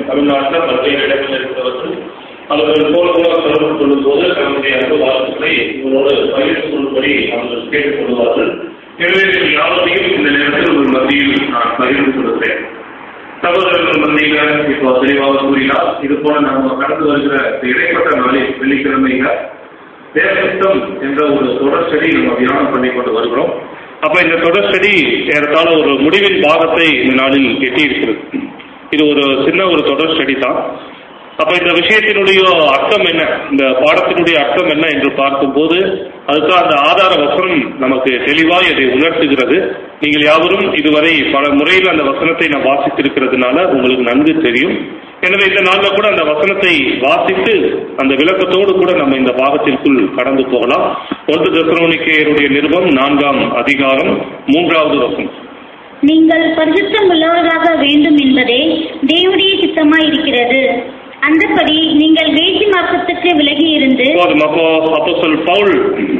தமிழ்நாட்டில் பல்வேறு இடங்களில் இருக்கிறவர்கள் அவர்கள் போல தொடர்பு கொள்ளும் போது தன்னுடைய அன்பு வாழ்த்துக்களை இவரோடு பகிர்ந்து கொள்ளும்படி அவர்கள் கேட்டுக் கொள்வார்கள் எனவே நீங்கள் யாவரையும் இந்த நேரத்தில் உங்கள் மத்தியில் நான் பகிர்ந்து கொள்கிறேன் சகோதரர்கள் மத்தியில இப்போ தெளிவாக கூறினார் இது போல நம்ம கடந்து வருகிற இந்த இடைப்பட்ட நாளில் வெள்ளிக்கிழமையில தேவசித்தம் என்ற ஒரு தொடர் செடி நம்ம தியானம் பண்ணி கொண்டு வருகிறோம் அப்ப இந்த தொடர் செடி ஏறத்தாழ ஒரு முடிவின் பாகத்தை இந்த நாளில் எட்டி இருக்கிறது இது ஒரு சின்ன ஒரு தொடர் செடி தான் அப்ப இந்த விஷயத்தினுடைய அர்த்தம் என்ன இந்த பாடத்தினுடைய அர்த்தம் என்ன என்று பார்க்கும்போது அதுதான் அந்த ஆதார வசனம் நமக்கு தெளிவாய் அதை உணர்த்துகிறது நீங்கள் யாவரும் இதுவரை பல முறையில் அந்த வசனத்தை நான் வாசித்திருக்கிறதுனால உங்களுக்கு நன்கு தெரியும் எனவே இந்த நாளில் கூட அந்த வசனத்தை வாசித்து அந்த விளக்கத்தோடு கூட நம்ம இந்த பாகத்திற்குள் கடந்து போகலாம் ஒன்று தசரோனிக்கையருடைய நிருபம் நான்காம் அதிகாரம் மூன்றாவது வசனம் நீங்கள் பரிசுத்தம் உள்ளவராக வேண்டும் என்பதே தேவனுடைய சித்தமாய் இருக்கிறது அந்தபடி நீங்கள் வேசி மார்க்கத்துக்கு விலகி இருந்து போதும் அப்போ அப்போ சொல் பவுல்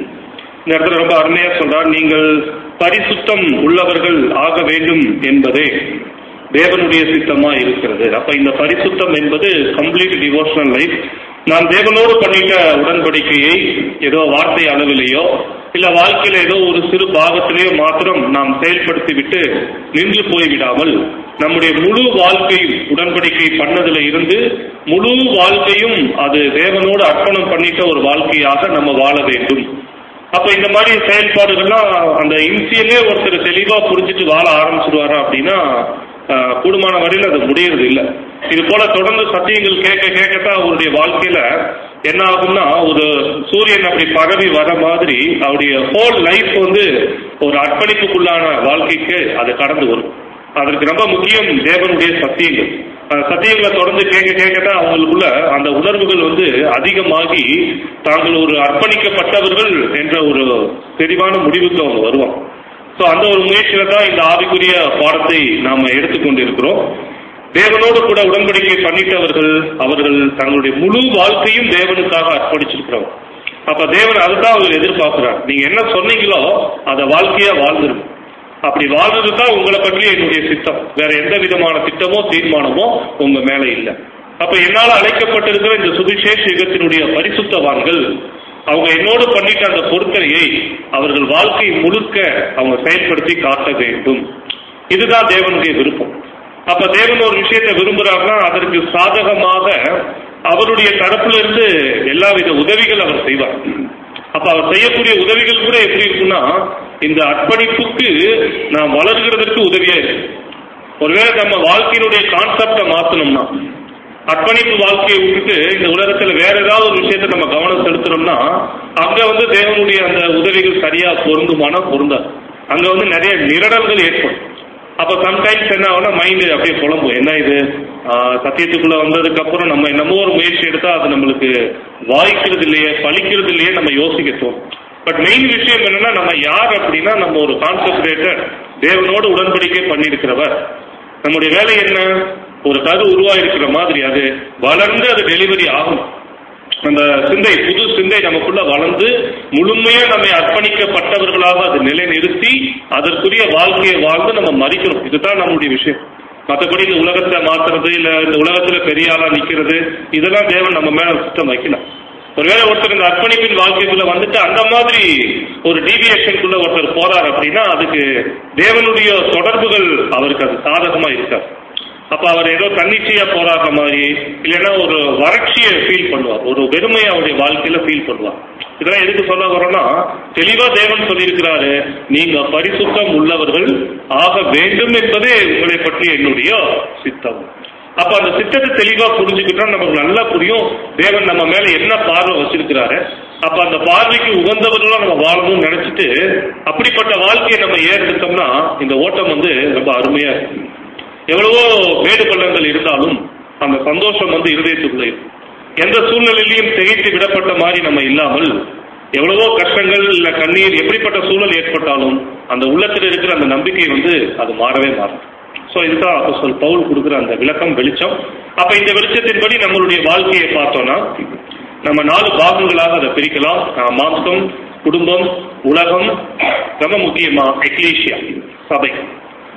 இந்த இடத்துல ரொம்ப அருமையா சொல்றார் நீங்கள் பரிசுத்தம் உள்ளவர்கள் ஆக வேண்டும் என்பதே தேவனுடைய சித்தமா இருக்கிறது அப்ப இந்த பரிசுத்தம் என்பது கம்ப்ளீட் டிவோஷனல் லைஃப் நாம் தேவனோடு பண்ணிட்ட உடன்படிக்கையை ஏதோ வார்த்தை அளவிலேயோ இல்ல வாழ்க்கையில ஏதோ ஒரு சிறு பாகத்திலேயோ மாத்திரம் நாம் செயல்படுத்தி விட்டு நின்று போய்விடாமல் நம்முடைய முழு வாழ்க்கையும் உடன்படிக்கை பண்ணதுல இருந்து முழு வாழ்க்கையும் அது தேவனோடு அர்ப்பணம் பண்ணிட்ட ஒரு வாழ்க்கையாக நம்ம வாழ வேண்டும் அப்ப இந்த மாதிரி செயல்பாடுகள்லாம் அந்த இன்சியலே ஒருத்தர் தெளிவா புரிஞ்சுட்டு வாழ ஆரம்பிச்சிருவாரா அப்படின்னா ஆஹ், கூடுமான வரையில் அது முடியறது இல்லை இது போல தொடர்ந்து சத்தியங்கள் கேட்க கேட்கத்தான் அவருடைய வாழ்க்கையில என்ன ஆகும்னா ஒரு சூரியன் அப்படி பரவி வர மாதிரி அவருடைய ஹோல் லைஃப் வந்து ஒரு அர்ப்பணிப்புக்குள்ளான வாழ்க்கைக்கு அது கடந்து வரும் அதற்கு ரொம்ப முக்கியம் தேவனுடைய சத்தியங்கள் அந்த சத்தியங்களை தொடர்ந்து கேட்க கேட்கத்தான் அவங்களுக்குள்ள அந்த உணர்வுகள் வந்து அதிகமாகி தாங்கள் ஒரு அர்ப்பணிக்கப்பட்டவர்கள் என்ற ஒரு தெளிவான முடிவுக்கு அவங்க வருவாங்க ஸோ அந்த ஒரு முயற்சியில தான் இந்த ஆவிக்குரிய பாடத்தை நாம எடுத்துக்கொண்டிருக்கிறோம் தேவனோடு கூட உடன்படிக்கை பண்ணிட்டவர்கள் அவர்கள் தங்களுடைய முழு வாழ்க்கையும் தேவனுக்காக அர்ப்பணிச்சிருக்கிறவங்க அப்ப தேவன் அதுதான் அவர் எதிர்பார்க்கிறார் நீங்க என்ன சொன்னீங்களோ அதை வாழ்க்கையா வாழ்ந்துருங்க அப்படி வாழ்றது தான் உங்களை பற்றி என்னுடைய சித்தம் வேற எந்த விதமான திட்டமோ தீர்மானமோ உங்க மேல இல்லை அப்ப என்னால் அழைக்கப்பட்டிருக்கிற இந்த சுவிசேஷ யுகத்தினுடைய பரிசுத்தவான்கள் அவங்க என்னோடு பண்ணிட்ட அந்த பொருத்தனையை அவர்கள் வாழ்க்கை முழுக்க அவங்க செயல்படுத்தி காட்ட வேண்டும் இதுதான் தேவனுடைய விருப்பம் அப்ப தேவன் ஒரு விஷயத்தை விரும்புறாருன்னா அதற்கு சாதகமாக அவருடைய தரப்புல இருந்து எல்லாவித உதவிகள் அவர் செய்வார் அப்ப அவர் செய்யக்கூடிய உதவிகள் கூட எப்படி இருக்குன்னா இந்த அர்ப்பணிப்புக்கு நாம் வளர்கிறதற்கு உதவியா இருக்கு ஒருவேளை நம்ம வாழ்க்கையினுடைய கான்செப்டை மாத்தணும்னா அர்ப்பணிப்பு வாழ்க்கையை விட்டுட்டு இந்த உலகத்துல வேற ஏதாவது ஒரு விஷயத்தை நம்ம கவனம் செலுத்துறோம்னா அங்க வந்து தேவனுடைய அந்த உதவிகள் சரியா பொருந்துமானா பொருந்தாது அங்க வந்து நிறைய நிரடல்கள் ஏற்படும் அப்ப சம்டைம்ஸ் என்ன ஆகும்னா மைண்டு அப்படியே குழம்பும் என்ன இது ஆஹ், சத்தியத்துக்குள்ள வந்ததுக்கு அப்புறம் நம்ம என்னமோ ஒரு முயற்சி எடுத்தா அது நம்மளுக்கு வாய்க்கிறது இல்லையே பழிக்கிறது இல்லையே நம்ம யோசிக்க தோணும் பட் மெயின் விஷயம் என்னன்னா நம்ம யார் அப்படின்னா நம்ம ஒரு கான்சென்ட்ரேட்டர் தேவனோடு உடன்படிக்கை பண்ணியிருக்கிறவர் நம்முடைய வேலை என்ன ஒரு கரு உருவாயிருக்கிற மாதிரி அது வளர்ந்து அது டெலிவரி ஆகும் அந்த சிந்தை புது சிந்தை நமக்குள்ள வளர்ந்து முழுமையா நம்மை அர்ப்பணிக்கப்பட்டவர்களாக அது நிலைநிறுத்தி அதற்குரிய வாழ்க்கையை வாழ்ந்து நம்ம மறிக்கிறோம் இதுதான் நம்முடைய விஷயம் மற்றபடி இந்த உலகத்தை மாத்துறது இல்ல இந்த உலகத்துல பெரிய ஆளா நிக்கிறது இதெல்லாம் தேவன் நம்ம மேல சுத்தம் வைக்கலாம் ஒருவேளை ஒருத்தர் இந்த அர்ப்பணிப்பின் வாழ்க்கைக்குள்ள வந்துட்டு அந்த மாதிரி ஒரு டீவியேஷனுக்குள்ள ஒருத்தர் போறார் அப்படின்னா அதுக்கு தேவனுடைய தொடர்புகள் அவருக்கு அது சாதகமா இருக்காது அப்ப அவர் ஏதோ தன்னிச்சையா போராடுற மாதிரி இல்லைன்னா ஒரு வறட்சியை ஃபீல் பண்ணுவார் ஒரு வெறுமையை அவருடைய வாழ்க்கையில ஃபீல் பண்ணுவார் இதெல்லாம் எதுக்கு சொல்ல வரோம்னா தெளிவா தேவன் சொல்லியிருக்கிறாரு நீங்க பரிசுத்தம் உள்ளவர்கள் ஆக வேண்டும் என்பதே உங்களை பற்றி என்னுடைய சித்தம் அப்ப அந்த சித்தத்தை தெளிவா புரிஞ்சுக்கிட்டா நமக்கு நல்லா புரியும் தேவன் நம்ம மேல என்ன பார்வை வச்சிருக்கிறாரு அப்ப அந்த பார்வைக்கு உகந்தவர்களா நம்ம வாழணும்னு நினைச்சிட்டு அப்படிப்பட்ட வாழ்க்கையை நம்ம ஏறெடுத்தோம்னா இந்த ஓட்டம் வந்து ரொம்ப அருமையா இருக்கும் எவ்வளவோ மேடு பள்ளங்கள் இருந்தாலும் அந்த சந்தோஷம் வந்து இருதயத்துக்குள்ள இருக்கும் எந்த சூழ்நிலையிலையும் திகைத்து விடப்பட்ட மாதிரி நம்ம இல்லாமல் எவ்வளவோ கஷ்டங்கள் இல்ல கண்ணீர் எப்படிப்பட்ட சூழல் ஏற்பட்டாலும் அந்த உள்ளத்தில் இருக்கிற அந்த நம்பிக்கை வந்து அது மாறவே மாறும் ஸோ இதுதான் அப்போஸ்தலர் பவுல் கொடுக்குற அந்த விளக்கம் வெளிச்சம் அப்ப இந்த வெளிச்சத்தின்படி நம்மளுடைய வாழ்க்கையை பார்த்தோம்னா நம்ம நாலு பாகங்களாக அதை பிரிக்கலாம் ஆஹ் மாம்சம் குடும்பம் உலகம் ரொம்ப முக்கியமா எக்லீஷியா சபை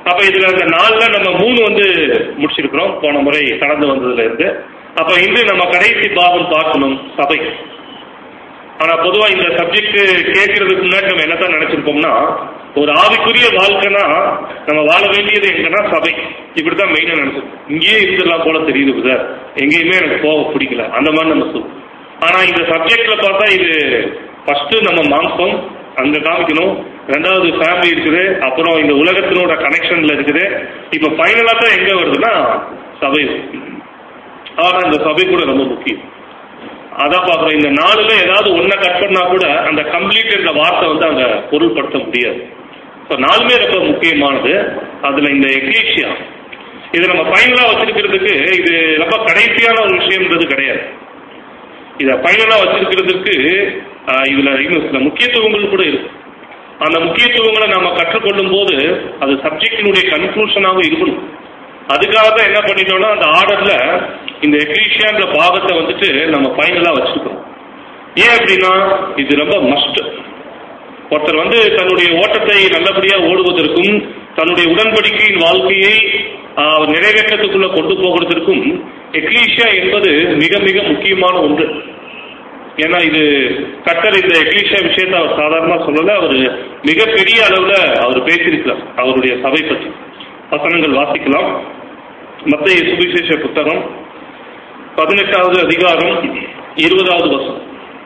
அப்ப இதுல இந்த நாலுல நம்ம மூணு வந்து முடிச்சிருக்கிறோம் போன முறை கடந்து வந்ததுல இருந்து அப்ப இன்று நம்ம கடைசி பாகம் பார்க்கணும் சபை ஆனா பொதுவா இந்த சப்ஜெக்ட் கேட்கறதுக்கு முன்னாடி நம்ம என்னதான் நினைச்சிருப்போம்னா ஒரு ஆவிக்குரிய வாழ்க்கைனா நம்ம வாழ வேண்டியது எங்கன்னா சபை இப்படிதான் மெயினா நினைச்சிருக்கோம் இங்கேயே இருந்துடலாம் போல தெரியுது சார் எங்கேயுமே எனக்கு போக பிடிக்கல அந்த மாதிரி நம்ம சொல்லுவோம் ஆனா இந்த சப்ஜெக்ட்ல பார்த்தா இது ஃபர்ஸ்ட் நம்ம மாம்சம் அங்க காமிக்கணும் ரெண்டாவது ஃபேமிலி இருக்குது அப்புறம் இந்த உலகத்தினோட கனெக்ஷன்ல இருக்குது இப்ப ஃபைனலா தான் எங்க வருதுன்னா சபை ஆனா இந்த சபை கூட ரொம்ப முக்கியம் அதான் பாக்குறோம் இந்த நாலுல ஏதாவது ஒன்ன கட் பண்ணா கூட அந்த கம்ப்ளீட் என்ற வார்த்தை வந்து அங்க பொருள்படுத்த முடியாது ஸோ நாலுமே ரொம்ப முக்கியமானது அதுல இந்த எக்லீஷியா இது நம்ம ஃபைனலா வச்சிருக்கிறதுக்கு இது ரொம்ப கடைசியான ஒரு விஷயம்ன்றது கிடையாது இதை ஃபைனலா வச்சிருக்கிறதுக்கு ஆஹ், இதுல இன்னும் சில முக்கியத்துவங்கள் கூட இருக்கு அந்த முக்கியத்துவங்களை நம்ம கற்றுக்கொள்ளும் போது அது சப்ஜெக்டினுடைய கன்க்ளூஷனாகவும் இருக்கணும் அதுக்காக தான் என்ன பண்ணிட்டோம்னா அந்த ஆர்டர்ல இந்த எக்லீஷியான்ற பாகத்தை வந்துட்டு நம்ம ஃபைனலா வச்சிருக்கோம் ஏன் அப்படின்னா இது ரொம்ப மஸ்ட் ஒருத்தர் வந்து தன்னுடைய ஓட்டத்தை நல்லபடியா ஓடுவதற்கும் தன்னுடைய உடன்படிக்கையின் வாழ்க்கையை ஆஹ், அவர் நிறைவேற்றத்துக்குள்ள கொண்டு போகிறதற்கும் எக்லீஷியா என்பது மிக மிக முக்கியமான ஒன்று ஏன்னா இது கத்தர் இந்த எக்லீஷியா விஷயத்தை அவர் சாதாரணமா சொல்லல அவர் மிகப்பெரிய அளவுல அவர் பேசியிருக்கிறார் அவருடைய சபை பற்றி வசனங்கள் வாசிக்கலாம் மத்திய சுவிசேஷ புத்தகம் பதினெட்டாவது அதிகாரம் இருபதாவது வசனம்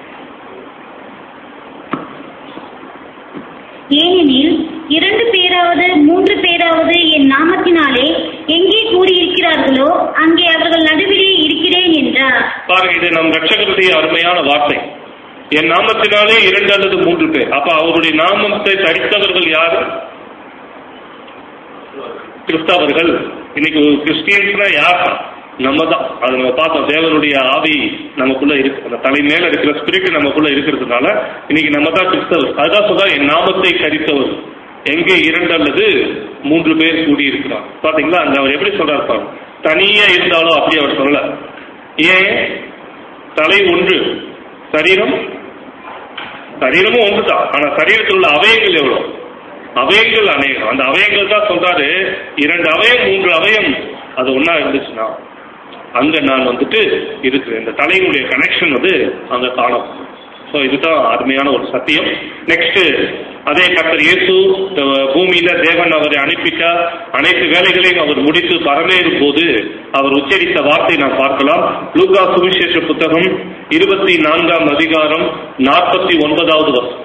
ஏனெனில் இரண்டு பேராவது மூன்று பேராவது என் நாமத்தினாலே எங்கே கூடியிருக்கிறார்களோ அங்கே அவர்கள் நடுவிலே இருக்கிறேன் என்றார் பாருங்க இது நம் ரட்சகருடைய அருமையான வார்த்தை என் நாமத்தினாலே இரண்டு அல்லது மூன்று பேர் அப்ப அவருடைய நாமத்தை தரித்தவர்கள் யாரு கிறிஸ்தவர்கள் இன்னைக்கு ஒரு கிறிஸ்டியன்ஸ்னா யார் நம்ம தான் அது நம்ம பார்த்தோம் தேவனுடைய ஆவி நமக்குள்ள இருக்கு அந்த தலை மேல இருக்கிற ஸ்பிரிட் நமக்குள்ள இருக்கிறதுனால இன்னைக்கு நம்ம தான் கிறிஸ்தவர் அதுதான் சொல்றா என் நாமத்தை கரித்தவர் எங்கே இரண்டு அல்லது மூன்று பேர் கூடி இருக்கிறார் பாத்தீங்களா அந்த அவர் எப்படி சொல்றாரு பாருங்க தனியா இருந்தாலும் அப்படி அவர் சொல்லல ஏன் தலை ஒன்று சரீரம் சரீரமும் ஒன்றுதான் ஆனா சரீரத்தில் உள்ள அவயங்கள் எவ்வளவு அவயங்கள் அநேகம் அந்த அவயங்கள் தான் சொல்றாரு இரண்டு அவயம் மூன்று அவயம் அது ஒண்ணா இருந்துச்சுன்னா அங்க நான் வந்துட்டு இருக்கிறேன் இந்த தலையினுடைய கனெக்ஷன் வந்து அங்க காணும் ஸோ இதுதான் அருமையான ஒரு சத்தியம் நெக்ஸ்ட் அதே கர்த்தர் இயேசு அஹ், பூமியில தேவன் அவரை அனுப்பிட்டார் அனைத்து வேலைகளையும் அவர் முடித்து பரமேறும் போது அவர் உச்சரித்த வார்த்தை நாம் பார்க்கலாம் லூகா சுவிசேஷ புத்தகம் இருபத்தி நான்காம் அதிகாரம் நாற்பத்தி ஒன்பதாவது வருஷம்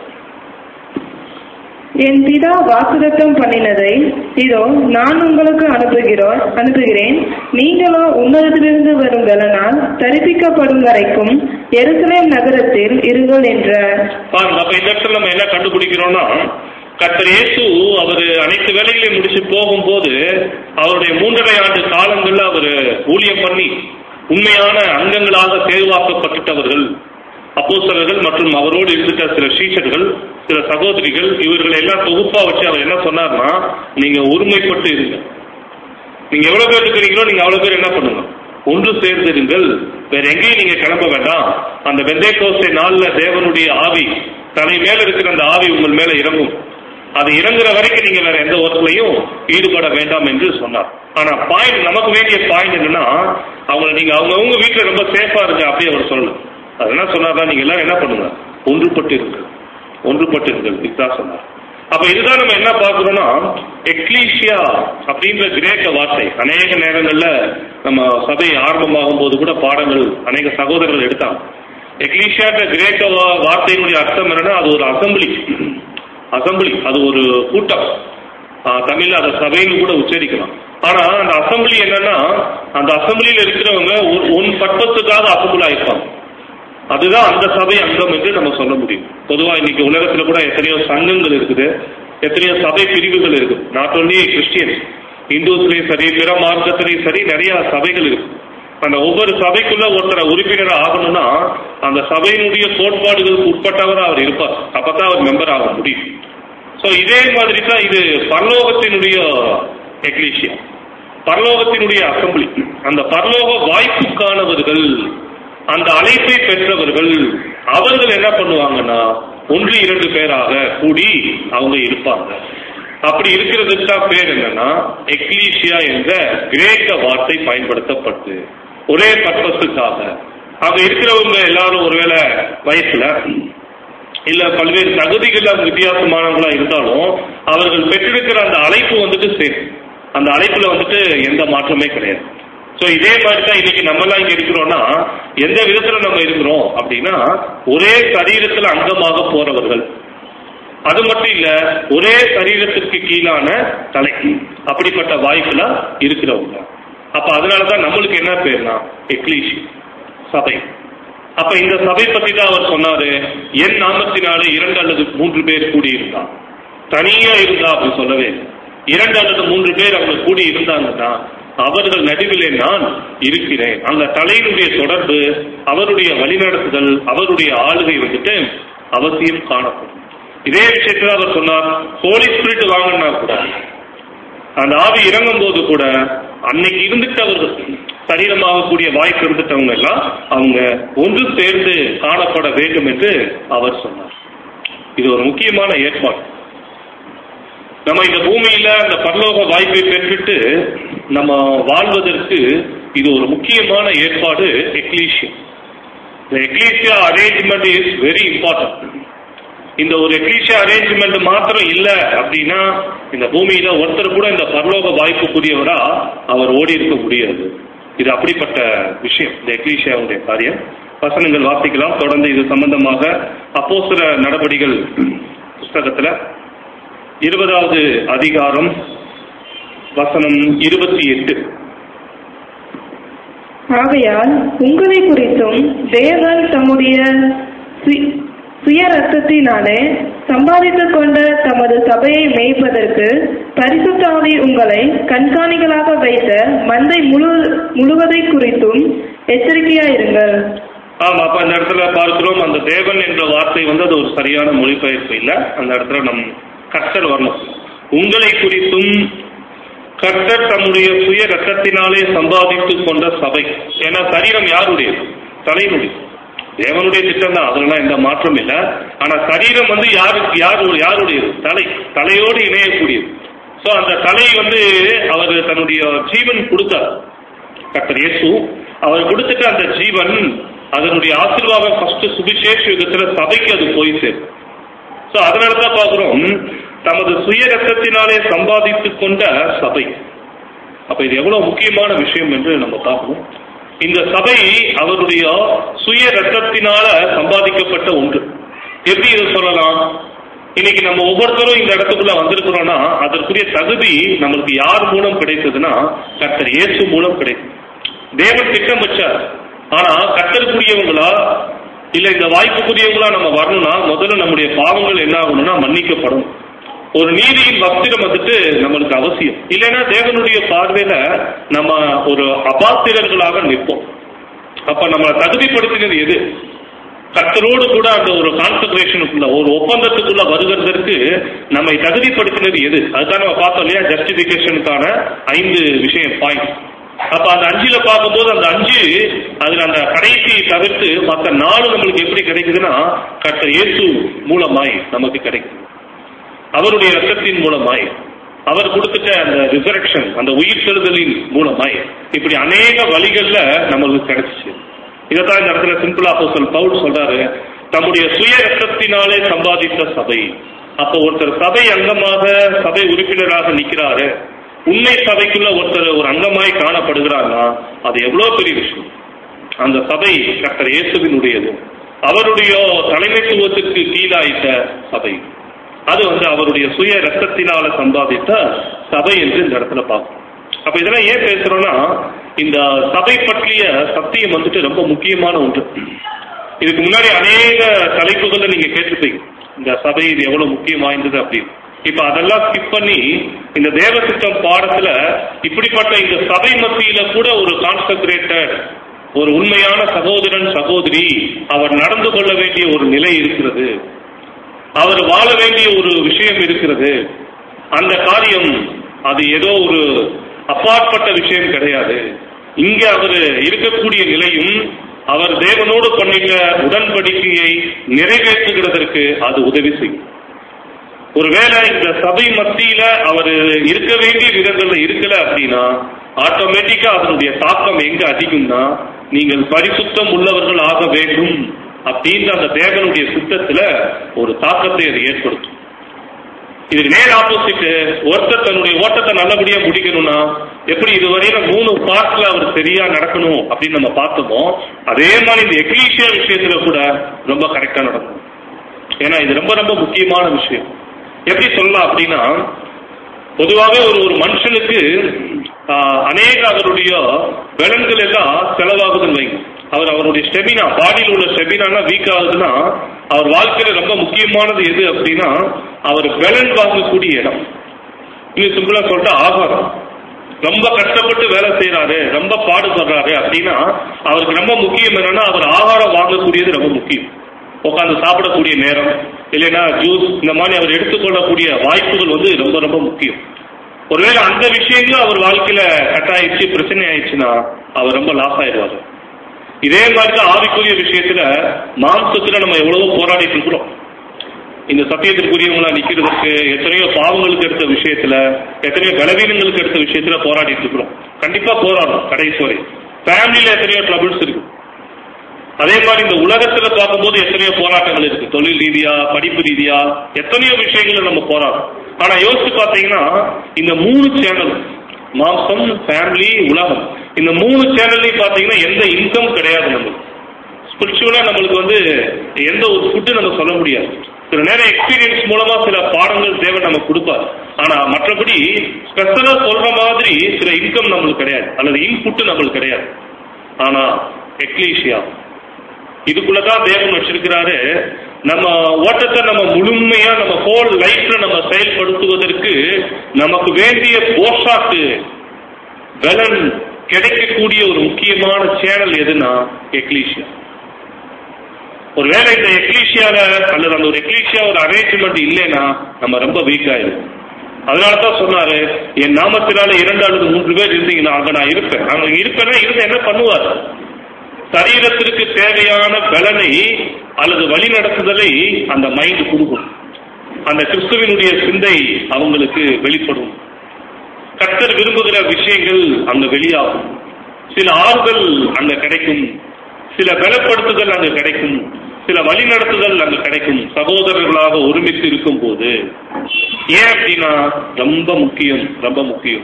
என் பிதா வாக்குதத்தம் பண்ணினதை இதோ நான் உங்களுக்கு அனுப்புகிறோம் அனுப்புகிறேன் நீங்களோ உன்னதத்திலிருந்து வரும் பலனால் தரிப்பிக்கப்படும் வரைக்கும் எருசலேம் நகரத்தில் இருங்கள் என்றார் பாருங்க அப்ப இந்த இடத்துல நம்ம என்ன கண்டுபிடிக்கிறோம்னா கர்த்தர் இயேசு அவர் அனைத்து வேலைகளையும் முடிச்சு போகும்போது அவருடைய மூன்றரை ஆண்டு காலங்கள்ல அவர் ஊழியம் பண்ணி உண்மையான அங்கங்களாக தேர்வாக்கப்பட்டுட்டவர்கள் அப்போஸ்தலர்கள் மற்றும் அவரோடு இருந்துட்ட சில சீஷர்கள் சில சகோதரிகள் இவர்களை எல்லாம் தொகுப்பா வச்சு அவர் என்ன சொன்னார்னா நீங்க ஒருமைப்பட்டு இருங்க நீங்க எவ்வளவு பேர் இருக்கிறீங்களோ நீங்க அவ்வளவு பேர் என்ன பண்ணுங்க ஒன்று சேர்ந்திருங்கள் வேற எங்கேயும் நீங்க கிளம்ப வேண்டாம் அந்த வெந்தய கோசை நாள்ல தேவனுடைய ஆவி தலை மேல இருக்கிற அந்த ஆவி உங்கள் மேல இறங்கும் அது இறங்குற வரைக்கும் நீங்க வேற எந்த ஒர்க்லையும் ஈடுபட வேண்டாம் என்று சொன்னார் ஆனா பாயிண்ட் நமக்கு வேண்டிய பாயிண்ட் என்னன்னா அவங்கள நீங்க அவங்கவுங்க வீட்டுல ரொம்ப சேஃபா இருங்க அப்படி அவர் சொல்லல அது என்ன சொன்னார்னா நீங்க எல்லாரும் என்ன பண்ணுங்க ஒன்றுபட்டு இருங்கள் ஒன்றுபட்டு இருங்கள் இதுதான் சொன்னார் அப்ப இதுதான் நம்ம என்ன பார்க்கிறோம்னா எக்லீஷியா அப்படின்ற கிரேக்க வார்த்தை அநேக நேரங்கள்ல நம்ம சபை ஆரம்பமாகும் போது கூட பாடங்கள் அநேக சகோதரர்கள் எடுத்தாங்க எக்லீஷியான்ற கிரேக்க வா- வார்த்தையினுடைய அர்த்தம் என்னன்னா அது ஒரு அசம்பிளி அசம்பிளி அது ஒரு கூட்டம் ஆஹ் தமிழ்ல அதை சபைன்னு கூட உச்சரிக்கலாம் ஆனா அந்த அசம்பிளி என்னன்னா அந்த அசம்பிளியில இருக்கிறவங்க ஒரு- ஒன் பட்பத்துக்காக அசம்பிள் ஆயிருப்பாங்க அதுதான் அந்த சபை அங்கம் என்று நம்ம சொல்ல முடியும் பொதுவா இன்னைக்கு உலகத்துல கூட எத்தனையோ சங்கங்கள் இருக்குது எத்தனையோ சபை பிரிவுகள் இருக்கு நாட் only கிறிஸ்டியன்ஸ் இந்துஸ்லயும் சரி பிற மார்க்கத்திலையும் சரி நிறைய சபைகள் இருக்கு அந்த ஒவ்வொரு சபைக்குள்ள ஒருத்தரை உறுப்பினர் ஆகணும்னா அந்த சபையினுடைய கோட்பாடுகளுக்கு உட்பட்டவரா அவர் இருப்பார் அப்பதான் அவர் மெம்பர் ஆக முடியும் சோ இதே மாதிரி தான் இது பரலோகத்தினுடைய எக்லீஷியா பரலோகத்தினுடைய அசம்பிளி அந்த பரலோக வாய்ப்புக்கானவர்கள் அந்த அழைப்பை பெற்றவர்கள் அவர்கள் என்ன பண்ணுவாங்கன்னா ஒன்று இரண்டு பேராக கூடி அவங்க இருப்பாங்க அப்படி இருக்கிறதுக்கு தான் பேர் என்னன்னா எக்லீசியா என்ற கிரேக்க வார்த்தை பயன்படுத்தப்பட்டு ஒரே பர்பஸுக்காக அங்க இருக்கிறவங்க எல்லாரும் ஒருவேளை வயசுல இல்ல பல்வேறு தகுதிகள் அவங்க வித்தியாசமானவங்களா இருந்தாலும் அவர்கள் பெற்றிருக்கிற அந்த அழைப்பு வந்துட்டு சேரும் அந்த அழைப்புல வந்துட்டு எந்த மாற்றமே கிடையாது சோ இதே மாதிரி தான் இன்னைக்கு நம்ம எல்லாம் இங்க இருக்கிறோம்னா எந்த விதத்துல நம்ம இருக்கிறோம் அப்படின்னா ஒரே சரீரத்துல அங்கமாக போறவர்கள் அது மட்டும் இல்ல ஒரே சரீரத்திற்கு கீழான தலை அப்படிப்பட்ட வாய்ப்புல இருக்கிறவங்க அப்ப அதனாலதான் நம்மளுக்கு என்ன பேர்னா எக்லீஷி சபை அப்ப இந்த சபை பத்தி தான் அவர் சொன்னாரு என் நாமத்தினாலே இரண்டு அல்லது மூன்று பேர் கூடியிருந்தா தனியா இருந்தா அப்படி சொல்லவே இல்லை. இரண்டு அல்லது மூன்று பேர் அவங்க கூடி இருந்தாங்கன்னா அவர்கள் நடுவிலே நான் இருக்கிறேன் அந்த தலையினுடைய தொடர்பு அவருடைய வழிநடத்துதல் அவருடைய ஆளுகை வந்துட்டு அவசியம் காணப்படும் இதே விஷயத்துல அவர் சொன்னார் ஹோலி ஸ்பிரிட் வாங்கினா கூட அந்த ஆவி இறங்கும் போது கூட அன்னைக்கு இருந்துட்டு அவர்கள் சரீரமாகக்கூடிய வாய்ப்பு இருந்துட்டவங்க எல்லாம் அவங்க ஒன்று சேர்ந்து காணப்பட வேண்டும் என்று அவர் சொன்னார் இது ஒரு முக்கியமான ஏற்பாடு நம்ம இந்த பூமியில அந்த பரலோக வாய்ப்பை பெற்றுட்டு நம்ம வாழ்வதற்கு இது ஒரு முக்கியமான ஏற்பாடு எக்லீஷியா இந்த ecclesia arrangement is very important இந்த ஒரு எக்லீஷியா அரேஞ்ச்மெண்ட் மாத்திரம் இல்ல அப்படின்னா இந்த பூமியில ஒருத்தர் கூட இந்த பரலோக வாய்ப்புக்குரியவரா அவர் ஓடி இருக்க முடியாது இது அப்படிப்பட்ட விஷயம் இந்த எக்லீஷியாவுடைய காரியம் வசனங்கள் வாசிக்கலாம் தொடர்ந்து இது சம்பந்தமாக அப்போஸ்தல நடபடிகள் புஸ்தகத்துல இருபதாவது அதிகாரம் வசனம் இருபத்தி எட்டு ஆகையால் உங்களை குறித்தும் தேவன் தம்முடைய சு- சுய ரத்தத்தினாலே சம்பாதித்துக் கொண்ட தமது சபையை மேய்ப்பதற்கு பரிசுத்தாவி உங்களை கண்காணிகளாக வைத்த மந்தை முழு முழுவதை குறித்தும் எச்சரிக்கையாயிருங்கள் ஆமா அப்ப அந்த இடத்துல பார்க்கிறோம் அந்த தேவன் என்ற வார்த்தை வந்து அது ஒரு சரியான மொழிபெயர்ப்பு இல்ல அந்த இடத்துல நம் கர்த்தர் வரணும் உங்களை குறித்தும் கர்த்தர் தம்முடைய சுய ரத்தத்தினாலே சம்பாதித்துக் கொண்ட சபை ஏன்னா சரீரம் யாருடையது தலையினுடைய தேவனுடைய திட்டம் தான் அதெல்லாம் எந்த மாற்றம் இல்லை ஆனா சரீரம் வந்து யாருக்கு யாரு யாருடையது தலை தலையோடு இணையக்கூடியது சோ அந்த தலை வந்து அவர் தன்னுடைய ஜீவன் கொடுத்தார் கர்த்தர் இயேசு அவர் கொடுத்துட்டு அந்த ஜீவன் அதனுடைய ஆசீர்வாதம் ஃபர்ஸ்ட் சுவிசேஷ யுகத்துல சபைக்கு அது போய் சேரும் சோ அதனால தான் பார்க்கிறோம் தமது சுய ரத்தத்தினாலே சம்பாதித்துக் கொண்ட சபை அப்ப இது எவ்வளவு முக்கியமான விஷயம் என்று நம்ம பார்க்கணும் இந்த சபை அவருடைய சுய ரத்தத்தினால சம்பாதிக்கப்பட்ட ஒன்று எப்படி இது சொல்லலாம் இன்னைக்கு நம்ம ஒவ்வொருத்தரும் இந்த இடத்துக்குள்ள வந்திருக்கிறோம்னா அதற்குரிய தகுதி நம்மளுக்கு யார் மூலம் கிடைத்ததுன்னா கர்த்தர் இயேசு மூலம் கிடைத்தது தேவன் திட்டம் வச்சார் ஆனா கர்த்தருக்குரியவங்களா இல்ல இந்த வாய்ப்புக்குரியவங்களா நம்ம வரணும்னா முதல்ல நம்முடைய பாவங்கள் என்ன ஆகணும்னா மன்னிக்கப்படும் ஒரு நீதியின் வஸ்திரம் வந்துட்டு நம்மளுக்கு அவசியம் இல்லைன்னா தேவனுடைய பார்வையில நம்ம ஒரு அபாத்திரர்களாக நிற்போம் அப்ப நம்மளை தகுதிப்படுத்தினது எது கர்த்தரோடு கூட அந்த ஒரு கான்சன்ட்ரேஷனுக்குள்ள ஒரு ஒப்பந்தத்துக்குள்ள வருகிறதற்கு நம்மை தகுதிப்படுத்தினது எது அதுதான் நம்ம பார்த்தோம் இல்லையா ஜஸ்டிபிகேஷனுக்கான ஐந்து விஷயம் பாயிண்ட் அப்ப அந்த அஞ்சுல பார்க்கும்போது அந்த அஞ்சு அதுல அந்த கடைசி தவிர்த்து மற்ற நாலு நம்மளுக்கு எப்படி கிடைக்குதுன்னா கர்த்தர் இயேசு மூலமாய் நமக்கு கிடைக்குது அவருடைய ரத்தத்தின் மூலமாய் அவர் கொடுத்துட்ட அந்த ரிசரக்ஷன் அந்த உயிர் செலுதலின் மூலமாய் இப்படி அநேக வழிகள்ல நம்மளுக்கு கிடைச்சிச்சு இதைத்தான் இந்த இடத்துல சிம்பிளா அப்போஸ்தலன் பவுல் சொல்றாரு தம்முடைய சுய ரத்தத்தினாலே சம்பாதித்த சபை அப்போ ஒருத்தர் சபை அங்கமாக சபை உறுப்பினராக நிக்கிறாரு உண்மை சபைக்குள்ள ஒருத்தர் ஒரு அங்கமாய் காணப்படுகிறார்னா அது எவ்வளவு பெரிய விஷயம் அந்த சபை கர்த்தர் இயேசுவினுடையது அவருடைய தலைமைத்துவத்திற்கு கீழாயிட்ட சபை அது வந்து அவருடைய சுய ரத்தத்தினால சம்பாதித்த சபை என்று இந்த இடத்துல பார்க்கணும் அப்ப இதெல்லாம் ஏன் பேசுறோம்னா இந்த சபை பற்றிய சத்தியம் வந்துட்டு ரொம்ப முக்கியமான ஒன்று இதுக்கு முன்னாடி அநேக தலைப்புகளை நீங்க கேட்டிருப்பீங்க இந்த சபை இது எவ்வளவு முக்கியம் வாய்ந்தது அப்படின்னு இப்ப அதெல்லாம் ஸ்கிப் பண்ணி இந்த தேவ சித்தம் பாடத்துல இப்படிப்பட்ட இந்த சபை மத்தியில கூட ஒரு கான்சன்ட்ரேட்டட் ஒரு உண்மையான சகோதரன் சகோதரி அவர் நடந்து கொள்ள வேண்டிய ஒரு நிலை இருக்கிறது அவர் வாழ வேண்டிய ஒரு விஷயம் இருக்கிறது அந்த காரியம் அது ஏதோ ஒரு அப்பாற்பட்ட விஷயம் கிடையாது இங்க அவர் இருக்கக்கூடிய நிலையும் அவர் தேவனோடு பண்ணிட்ட உடன்படிக்கையை நிறைவேற்றுகிறதற்கு அது உதவி செய்யும் ஒருவேளை இந்த சபை மத்தியில அவர் இருக்க வேண்டிய விதங்கள்ல இருக்கல அப்படின்னா ஆட்டோமேட்டிக்கா அதனுடைய தாக்கம் எங்க அதிகம்னா நீங்கள் பரிசுத்தம் உள்ளவர்கள் ஆக வேண்டும் அப்படின்ற அந்த தேவனுடைய சித்தத்துல ஒரு தாக்கத்தை அது ஏற்படுத்தும் இதுக்கு நேர் ஆப்போசிட் ஒருத்தர் தன்னுடைய ஓட்டத்தை நல்லபடியா முடிக்கணும்னா எப்படி இதுவரையில மூணு பார்ட்ல அவர் சரியா நடக்கணும் அப்படின்னு நம்ம பார்த்தோமோ அதே மாதிரி இந்த எக்லீஷியா விஷயத்துல கூட ரொம்ப கரெக்டா நடக்கும் ஏன்னா இது ரொம்ப ரொம்ப முக்கியமான விஷயம் எப்படி சொல்லலாம் அப்படின்னா பொதுவாகவே ஒரு ஒரு மனுஷனுக்கு ஆஹ், அநேக அவருடைய பலன்கள் எல்லாம் செலவாகுதுன்னு வைங்க அவர் அவருடைய ஸ்டெமினா பாடியில் உள்ள ஸ்டெமினா வீக் ஆகுதுன்னா அவர் வாழ்க்கையில ரொம்ப முக்கியமானது எது அப்படின்னா அவர் பலன் வாங்கக்கூடிய இடம் இன்னும் சிம்பிளா சொல்லிட்டு ஆகாரம் ரொம்ப கஷ்டப்பட்டு வேலை செய்யறாரு ரொம்ப பாடுபடுறாரு அப்படின்னா அவருக்கு ரொம்ப முக்கியம் என்னன்னா அவர் ஆகாரம் வாங்கக்கூடியது ரொம்ப முக்கியம் உட்காந்து சாப்பிடக்கூடிய நேரம் இல்லைன்னா ஜூஸ் இந்த மாதிரி அவர் எடுத்துக்கொள்ளக்கூடிய வாய்ப்புகள் வந்து ரொம்ப ரொம்ப முக்கியம் ஒருவேளை அந்த விஷயங்களும் அவர் வாழ்க்கையில கட் ஆயிடுச்சு பிரச்சனை ஆயிடுச்சுன்னா அவர் ரொம்ப லாஸ் ஆயிடுவாரு இதே மாதிரி தான் ஆவிக்குரிய விஷயத்துல மாம்சத்துல நம்ம எவ்வளவோ போராடிட்டு இருக்கிறோம் இந்த சத்தியத்திற்குரியவங்களா நிக்கிறதுக்கு எத்தனையோ பாவங்களுக்கு எடுத்த விஷயத்துல எத்தனையோ பலவீனங்களுக்கு எடுத்த விஷயத்துல போராடிட்டு இருக்கிறோம் கண்டிப்பா போராடும் கடைசி வரை ஃபேமிலியில எத்தனையோ ட்ரபிள்ஸ் இருக்கு அதே மாதிரி இந்த உலகத்துல பார்க்கும்போது எத்தனையோ போராட்டங்கள் இருக்கு தொழில் ரீதியா படிப்பு ரீதியா எத்தனையோ விஷயங்கள் நம்ம போராடும் ஆனா யோசிச்சு பார்த்தீங்கன்னா இந்த மூணு சேனல் மாம்சம் ஃபேமிலி உலகம் இந்த மூணு சேனல்லையும் பார்த்தீங்கன்னா எந்த இன்கம் கிடையாது நமக்கு ஸ்பிரிச்சுவலா நம்மளுக்கு வந்து எந்த ஒரு ஃபுட்டு நம்ம சொல்ல முடியாது சில நேரம் எக்ஸ்பீரியன்ஸ் மூலமா சில பாடங்கள் தேவை நமக்கு கொடுப்பார் ஆனா மற்றபடி ஸ்பெஷலா சொல்ற மாதிரி சில இன்கம் நம்மளுக்கு கிடையாது அல்லது இன்புட் நம்மளுக்கு கிடையாது ஆனா எக்லீஷியா இதுக்குள்ளதான் தேவன் வச்சிருக்கிறாரு நம்ம ஓட்டத்தை நம்ம முழுமையா நம்ம ஹோல் லைஃப்ல நம்ம செயல்படுத்துவதற்கு நமக்கு வேண்டிய போஷாக்கு பலன் கிடைக்கக்கூடிய ஒரு முக்கியமான சேனல் எதுனா எக்லீஷியா ஒருவேளை இந்த எக்லீஷியால அல்லது அந்த ஒரு எக்லீஷியா ஒரு அரேஞ்ச்மெண்ட் இல்லைன்னா நம்ம ரொம்ப வீக் ஆயிடும் அதனால தான் சொன்னாரு என் நாமத்தினால இரண்டு அல்லது மூன்று பேர் இருந்தீங்கன்னா அங்க நான் இருப்பேன் அங்க இருப்பேன்னா இருந்து என்ன பண்ணுவார் சரீரத்திற்கு தேவையான பலனை அல்லது வழி நடத்துதலை அந்த மைண்ட் கொடுக்கும் அந்த கிறிஸ்துவினுடைய சிந்தை அவங்களுக்கு வெளிப்படும் கர்த்தர் விரும்புகிற விஷயங்கள் அங்க வெளியாகும் சில ஆறுதல் அங்க கிடைக்கும் சில பலப்படுத்துதல் அங்க கிடைக்கும் சில வழி நடத்துதல் அங்க கிடைக்கும் சகோதரர்களாக ஒருமித்து இருக்கும் போது ஏன் அப்படின்னா ரொம்ப முக்கியம் ரொம்ப முக்கியம்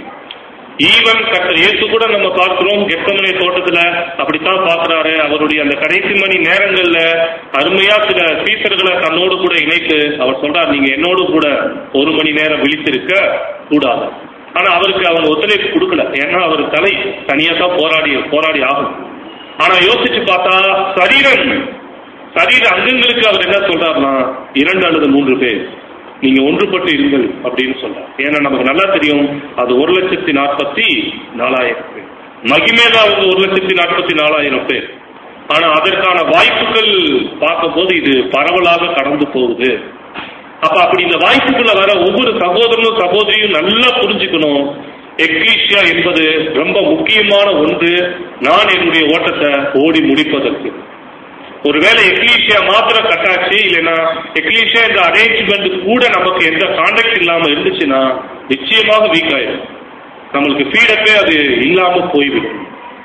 ஈவன் கர்த்தர் இயேசு கூட நம்ம பார்க்கிறோம் கெத்தமனை தோட்டத்துல அப்படித்தான் பார்க்கிறாரு அவருடைய அந்த கடைசி மணி நேரங்கள்ல அருமையா சில சீசர்களை தன்னோடு கூட இணைத்து அவர் சொல்றார் நீங்க என்னோடு கூட ஒரு மணி நேரம் விழித்திருக்க கூடாது ஆனா அவருக்கு அவங்க ஒத்துழைப்பு கொடுக்கல ஏன்னா அவர் தலை தனியா தான் போராடி போராடி ஆகும் ஆனா யோசிச்சு பார்த்தா சரீரம் சரீர அங்கங்களுக்கு அவர் என்ன சொல்றாருன்னா இரண்டு அல்லது மூன்று பேர் நீங்க ஒன்றுபட்டு இருங்கள் அப்படின்னு சொல்றார் ஏன்னா நமக்கு நல்லா தெரியும் அது ஒரு லட்சத்தி நாற்பத்தி நாலாயிரம் பேர் மகிமேலா வந்து ஒரு லட்சத்தி நாற்பத்தி நாலாயிரம் பேர் ஆனா அதற்கான வாய்ப்புகள் பார்க்கும்போது இது பரவலாக கடந்து போகுது அப்ப அப்படி இந்த வாய்ப்புக்குள்ள வர ஒவ்வொரு சகோதரனும் சகோதரியும் நல்லா புரிஞ்சுக்கணும் எக்லீஷியா என்பது ரொம்ப முக்கியமான ஒன்று நான் என்னுடைய ஓட்டத்தை ஓடி முடிப்பதற்கு ஒருவேளை எக்லீஷியா மாத்திரம் கட்டாச்சு இல்லைன்னா எக்லீஷியா இந்த அரேஞ்ச்மெண்ட் கூட நமக்கு எந்த கான்டாக்ட் இல்லாம இருந்துச்சுன்னா நிச்சயமாக வீக் ஆயிடும் நம்மளுக்கு ஃபீடப்பே அது இல்லாம போய்விடும்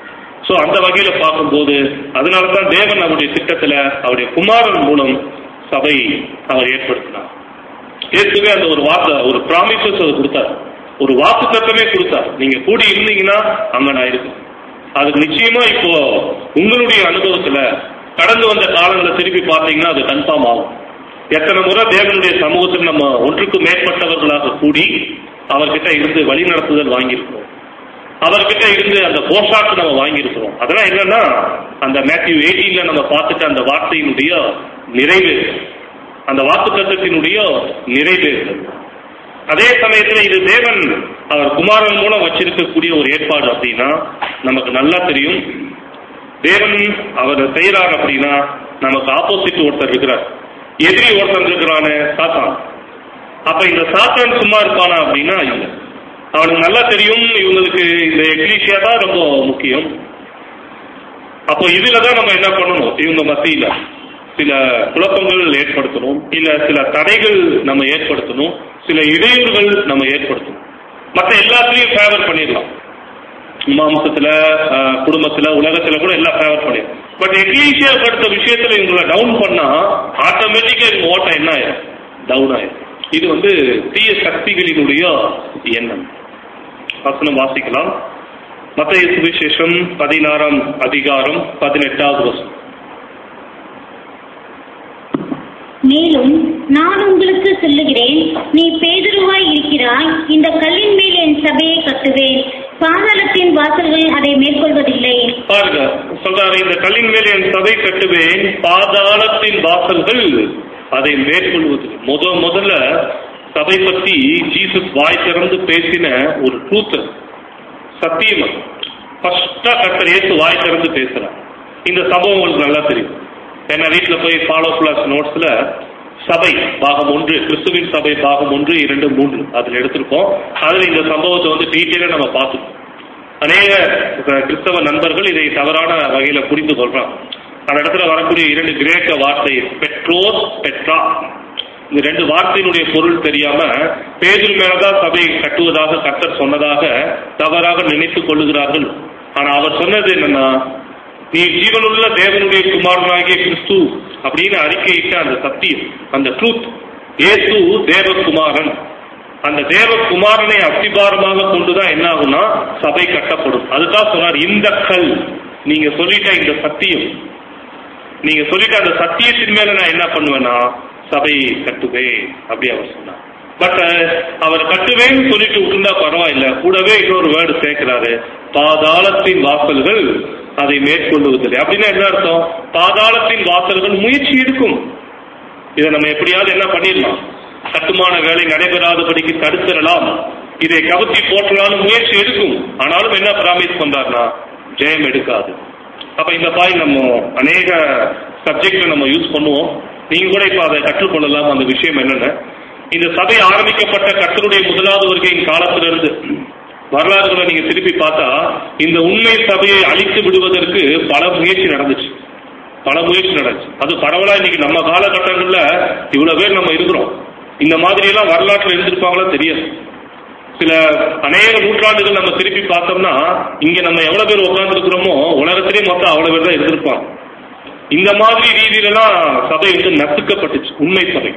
சோ அந்த வகையில பார்க்கும்போது அதனால தான் தேவன் அவருடைய திட்டத்துல அவருடைய குமாரன் மூலம் சபை அவர் ஏற்படுத்தினார் ஏற்கனவே அந்த ஒரு வார்த்தை ஒரு ப்ராமிசஸ் அது கொடுத்தார் ஒரு வாக்கு தத்தமே கொடுத்தார் நீங்க கூடி இருந்தீங்கன்னா அங்க நான் இருக்கேன் அதுக்கு நிச்சயமா இப்போ உங்களுடைய அனுபவத்துல கடந்து வந்த காலங்களை திருப்பி பார்த்தீங்கன்னா அது கன்ஃபார்ம் ஆகும் எத்தனை முறை தேவனுடைய சமூகத்தில் நம்ம ஒன்றுக்கு மேற்பட்டவர்களாக கூடி அவர்கிட்ட இருந்து வழி நடத்துதல் வாங்கியிருக்கிறோம் அவர்கிட்ட இருந்து அந்த போஷாக்கு நம்ம வாங்கியிருக்கிறோம் அதெல்லாம் என்னன்னா அந்த மேத்யூ எயிட்டீன்ல நம்ம பார்த்துட்ட அந்த வார்த்தையினுடைய நிறைவு அந்த வாக்கு தத்துவத்தினுடைய நிறைவேறுதல் அதே சமயத்துல இது தேவன் அவர் குமாரன் மூலம் வச்சிருக்கக்கூடிய ஒரு ஏற்பாடு அப்படின்னா நமக்கு நல்லா தெரியும் தேவன் அவர் செய்யறார் அப்படின்னா நமக்கு ஆப்போசிட் ஒருத்தர் இருக்கிறார் எதிரி ஒருத்தர் இருக்கிறானு சாத்தான் அப்ப இந்த சாத்தான் சும்மா இருப்பானா அப்படின்னா இல்லை அவனுக்கு நல்லா தெரியும் இவங்களுக்கு இந்த எக்லீஷியா தான் ரொம்ப முக்கியம் அப்போ இதுல தான் நம்ம என்ன பண்ணணும் இவங்க மத்தியில சில குழப்பங்கள் ஏற்படுத்தணும் இல்ல சில தடைகள் நம்ம ஏற்படுத்தணும் சில இடையூறுகள் நம்ம ஏற்படுத்தணும் மற்ற எல்லாத்துலயும் ஃபேவர் பண்ணிடலாம் மாம்சத்துல அஹ், குடும்பத்துல உலகத்துல கூட எல்லாம் ஃபேவர் பண்ணிடும் பட் எக்லீஷியா படுத்த விஷயத்துல இவங்களை டவுன் பண்ணா ஆட்டோமேட்டிக்கா இவங்க ஓட்டம் என்ன ஆயிரும் டவுன் ஆயிரும் இது வந்து தீய சக்திகளினுடைய எண்ணம் வசனம் வாசிக்கலாம் மத்திய சுவிசேஷம் பதினாறாம் அதிகாரம் பதினெட்டாவது வசனம் மேலும் நான் உங்களுக்கு சொல்லுகிறேன் நீ பேதுருவாய் இருக்கிறாய் இந்த கல்லின் மேல் என் சபையை கட்டுவேன் பாதாளத்தின் வாசல்கள் அதை மேற்கொள்வதில்லை பாருங்க சொல்றாரு இந்த கல்லின் மேல் என் சபை கட்டுவேன் பாதாளத்தின் வாசல்கள் அதை மேற்கொள்வது முத முதல்ல சபை பத்தி ஜீசஸ் வாய் திறந்து பேசின ஒரு ட்ரூத் சத்தியம் அது. ஃபர்ஸ்டா கர்த்தர் இயேசு வாய் திறந்து பேசுறார் இந்த சம்பவம் உங்களுக்கு நல்லா தெரியும் என்ன வீட்டுல போய் ஃபாலோ பிளஸ் நோட்ஸ்ல சபை பாகம் ஒன்று கிறிஸ்துவின் சபை பாகம் ஒன்று இரண்டு மூன்று அதுல எடுத்திருக்கோம் அதுல இந்த சம்பவத்தை வந்து டீட்டெயிலா நம்ம பார்த்துக்கோம் அநேக அஹ், கிறிஸ்தவ நண்பர்கள் இதை தவறான வகையில புரிந்து கொள்றாங்க அந்த இடத்துல வரக்கூடிய இரண்டு கிரேக்க வார்த்தை பெட்ரோஸ் பெட்ரா இந்த ரெண்டு வார்த்தையினுடைய பொருள் தெரியாம பேதில் மேலதான் சபை கட்டுவதாக கர்த்தர் சொன்னதாக தவறாக நினைத்துக் கொள்ளுகிறார்கள் ஆனா அவர் சொன்னது என்னன்னா நீ ஜீவனுள்ள தேவனுடைய குமாரனாகிய கிறிஸ்து அப்படின்னு அறிக்கையிட்ட அந்த சத்தியம் அந்த ட்ரூத் இயேசு தேவகுமாரன் அந்த தேவகுமாரனை அஸ்திபாரமாக கொண்டுதான் என்ன ஆகும்னா சபை கட்டப்படும் அதுதான் சொன்னார் இந்த கல் நீங்க சொல்லிட்ட இந்த சத்தியம் நீங்க சொல்லிட்ட அந்த சத்தியத்தின் மேல நான் என்ன பண்ணுவேன்னா சபை கட்டுவேன் அப்படி அவர் சொன்னார் பட் அவர் கட்டுவேன்னு சொல்லிட்டு விட்டுருந்தா பரவாயில்ல கூடவே இன்னொரு வேர்டு சேர்க்கிறாரு பாதாளத்தின் வாசல்கள் அதை மேற்கொள்ளுவதில்லை அப்படின்னா என்ன அர்த்தம் பாதாளத்தின் வாசல்கள் முயற்சி எடுக்கும் இதை நம்ம எப்படியாவது என்ன பண்ணிடலாம் கட்டுமான வேலை நடைபெறாதபடிக்கு தடுத்திடலாம் இதை கவுத்தி போற்றலாம்னு முயற்சி எடுக்கும் ஆனாலும் என்ன பிராமிஸ் பண்றாருன்னா ஜெயம் எடுக்காது அப்ப இந்த பாய் நம்ம அநேக சப்ஜெக்ட்ல நம்ம யூஸ் பண்ணுவோம் நீங்க கூட இப்ப அதை கற்றுக்கொள்ளலாம் அந்த விஷயம் என்னன்னு இந்த சபை ஆரம்பிக்கப்பட்ட கர்த்தருடைய முதலாவது வருகையின் காலத்திலிருந்து வரலாறுகளை நீங்க திருப்பி பார்த்தா இந்த உண்மை சபையை அழித்து விடுவதற்கு பல முயற்சி நடந்துச்சு பல முயற்சி நடந்துச்சு அது பரவலா இன்னைக்கு நம்ம காலகட்டங்கள்ல இவ்வளவு பேர் நம்ம இருக்கிறோம் இந்த மாதிரி எல்லாம் வரலாற்றுல இருந்திருப்பாங்களோ தெரியாது சில அநேக நூற்றாண்டுகள் நம்ம திருப்பி பார்த்தோம்னா இங்க நம்ம எவ்வளவு பேர் உட்கார்ந்து இருக்கிறோமோ உலகத்திலேயே மொத்தம் அவ்வளவு பேர் தான் இருந்திருப்பாங்க இந்த மாதிரி ரீதியிலலாம் சபை வந்து நசுக்கப்பட்டுச்சு உண்மை சபை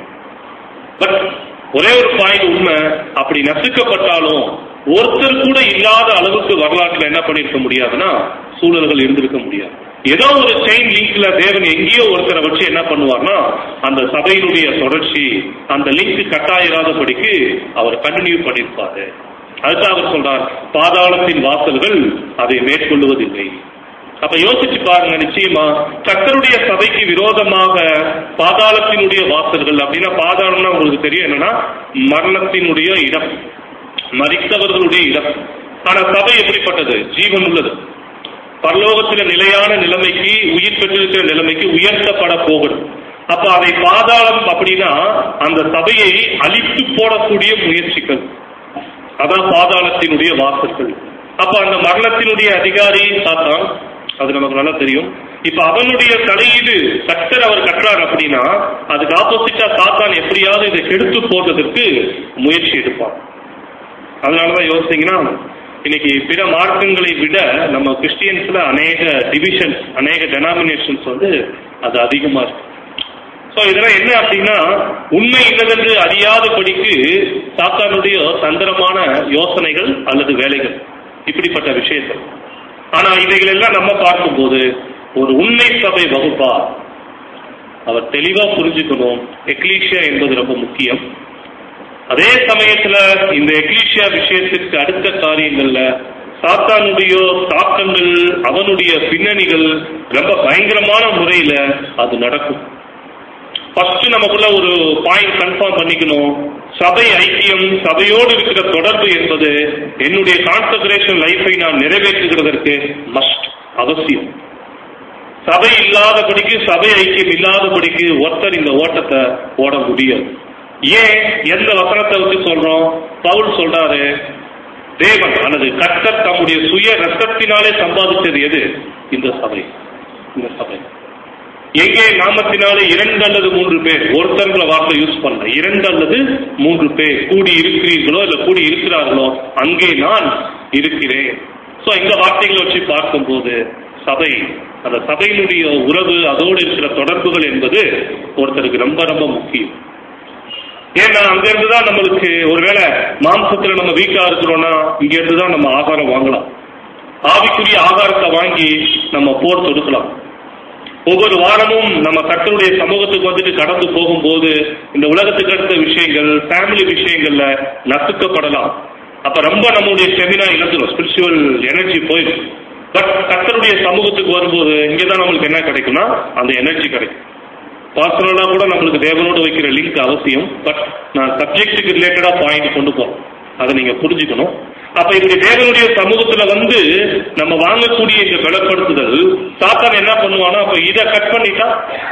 பட் ஒரே ஒரு பாயிண்ட் உண்மை அப்படி நசுக்கப்பட்டாலும் ஒருத்தர் கூட இல்லாத அளவுக்கு வரலாற்றுல என்ன பண்ணிருக்க முடியாதுன்னா சூழல்கள் இருந்திருக்க முடியாது ஏதோ ஒரு செயின் லிங்க்ல தேவன் எங்கேயோ ஒருத்தரை வச்சு என்ன பண்ணுவார்னா அந்த சபையினுடைய தொடர்ச்சி அந்த லிங்க் கட்டாயிராதபடிக்கு அவர் கண்டினியூ பண்ணியிருப்பாரு அதுதான் அவர் சொல்றார் பாதாளத்தின் வாசல்கள் அதை மேற்கொள்ளுவதில்லை அப்ப யோசிச்சு பாருங்க நிச்சயமா கர்த்தருடைய சபைக்கு விரோதமாக பாதாளத்தினுடைய வாசல்கள் அப்படின்னா பாதாளம்னா உங்களுக்கு தெரியும் என்னன்னா மரணத்தினுடைய இடம் மறித்தவர்களுடைய இடம் ஆனா சபை எப்படிப்பட்டது ஜீவன் உள்ளது பரலோகத்தில நிலையான நிலைமைக்கு உயிர் பெற்றிருக்கிற நிலைமைக்கு உயர்த்தப்பட போகணும் அப்ப அதை பாதாளம் அப்படின்னா அந்த சபையை அழித்து போடக்கூடிய முயற்சிகள் அதான் பாதாளத்தினுடைய வாசல்கள் அப்ப அந்த மரணத்தினுடைய அதிகாரி சாத்தான் அது நமக்கு நல்லா தெரியும் இப்ப அவனுடைய தலையீடு கர்த்தர் அவர் கட்டுறார் அப்படின்னா அதுக்கு ஆப்போசிட்டா சாத்தான் எப்படியாவது இதை கெடுத்து போடுறதுக்கு முயற்சி எடுப்பான் அதனாலதான் யோசிச்சீங்கன்னா இன்னைக்கு பிற மார்க்கங்களை விட நம்ம கிறிஸ்டியன்ஸ்ல அநேக டிவிஷன்ஸ் அநேக டெனாமினேஷன்ஸ் வந்து அது அதிகமா இருக்கு ஸோ இதெல்லாம் என்ன அப்படின்னா உண்மை இல்லதென்று அறியாதபடிக்கு சாத்தானுடைய தந்திரமான யோசனைகள் அல்லது வேலைகள் இப்படிப்பட்ட விஷயங்கள் ஆனா இவைகள் எல்லாம் நம்ம பார்க்கும்போது ஒரு உண்மை சபை வகுப்பா அவர் தெளிவா புரிஞ்சுக்கணும் எக்லீஷியா என்பது ரொம்ப முக்கியம் அதே சமயத்துல இந்த எக்லீஷியா விஷயத்திற்கு அடுத்த காரியங்கள்ல சாத்தானுடைய தாக்கங்கள் அவனுடைய பின்னணிகள் ரொம்ப பயங்கரமான முறையில அது நடக்கும் ஃபர்ஸ்ட் நமக்குள்ள ஒரு பாயிண்ட் கன்ஃபார்ம் பண்ணிக்கணும் சபை ஐக்கியம் சபையோடு இருக்கிற தொடர்பு என்பது என்னுடைய கான்சன்ட்ரேஷன் லைஃபை நான் நிறைவேற்றுகிறதற்கு மஸ்ட் அவசியம் சபை இல்லாதபடிக்கு சபை ஐக்கியம் இல்லாதபடிக்கு ஒருத்தர் இந்த ஓட்டத்தை ஓட முடியாது ஏன் எந்த வசனத்தை வச்சு சொல்றோம் பவுல் சொல்றாரு தேவன் அல்லது கர்த்தர் தம்முடைய சுய ரத்தத்தினாலே சம்பாதிச்சது எது இந்த சபை இந்த சபை எங்கே நாமத்தினாலே இரண்டு அல்லது மூன்று பேர் ஒருத்தர்ங்கிற வார்த்தை யூஸ் பண்ணல இரண்டு அல்லது மூன்று பேர் கூடி இருக்கிறீர்களோ இல்ல கூடி இருக்கிறார்களோ அங்கே நான் இருக்கிறேன் சோ இந்த வார்த்தைகளை வச்சு பார்க்கும்போது சபை அந்த சபையினுடைய உறவு அதோடு இருக்கிற தொடர்புகள் என்பது ஒருத்தருக்கு ரொம்ப ரொம்ப முக்கியம் ஏன்னா அங்க இருந்து தான் நம்மளுக்கு ஒருவேளை மாம்சத்துல நம்ம வீக்கா இருக்கிறோம்னா இங்க இருந்து தான் நம்ம ஆகாரம் வாங்கலாம் ஆவிக்குரிய ஆகாரத்தை வாங்கி நம்ம போர் தொடுக்கலாம் ஒவ்வொரு வாரமும் நம்ம கர்த்தருடைய சமூகத்துக்கு வந்துட்டு கடந்து போகும்போது இந்த உலகத்துக்கு அடுத்த விஷயங்கள் ஃபேமிலி விஷயங்கள்ல நசுக்கப்படலாம் அப்ப ரொம்ப நம்மளுடைய ஸ்டெமினா இழந்துடும் ஸ்பிரிச்சுவல் எனர்ஜி போயிடும் பட் கர்த்தருடைய சமூகத்துக்கு வரும்போது இங்கதான் நம்மளுக்கு என்ன கிடைக்கும்னா அந்த எனர்ஜி கிடைக்கும் பர்சனலா கூட நம்மளுக்கு தேவனோடு வைக்கிற லிங்க் அவசியம் பட் நான் சப்ஜெக்ட்டுக்கு ரிலேட்டடா பாயிண்ட் கொண்டு போறேன் அதை நீங்க புரிஞ்சுக்கணும் அப்ப இப்படி தேவனுடைய சமூகத்துல வந்து நம்ம வாங்கக்கூடிய இந்த பலப்படுத்துதல் சாத்தான் என்ன பண்ணுவானா அப்ப இதை கட் பண்ணிட்டா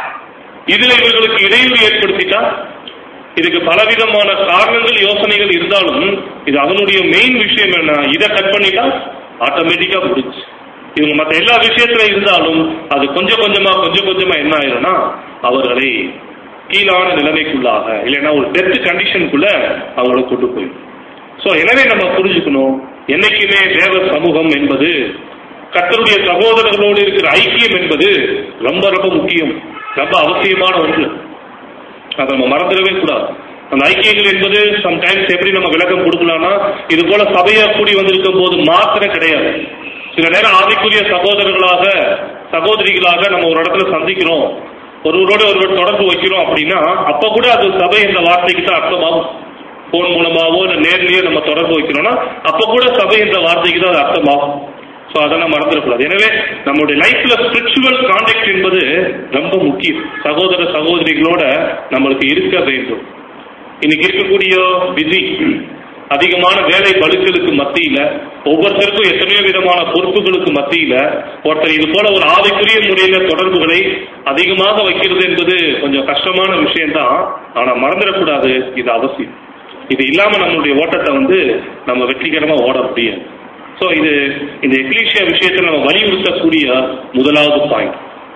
இதுல இவர்களுக்கு இடையூறு ஏற்படுத்திட்டா இதுக்கு பலவிதமான காரணங்கள் யோசனைகள் இருந்தாலும் இது அவனுடைய மெயின் விஷயம் என்ன இதை கட் பண்ணிட்டா ஆட்டோமேட்டிக்கா முடிச்சு இவங்க மற்ற எல்லா விஷயத்துல இருந்தாலும் அது கொஞ்சம் கொஞ்சமா கொஞ்சம் கொஞ்சமா என்ன ஆயிரும்னா அவர்களை கீழான நிலைமைக்குள்ளாக இல்லைன்னா ஒரு டெத் கண்டிஷனுக்குள்ள அவங்களை கொண்டு போயிடும் சோ எனவே நம்ம புரிஞ்சுக்கணும் என்னைக்குமே தேவ சமூகம் என்பது கர்த்தருடைய சகோதரர்களோடு இருக்கிற ஐக்கியம் என்பது ரொம்ப ரொம்ப முக்கியம் ரொம்ப அவசியமான ஒன்று அதை நம்ம மறந்துடவே கூடாது அந்த ஐக்கியங்கள் என்பது சம்டைம்ஸ் எப்படி நம்ம விளக்கம் கொடுக்கலாம்னா இது போல சபையா கூடி வந்திருக்கும் போது மாத்திரம் கிடையாது சில நேரம் ஆவிக்குரிய சகோதரர்களாக சகோதரிகளாக நம்ம ஒரு இடத்துல சந்திக்கிறோம் ஒருவரோட ஒருவர் தொடர்பு வைக்கிறோம் அப்படின்னா அப்ப கூட அது சபை என்ற வார்த்தைக்கு தான் அர்த்தமாகும் போன் மூலமாவோ இல்ல நேர்லயோ நம்ம தொடர்பு வைக்கிறோம்னா அப்ப கூட சபை என்ற வார்த்தைக்கு தான் அது அர்த்தமாகும் ஸோ அதெல்லாம் மறந்துடக்கூடாது எனவே நம்மளுடைய லைஃப்ல ஸ்பிரிச்சுவல் கான்டாக்ட் என்பது ரொம்ப முக்கியம் சகோதர சகோதரிகளோட நம்மளுக்கு இருக்க வேண்டும் இன்னைக்கு இருக்கக்கூடிய பிஸி அதிகமான வேலை பளுக்களுக்கு மத்தியில ஒவ்வொருத்தருக்கும் எத்தனையோ விதமான பொறுப்புகளுக்கு மத்தியில ஒருத்தர் இது போல ஒரு ஆவிக்குரிய முறையில தொடர்புகளை அதிகமாக வைக்கிறது என்பது கொஞ்சம் கஷ்டமான விஷயம்தான் ஆனா மறந்துடக்கூடாது இது அவசியம் இது இல்லாம நம்மளுடைய ஓட்டத்தை வந்து நம்ம வெற்றிகரமா ஓட முடியாது சோ இது இந்த எக்லீஷியா விஷயத்தில் நம்ம வலியுறுத்தக்கூடிய முதலாவது பாயிண்ட்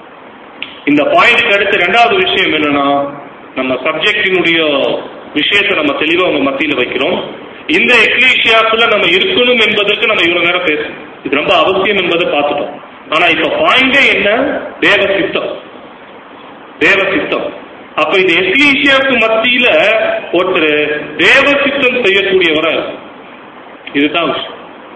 இந்த பாயிண்ட்க்கு அடுத்து ரெண்டாவது விஷயம் என்னன்னா நம்ம சப்ஜெக்டினுடைய விஷயத்தை நம்ம தெளிவா உங்க மத்தியில வைக்கிறோம் இந்த எக்லீஷியாக்குள்ள நம்ம இருக்கணும் என்பதற்கு நம்ம இவ்வளவு நேரம் பேசணும் இது ரொம்ப அவசியம் என்பதை பார்த்துட்டோம் ஆனா இப்ப பாயிண்டே என்ன தேவ சித்தம் தேவ சித்தம் அப்ப இந்த எக்லீஷியாவுக்கு மத்தியில ஒருத்தர் தேவ சித்தம் செய்யக்கூடியவரா இருக்கும். இதுதான் விஷயம்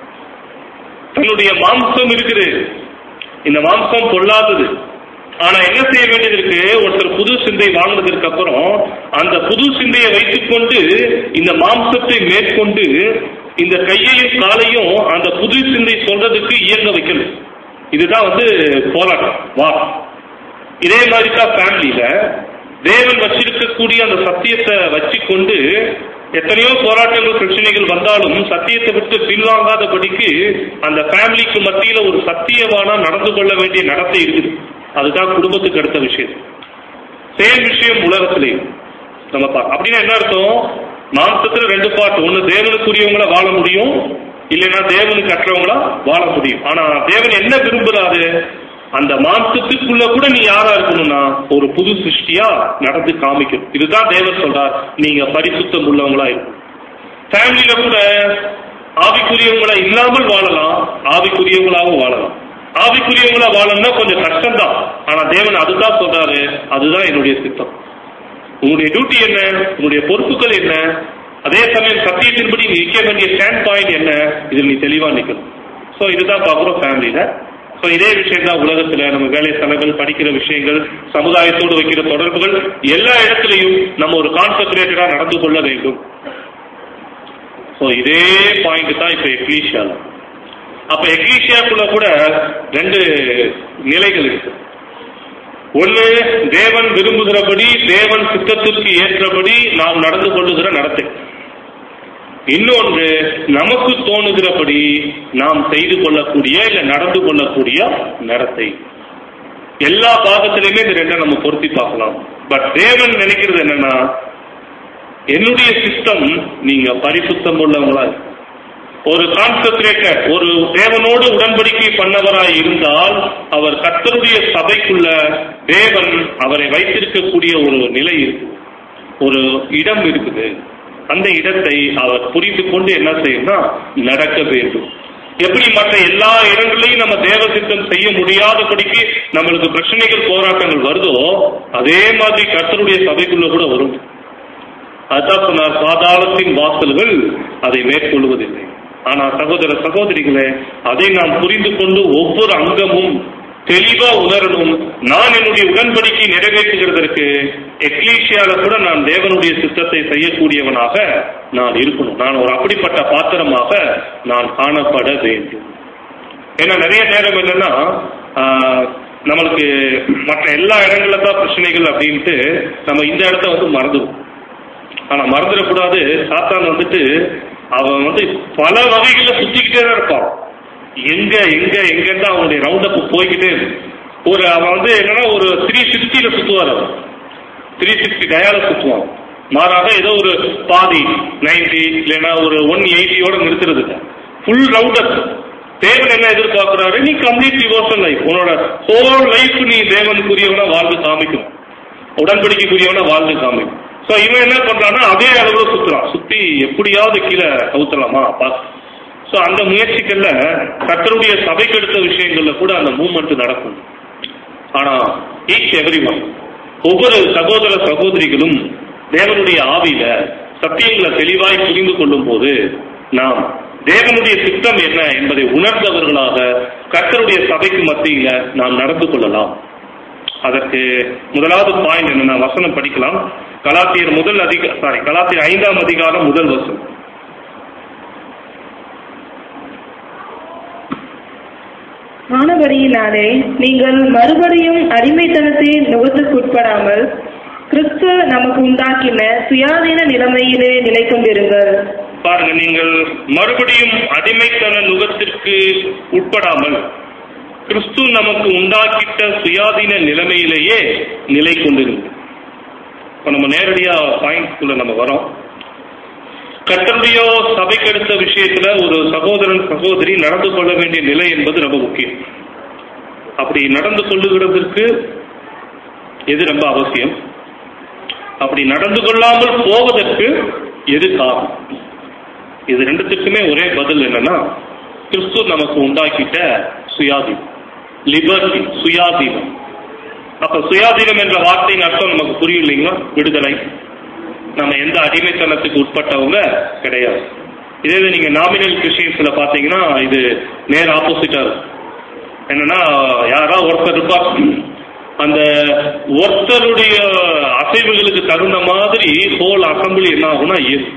தன்னுடைய மாம்சம் இருக்குது இந்த மாம்சம் பொல்லாதது ஆனா என்ன செய்ய வேண்டியது இருக்கு ஒருத்தர் புது சிந்தை வாழ்ந்ததற்கு அப்புறம் அந்த புது சிந்தையை வைத்துக்கொண்டு இந்த மாம்சத்தை மேற்கொண்டு இந்த கையையும் காலையும் அந்த புது சிந்தை சொல்றதுக்கு இயங்க வைக்கணும் இதுதான் வந்து போராட்டம் வா இதே மாதிரி தான் ஃபேமிலியில தேவன் வச்சிருக்கக்கூடிய அந்த சத்தியத்தை வச்சுக்கொண்டு எத்தனையோ போராட்டங்கள் பிரச்சனைகள் வந்தாலும் சத்தியத்தை விட்டு பின்வாங்காதபடிக்கு அந்த ஃபேமிலிக்கு மத்தியில ஒரு சத்தியவானா நடந்து கொள்ள வேண்டிய நடத்தை இருக்குது அதுதான் குடும்பத்துக்கு அடுத்த விஷயம் சேம் விஷயம் உலகத்திலேயும் நம்ம பார்க்க அப்படின்னா என்ன அர்த்தம் மாம்சத்துல ரெண்டு பாட்டு ஒண்ணு தேவனுக்குரியவங்கள வாழ முடியும் இல்லைன்னா தேவனுக்கு அற்றவங்களா வாழ முடியும் ஆனா தேவன் என்ன விரும்புறாரு அந்த மாம்சத்துக்குள்ள கூட நீ யாரா இருக்கணும்னா ஒரு புது சிருஷ்டியா நடந்து காமிக்கும் இதுதான் தேவன் சொல்றார் நீங்க பரிசுத்தம் உள்ளவங்களா இருக்கும் ஃபேமிலியில கூட ஆவிக்குரியவங்களா இல்லாமல் வாழலாம் ஆவிக்குரியவங்களாகவும் வாழலாம் ஆவிக்குரியவங்களா வாழணும்னா கொஞ்சம் கஷ்டம்தான் ஆனா தேவன் அதுதான் சொல்றாரு அதுதான் என்னுடைய சித்தம் உங்களுடைய டியூட்டி என்ன உங்களுடைய பொறுப்புகள் என்ன அதே சமயம் சத்தியத்தின்படி நீ நிற்க வேண்டிய ஸ்டாண்ட் பாயிண்ட் என்ன இதில் நீ தெளிவா நிற்கணும் ஸோ இதுதான் பார்க்குறோம் ஃபேமிலியில ஸோ இதே விஷயம் தான் உலகத்துல நம்ம வேலை ஸ்தலங்கள் படிக்கிற விஷயங்கள் சமுதாயத்தோடு வைக்கிற தொடர்புகள் எல்லா இடத்துலையும் நம்ம ஒரு கான்சென்ட்ரேட்டடா நடந்து கொள்ள வேண்டும் ஸோ இதே பாயிண்ட் தான் இப்ப எக்லீஷியால அப்ப எக்லீஷியாக்குள்ள கூட ரெண்டு நிலைகள் இருக்கு ஒண்ணு தேவன் விரும்புகிறபடி தேவன் சித்தத்திற்கு ஏற்றபடி நாம் நடந்து கொள்ளுகிற நடத்தை இன்னொன்று நமக்கு தோணுகிறபடி நாம் செய்து கொள்ளக்கூடிய இல்ல நடந்து கொள்ளக்கூடிய நடத்தை எல்லா பாகத்திலையுமே இந்த ரெண்டை நம்ம பொருத்தி பார்க்கலாம் பட் தேவன் நினைக்கிறது என்னன்னா என்னுடைய சிஸ்டம் நீங்க பரிசுத்தம் உள்ளவங்களா இருக்கணும். ஒரு கான்சென்ட்ரேட்டர் ஒரு தேவனோடு உடன்படிக்கை பண்ணவராய் இருந்தால் அவர் கர்த்தருடைய சபைக்குள்ள தேவன் அவரை வைத்திருக்கக்கூடிய ஒரு நிலை இருக்கு ஒரு இடம் இருக்குது அந்த இடத்தை அவர் புரிந்து கொண்டு என்ன செய்யணும்னா நடக்க வேண்டும் எப்படி மற்ற எல்லா இடங்களையும் நம்ம தேவ சித்தம் செய்ய முடியாதபடிக்கு நம்மளுக்கு பிரச்சனைகள் போராட்டங்கள் வருதோ அதே மாதிரி கர்த்தருடைய சபைக்குள்ள கூட வரும் அதான் சொன்னார் பாதாளத்தின் வாசல்கள் அதை மேற்கொள்வதில்லை ஆனா சகோதர சகோதரிகளே அதை நாம் புரிந்து கொண்டு ஒவ்வொரு அங்கமும் தெளிவா உணரணும் நான் என்னுடைய உடன்படிக்கை நிறைவேற்றுகிறதற்கு எக்லீஷியால கூட நான் தேவனுடைய சித்தத்தை செய்யக்கூடியவனாக நான் இருக்கணும் நான் ஒரு அப்படிப்பட்ட பாத்திரமாக நான் காணப்பட வேண்டும் ஏன்னா நிறைய நேரம் என்னன்னா ஆஹ், நம்மளுக்கு மற்ற எல்லா இடங்கள்ல தான் பிரச்சனைகள் அப்படின்ட்டு நம்ம இந்த இடத்த வந்து மறந்துடும் ஆனா மறந்துடக்கூடாது சாத்தான் வந்துட்டு அவன் வந்து பல வகைகளில் சுத்திக்கிட்டே தான் இருப்பான் எங்க எங்க எங்கன்னு அவனுடைய ரவுண்ட் அப் போய்கிட்டே இருக்கு. ஒரு அவன் வந்து என்னன்னா ஒரு த்ரீ சிக்ஸ்டியில சுத்துவார் அவன் த்ரீ சிக்ஸ்டி டயால சுத்துவான் மாறாக ஏதோ ஒரு பாதி நைன்டி இல்லைன்னா ஒரு ஒன் எயிட்டியோட நிறுத்துறது ஃபுல் ரவுண்ட் அப் தேவன் என்ன எதிர்பார்க்கிறாரு நீ கம்ப்ளீட் டிவோஷன் லைஃப் உன்னோட ஹோல் லைஃப் நீ தேவனுக்குரியவனா வாழ்ந்து காமிக்கும் உடன்படிக்கைக்குரியவனா வாழ்ந்து காமிக்கும் ஸோ இவன் என்ன பண்றான்னா அதே அளவுல சுத்துறான் சுத்தி எப்படியாவது கீழே கவுத்தலாமா பார்த்து ஸோ அந்த முயற்சிகள்ல கர்த்தருடைய சபைக்கு எடுத்த விஷயங்கள்ல கூட அந்த மூவ்மெண்ட் நடக்கும் ஆனா ஈச் எவ்ரி ஒன் ஒவ்வொரு சகோதர சகோதரிகளும் தேவனுடைய ஆவியில சத்தியங்களை தெளிவாய் புரிந்து கொள்ளும் போது நாம் தேவனுடைய சித்தம் என்ன என்பதை உணர்ந்தவர்களாக கர்த்தருடைய சபைக்கு மத்தியில நாம் நடந்து கொள்ளலாம் அதற்கு முதலாவது பாயிண்ட் என்னன்னா வசனம் படிக்கலாம் கலாத்தியர் முதல் அதிக சாரி கலாத்தியர் ஐந்தாம் அதிகாரம் முதல் வசனம் ஆனபடியினாலே நீங்கள் மறுபடியும் அடிமைத்தனத்தின் நுகத்துக்குட்படாமல் கிறிஸ்து நமக்கு உண்டாக்கின சுயாதீன நிலைமையிலே நிலை கொண்டிருங்கள் பாருங்க நீங்கள் மறுபடியும் அடிமைத்தன நுகத்திற்கு உட்படாமல் கிறிஸ்து நமக்கு உண்டாக்கிட்ட சுயாதீன நிலைமையிலேயே நிலை கொண்டிருங்க இப்ப நம்ம நேரடியா பாயிண்ட்குள்ள நம்ம வரோம் கர்த்தருடைய சபைக்கு அடுத்த விஷயத்துல ஒரு சகோதரன் சகோதரி நடந்து கொள்ள வேண்டிய நிலை என்பது ரொம்ப முக்கியம் அப்படி நடந்து கொள்ளுகிறதற்கு எது ரொம்ப அவசியம் அப்படி நடந்து கொள்ளாமல் போவதற்கு எது காரணம் இது ரெண்டுத்துக்குமே ஒரே பதில் என்னன்னா கிறிஸ்து நமக்கு உண்டாக்கிட்ட சுயாதீனம் லிபர்ட்டி சுயாதீனம் அப்ப சுயாதீனம் என்ற வார்த்தையின் அர்த்தம் நமக்கு புரியும் இல்லைங்களா விடுதலை நம்ம எந்த அடிமைத்தனத்துக்கு உட்பட்டவங்க கிடையாது இதே இது நீங்க நாமினல் கிறிஸ்டியன்ஸ்ல பாத்தீங்கன்னா இது நேர் ஆப்போசிட்டா இருக்கும் என்னன்னா யாரா ஒருத்தர் இருப்பா அந்த ஒருத்தருடைய அசைவுகளுக்கு தகுந்த மாதிரி ஹோல் அசம்பிளி என்ன ஆகும்னா இயங்கும்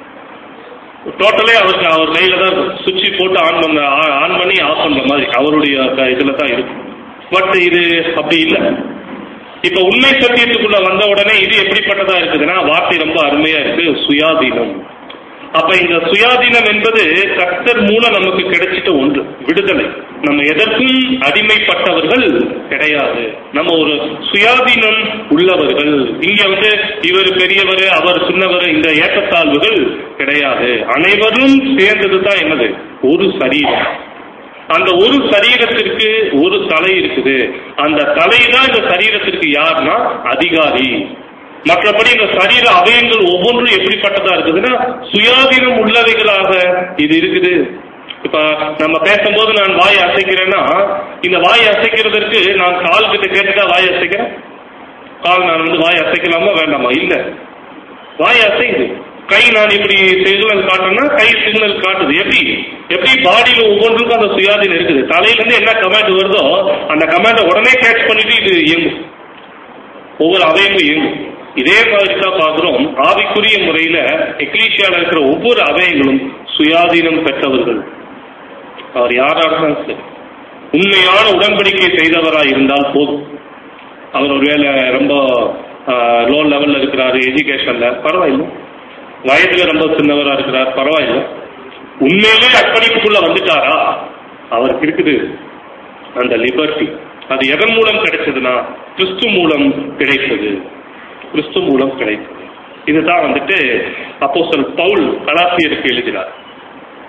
டோட்டலே அவருக்கு அவர் கையில தான் சுவிட்ச் போட்டு ஆன் பண்ண ஆன் பண்ணி ஆஃப் பண்ற மாதிரி அவருடைய க- இதுல தான் இருக்கும் பட் இது அப்படி இல்லை இப்ப உண்மை சத்தியத்துக்குள்ள வந்த உடனே இது எப்படிப்பட்டதா இருக்குதுன்னா வார்த்தை ரொம்ப அருமையா இருக்கு சுயாதீனம் அப்ப இந்த சுயாதீனம் என்பது கர்த்தர் மூலம் நமக்கு கிடைச்சிட்ட ஒன்று விடுதலை நம்ம எதற்கும் அடிமைப்பட்டவர்கள் கிடையாது நம்ம ஒரு சுயாதீனம் உள்ளவர்கள் இங்க வந்து இவர் பெரியவர் அவர் சின்னவர் இந்த ஏற்றத்தாழ்வுகள் கிடையாது அனைவரும் சேர்ந்தது தான் என்னது ஒரு சரீரம் அந்த ஒரு சரீரத்திற்கு ஒரு தலை இருக்குது அந்த தலை தான் இந்த சரீரத்திற்கு யாருன்னா அதிகாரி மற்றபடி இந்த சரீர அவயங்கள் ஒவ்வொன்றும் எப்படிப்பட்டதா இருக்குதுன்னா சுயாதீனம் உள்ளவைகளாக இது இருக்குது இப்ப நம்ம பேசும்போது நான் வாயை அசைக்கிறேன்னா இந்த வாயை அசைக்கிறதற்கு நான் கால் கிட்ட கேட்டுட்டா வாயை அசைக்கிறேன் கால் நான் வந்து வாயை அசைக்கலாமா வேண்டாமா இல்ல வாய் அசையுது கை நான் இப்படி சிக்னல் காட்டணும்னா கை சிக்னல் காட்டுது எப்படி எப்படி பாடியில ஒவ்வொன்றுக்கும் அந்த சுயாதீனம் இருக்குது தலையில இருந்து என்ன கமாண்ட் வருதோ அந்த கமாண்டை உடனே கேட்ச் பண்ணிட்டு இது இயங்கும் ஒவ்வொரு அவயமும் இயங்கும் இதே மாதிரி தான் பார்க்கிறோம் ஆவிக்குரிய முறையில எக்லீஷியால இருக்கிற ஒவ்வொரு அவயங்களும் சுயாதீனம் பெற்றவர்கள் அவர் யாரா இருந்தாலும் சரி உண்மையான உடன்படிக்கை செய்தவராய் இருந்தால் போதும் அவர் ஒருவேளை ரொம்ப லோ லெவல்ல இருக்கிறாரு எஜுகேஷன்ல பரவாயில்லை வயதுல ரொம்ப சின்னவரா இருக்கிறார் பரவாயில்லை உண்மையிலே அர்ப்பணிப்புக்குள்ள வந்துட்டாரா அவருக்கு இருக்குது அந்த லிபர்ட்டி அது எதன் மூலம் கிடைச்சதுன்னா கிறிஸ்து மூலம் கிடைத்தது கிறிஸ்து மூலம் கிடைத்தது இதுதான் வந்துட்டு அப்போஸ்தலன் பவுல் கலாசியருக்கு எழுதினார்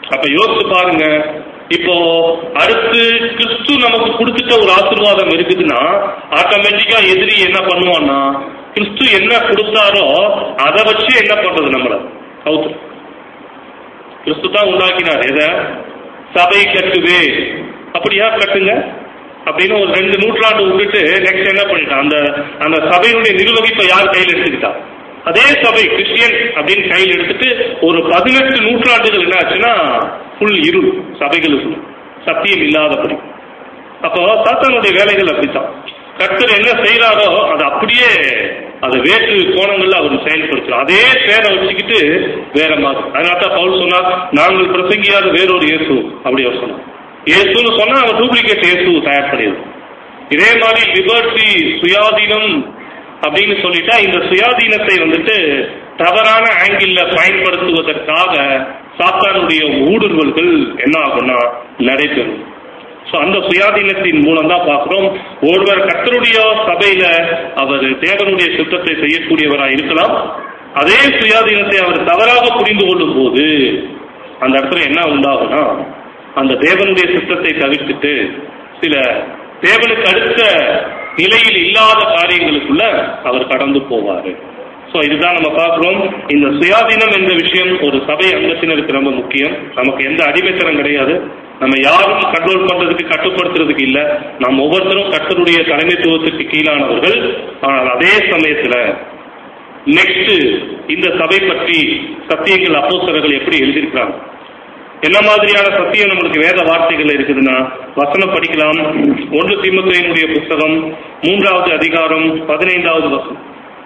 அப்ப யோசிச்சு பாருங்க இப்போ அடுத்து கிறிஸ்து நமக்கு கொடுத்துட்ட ஒரு ஆசீர்வாதம் இருக்குதுன்னா ஆட்டோமேட்டிக்கா எதிரி என்ன பண்ணுவான்னா கிறிஸ்து என்ன கொடுத்தாரோ அதை வச்சு என்ன பண்றது நம்மள கவுத்து கிறிஸ்து தான் உண்டாக்கினார் எதை சபை கட்டுவே அப்படியா கட்டுங்க அப்படின்னு ஒரு ரெண்டு நூற்றாண்டு விட்டுட்டு நெக்ஸ்ட் என்ன பண்ணிட்டான் அந்த அந்த சபையினுடைய நிர்வகிப்பை யார் கையில் எடுத்துக்கிட்டா அதே சபை கிறிஸ்டியன் அப்படின்னு கையில் எடுத்துட்டு ஒரு பதினெட்டு நூற்றாண்டுகள் என்ன ஆச்சுன்னா ஃபுல் இருள் சபைகளுக்கு சத்தியம் இல்லாதபடி அப்போ சாத்தானுடைய வேலைகள் அப்படித்தான் கர்த்தர் என்ன செய்யறாரோ அது அப்படியே அது வேற்று கோணங்கள்ல அவர் செயல்படுத்துறார் அதே பேரை வச்சுக்கிட்டு வேற மாதிரி அதனால தான் பவுல் சொன்னார் நாங்கள் பிரசங்கியாத வேறொரு இயேசு அப்படி அவர் சொன்னார் இயேசுன்னு சொன்னா அவர் டூப்ளிகேட் இயேசு தயார் பண்ணியது இதே மாதிரி லிபர்ட்டி சுயாதீனம் அப்படின்னு சொல்லிட்டா இந்த சுயாதீனத்தை வந்துட்டு தவறான ஆங்கிள் பயன்படுத்துவதற்காக சாத்தானுடைய ஊடுருவல்கள் என்ன ஆகும்னா நடைபெறும் ஸோ அந்த சுயாதீனத்தின் மூலம் தான் பார்க்கிறோம் ஒருவர் கர்த்தருடைய சபையில அவர் தேவனுடைய சுத்தத்தை செய்யக்கூடியவராக இருக்கலாம் அதே சுயாதீனத்தை அவர் தவறாக புரிந்து கொள்ளும் போது அந்த இடத்துல என்ன உண்டாகும்னா அந்த தேவனுடைய சித்தத்தை தவிர்த்துட்டு சில தேவனுக்கு அடுத்த நிலையில் இல்லாத காரியங்களுக்குள்ள அவர் கடந்து போவாரு ஸோ இதுதான் நம்ம பார்க்கிறோம் இந்த சுயாதீனம் என்ற விஷயம் ஒரு சபை அங்கத்தினருக்கு ரொம்ப முக்கியம் நமக்கு எந்த அடிமைத்தனம் கிடையாது நம்ம யாரும் கண்ட்ரோல் பண்றதுக்கு கட்டுப்படுத்துறதுக்கு இல்ல நாம் ஒவ்வொருத்தரும் கர்த்தருடைய தலைமைத்துவத்துக்கு கீழானவர்கள் ஆனால் அதே சமயத்துல நெக்ஸ்ட் இந்த சபை பற்றி சத்தியங்கள் அப்போஸ்தலர்கள் எப்படி எழுதியிருக்கிறாங்க என்ன மாதிரியான சத்தியம் நம்மளுக்கு வேத வார்த்தைகள் இருக்குதுன்னா வசனம் படிக்கலாம் ஒன்று தீமத்தையினுடைய புஸ்தகம் மூன்றாவது அதிகாரம் பதினைந்தாவது வசனம்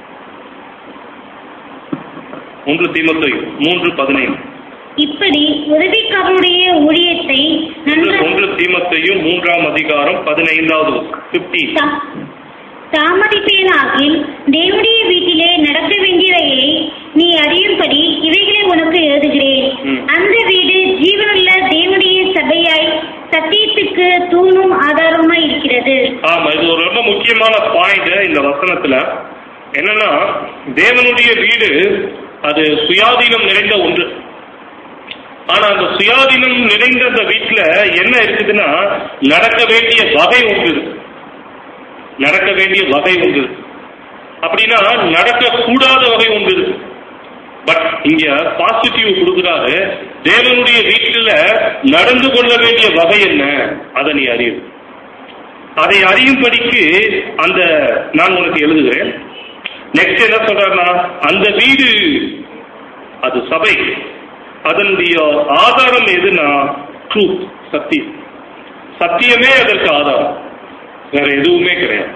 ஒன்று தீமத்தை மூன்று பதினைந்து இப்படி உதவிக்காரருடைய ஊழியத்தை நன்றாக ஒன்று தீமத்தையும் மூன்றாம் அதிகாரம் பதினைந்தாவது பிப்டீன் தா- தாமதிப்பேனாகில் தேவனுடைய வீட்டிலே நடக்க வேண்டியவையை நீ அறியும்படி இவைகளை உனக்கு எழுதுகிறேன் ம். அந்த வீடு ஜீவனுள்ள தேவனுடைய சபையாய் சத்தியத்துக்கு தூணும் ஆதாரமாய் இருக்கிறது ஆமா இது ஒரு ரொம்ப முக்கியமான பாயிண்ட் இந்த வசனத்துல என்னன்னா தேவனுடைய வீடு அது சுயாதீனம் நிறைந்த ஒன்று ஆனா அந்த சுயாதீனம் நிறைந்த அந்த வீட்டுல என்ன இருக்குதுன்னா நடக்க வேண்டிய வகை ஒன்று இருக்கு நடக்க வேண்டிய வகை ஒன்று இருக்கு அப்படின்னா நடக்க கூடாத வகை ஒன்று இருக்கு பட் இங்க பாசிட்டிவ் கொடுக்குறாரு தேவனுடைய வீட்டுல நடந்து கொள்ள வேண்டிய வகை என்ன அதை நீ அறியும் அதை அறியும்படிக்கு அந்த நான் உனக்கு எழுதுகிறேன் நெக்ஸ்ட் என்ன சொல்றாருன்னா அந்த வீடு அது சபை அதனுடைய ஆதாரம் எதுனா ட்ரூத் சத்தியம் சத்தியமே அதற்கு ஆதாரம் வேற எதுவுமே கிடையாது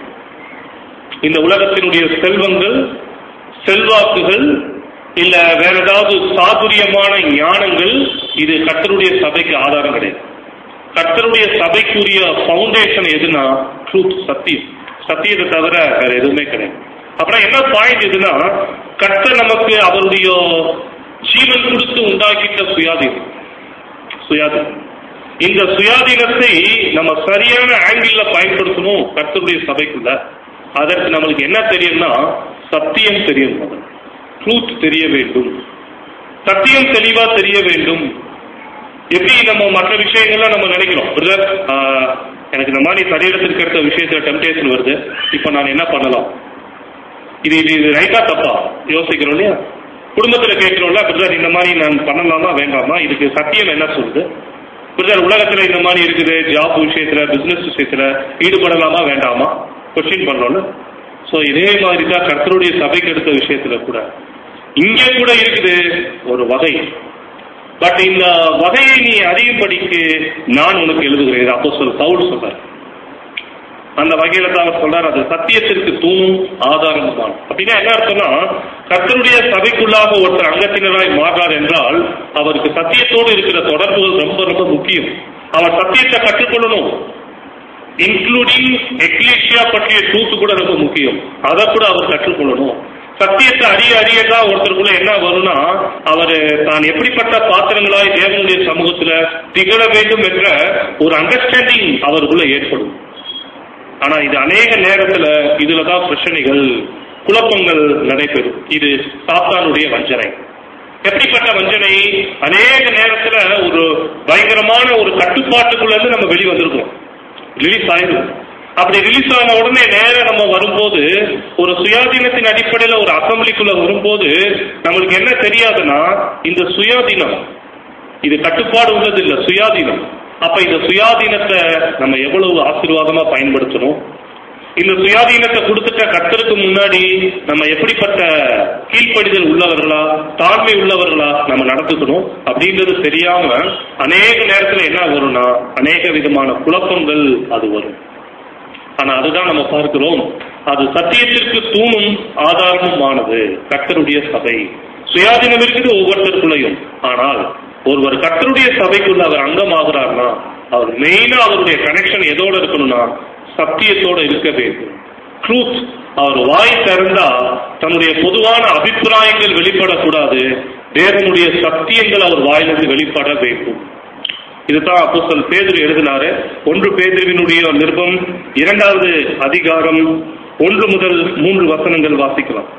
இந்த உலகத்தினுடைய செல்வங்கள் செல்வாக்குகள் இல்ல வேற ஏதாவது சாதுரியமான ஞானங்கள் இது கர்த்தருடைய சபைக்கு ஆதாரம் கிடையாது கர்த்தருடைய சபைக்குரிய ஃபவுண்டேஷன் எதுனா ட்ரூத் சத்தியம் சத்தியத்தை தவிர வேற எதுவுமே கிடையாது அப்புறம் என்ன பாயிண்ட் இதுன்னா கர்த்தர் நமக்கு அவருடைய ஜீவன் கொடுத்து உண்டாக்கிட்ட சுயாதீனம் சுயாதீனம் இந்த சுயாதீனத்தை நம்ம சரியான ஆங்கிள் பயன்படுத்தணும் கர்த்தருடைய சபைக்குள்ள அதற்கு நம்மளுக்கு என்ன தெரியும்னா சத்தியம் தெரியும் ட்ரூத் தெரிய வேண்டும் சத்தியம் தெளிவா தெரிய வேண்டும் எப்படி நம்ம மற்ற விஷயங்கள்லாம் நம்ம நினைக்கிறோம் பிரதர் எனக்கு இந்த மாதிரி சரீரத்திற்கு எடுத்த விஷயத்துல டெம்டேஷன் வருது இப்போ நான் என்ன பண்ணலாம் இது இது இது ரைட்டா தப்பா யோசிக்கிறோம் இல்லையா குடும்பத்துல கேட்கிறோம்ல பிரதர் இந்த மாதிரி நான் பண்ணலாமா வேண்டாமா இதுக்கு சத்தியம் என்ன சொல்லுது பிரதர் உலகத்துல இந்த மாதிரி இருக்குது ஜாப் விஷயத்துல பிசினஸ் விஷயத்துல ஈடுபடலாமா வேண்டாமா கொஸ்டின் பண்ணோம்ல ஸோ இதே மாதிரி தான் கர்த்தருடைய சபைக்கு எடுத்த விஷயத்துல கூட இங்கே கூட இருக்குது ஒரு வகை பட் இந்த வகையை நீ அறியும்படிக்கு நான் உனக்கு எழுதுகிறேன் அப்போ சொல் பவுல் சொல்றார் அந்த வகையில தான் அவர் சொல்றார் அது சத்தியத்திற்கு தூணும் ஆதாரமுமான அப்படின்னா என்ன அர்த்தம்னா கர்த்தருடைய சபைக்குள்ளாக ஒருத்தர் அங்கத்தினராய் மாறார் என்றால் அவருக்கு சத்தியத்தோடு இருக்கிற தொடர்புகள் ரொம்ப ரொம்ப முக்கியம் அவர் சத்தியத்தை கற்றுக்கொள்ளணும் இன்க்ளூடிங் எக்லீஷியா பற்றிய ட்ரூத் கூட ரொம்ப முக்கியம் அதை கூட அவர் கற்றுக்கொள்ளணும் சத்தியத்தை அறிய அறிய தான் ஒருத்தருக்குள்ள என்ன வரும்னா அவர் தான் எப்படிப்பட்ட பாத்திரங்களாய் தேவனுடைய சமூகத்துல திகழ வேண்டும் என்ற ஒரு அண்டர்ஸ்டாண்டிங் அவருக்குள்ள ஏற்படும் ஆனா இது அநேக நேரத்துல இதுலதான் பிரச்சனைகள் குழப்பங்கள் நடைபெறும் இது சாத்தானுடைய வஞ்சனை எப்படிப்பட்ட வஞ்சனை அநேக நேரத்துல ஒரு பயங்கரமான ஒரு கட்டுப்பாட்டுக்குள்ள இருந்து நம்ம வெளி வந்திருக்கோம் ரிலீஸ் ஆயிரும் அப்படி ரிலீஸ் ஆன உடனே நேரா நம்ம வரும்போது ஒரு சுயாதீனத்தின் அடிப்படையில ஒரு அசம்பிளிக்குள்ள வரும்போது நம்மளுக்கு என்ன தெரியாதுன்னா இந்த சுயாதீனம் இது கட்டுப்பாடு உள்ளது இல்ல சுயாதீனம் அப்ப இந்த சுயாதீனத்தை நம்ம எவ்வளவு ஆசீர்வாதமா பயன்படுத்தணும் இந்த சுயாதீனத்தை கொடுத்துட்ட கர்த்தருக்கு முன்னாடி நம்ம எப்படிப்பட்ட கீழ்ப்படிதல் உள்ளவர்களா தாழ்மை உள்ளவர்களா நம்ம நடந்துக்கணும் அப்படின்றது தெரியாம அநேக நேரத்துல என்ன வரும்னா அநேக விதமான குழப்பங்கள் அது வரும் ஆனா அதுதான் நம்ம பார்க்கிறோம் அது சத்தியத்திற்கு தூணும் ஆதாரமுமானது கர்த்தருடைய சபை சுயாதீனம் இருக்குது ஒவ்வொருத்தருக்குள்ளேயும் ஆனால் ஒருவர் கர்த்தருடைய சபைக்குள்ள அவர் அங்கமாகிறார்னா அவர் மெயினா அவருடைய கனெக்ஷன் எதோட இருக்கணும்னா சத்தியத்தோட இருக்க வேண்டும் ட்ரூத் அவர் வாய் திறந்தா தன்னுடைய பொதுவான அபிப்பிராயங்கள் வெளிப்படக்கூடாது தேவனுடைய சத்தியங்கள் அவர் வாயிலிருந்து வெளிப்பட வேண்டும் இதுதான் அப்போஸ்தலர் பேதுரு எழுதினாரு ஒன்று பேதுருவினுடைய நிருபம் இரண்டாவது அதிகாரம் ஒன்று முதல் மூன்று வசனங்கள் வாசிக்கலாம்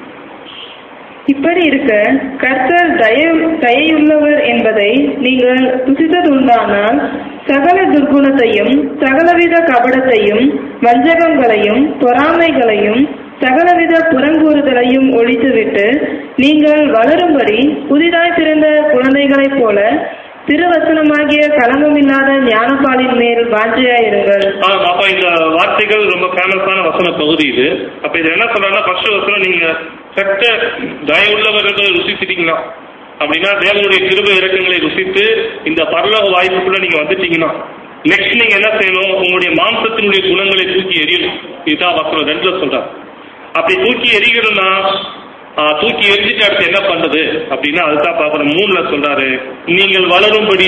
இப்படி இருக்க கர்த்தர் தய தயையுள்ளவர் என்பதை நீங்கள் ருசித்ததுண்டானால் சகல துர்குணத்தையும் சகலவித கபடத்தையும் வஞ்சகங்களையும் பொறாமைகளையும் சகலவித புறங்கூறுதலையும் ஒழித்துவிட்டு நீங்கள் வளரும்படி புதிதாய் பிறந்த குழந்தைகளைப் போல திருவசனமாகிய களங்கமில்லாத ஞானப்பாலின் மேல் வாஞ்சையாயிருங்கள் ஆ, அப்ப இந்த வார்த்தைகள் ரொம்ப ஃபேமஸான வசன பகுதி இது அப்ப இது என்ன சொல்றாங்கன்னா ஃபர்ஸ்ட் வசனம் நீங்க சட்ட தயவுள்ளவர்களை ருசிச்சிட்டீங்கன்னா அப்படின்னா தேவனுடைய கிருப இறக்கங்களை ருசித்து இந்த பரலோக வாய்ப்புக்குள்ள நீங்க வந்துட்டீங்கன்னா நெக்ஸ்ட் நீங்க என்ன செய்யணும் உங்களுடைய மாம்சத்தினுடைய குணங்களை தூக்கி எறியணும் இதுதான் வசனம் ரெண்டுல சொல்றார் அப்படி தூக்கி எறியணும்னா ஆ, தூக்கி எரிஞ்சிட்டு அடுத்து என்ன பண்றது அப்படின்னா அதுதான் பாக்குறோம் மூணுல சொல்றாரு நீங்கள் வளரும்படி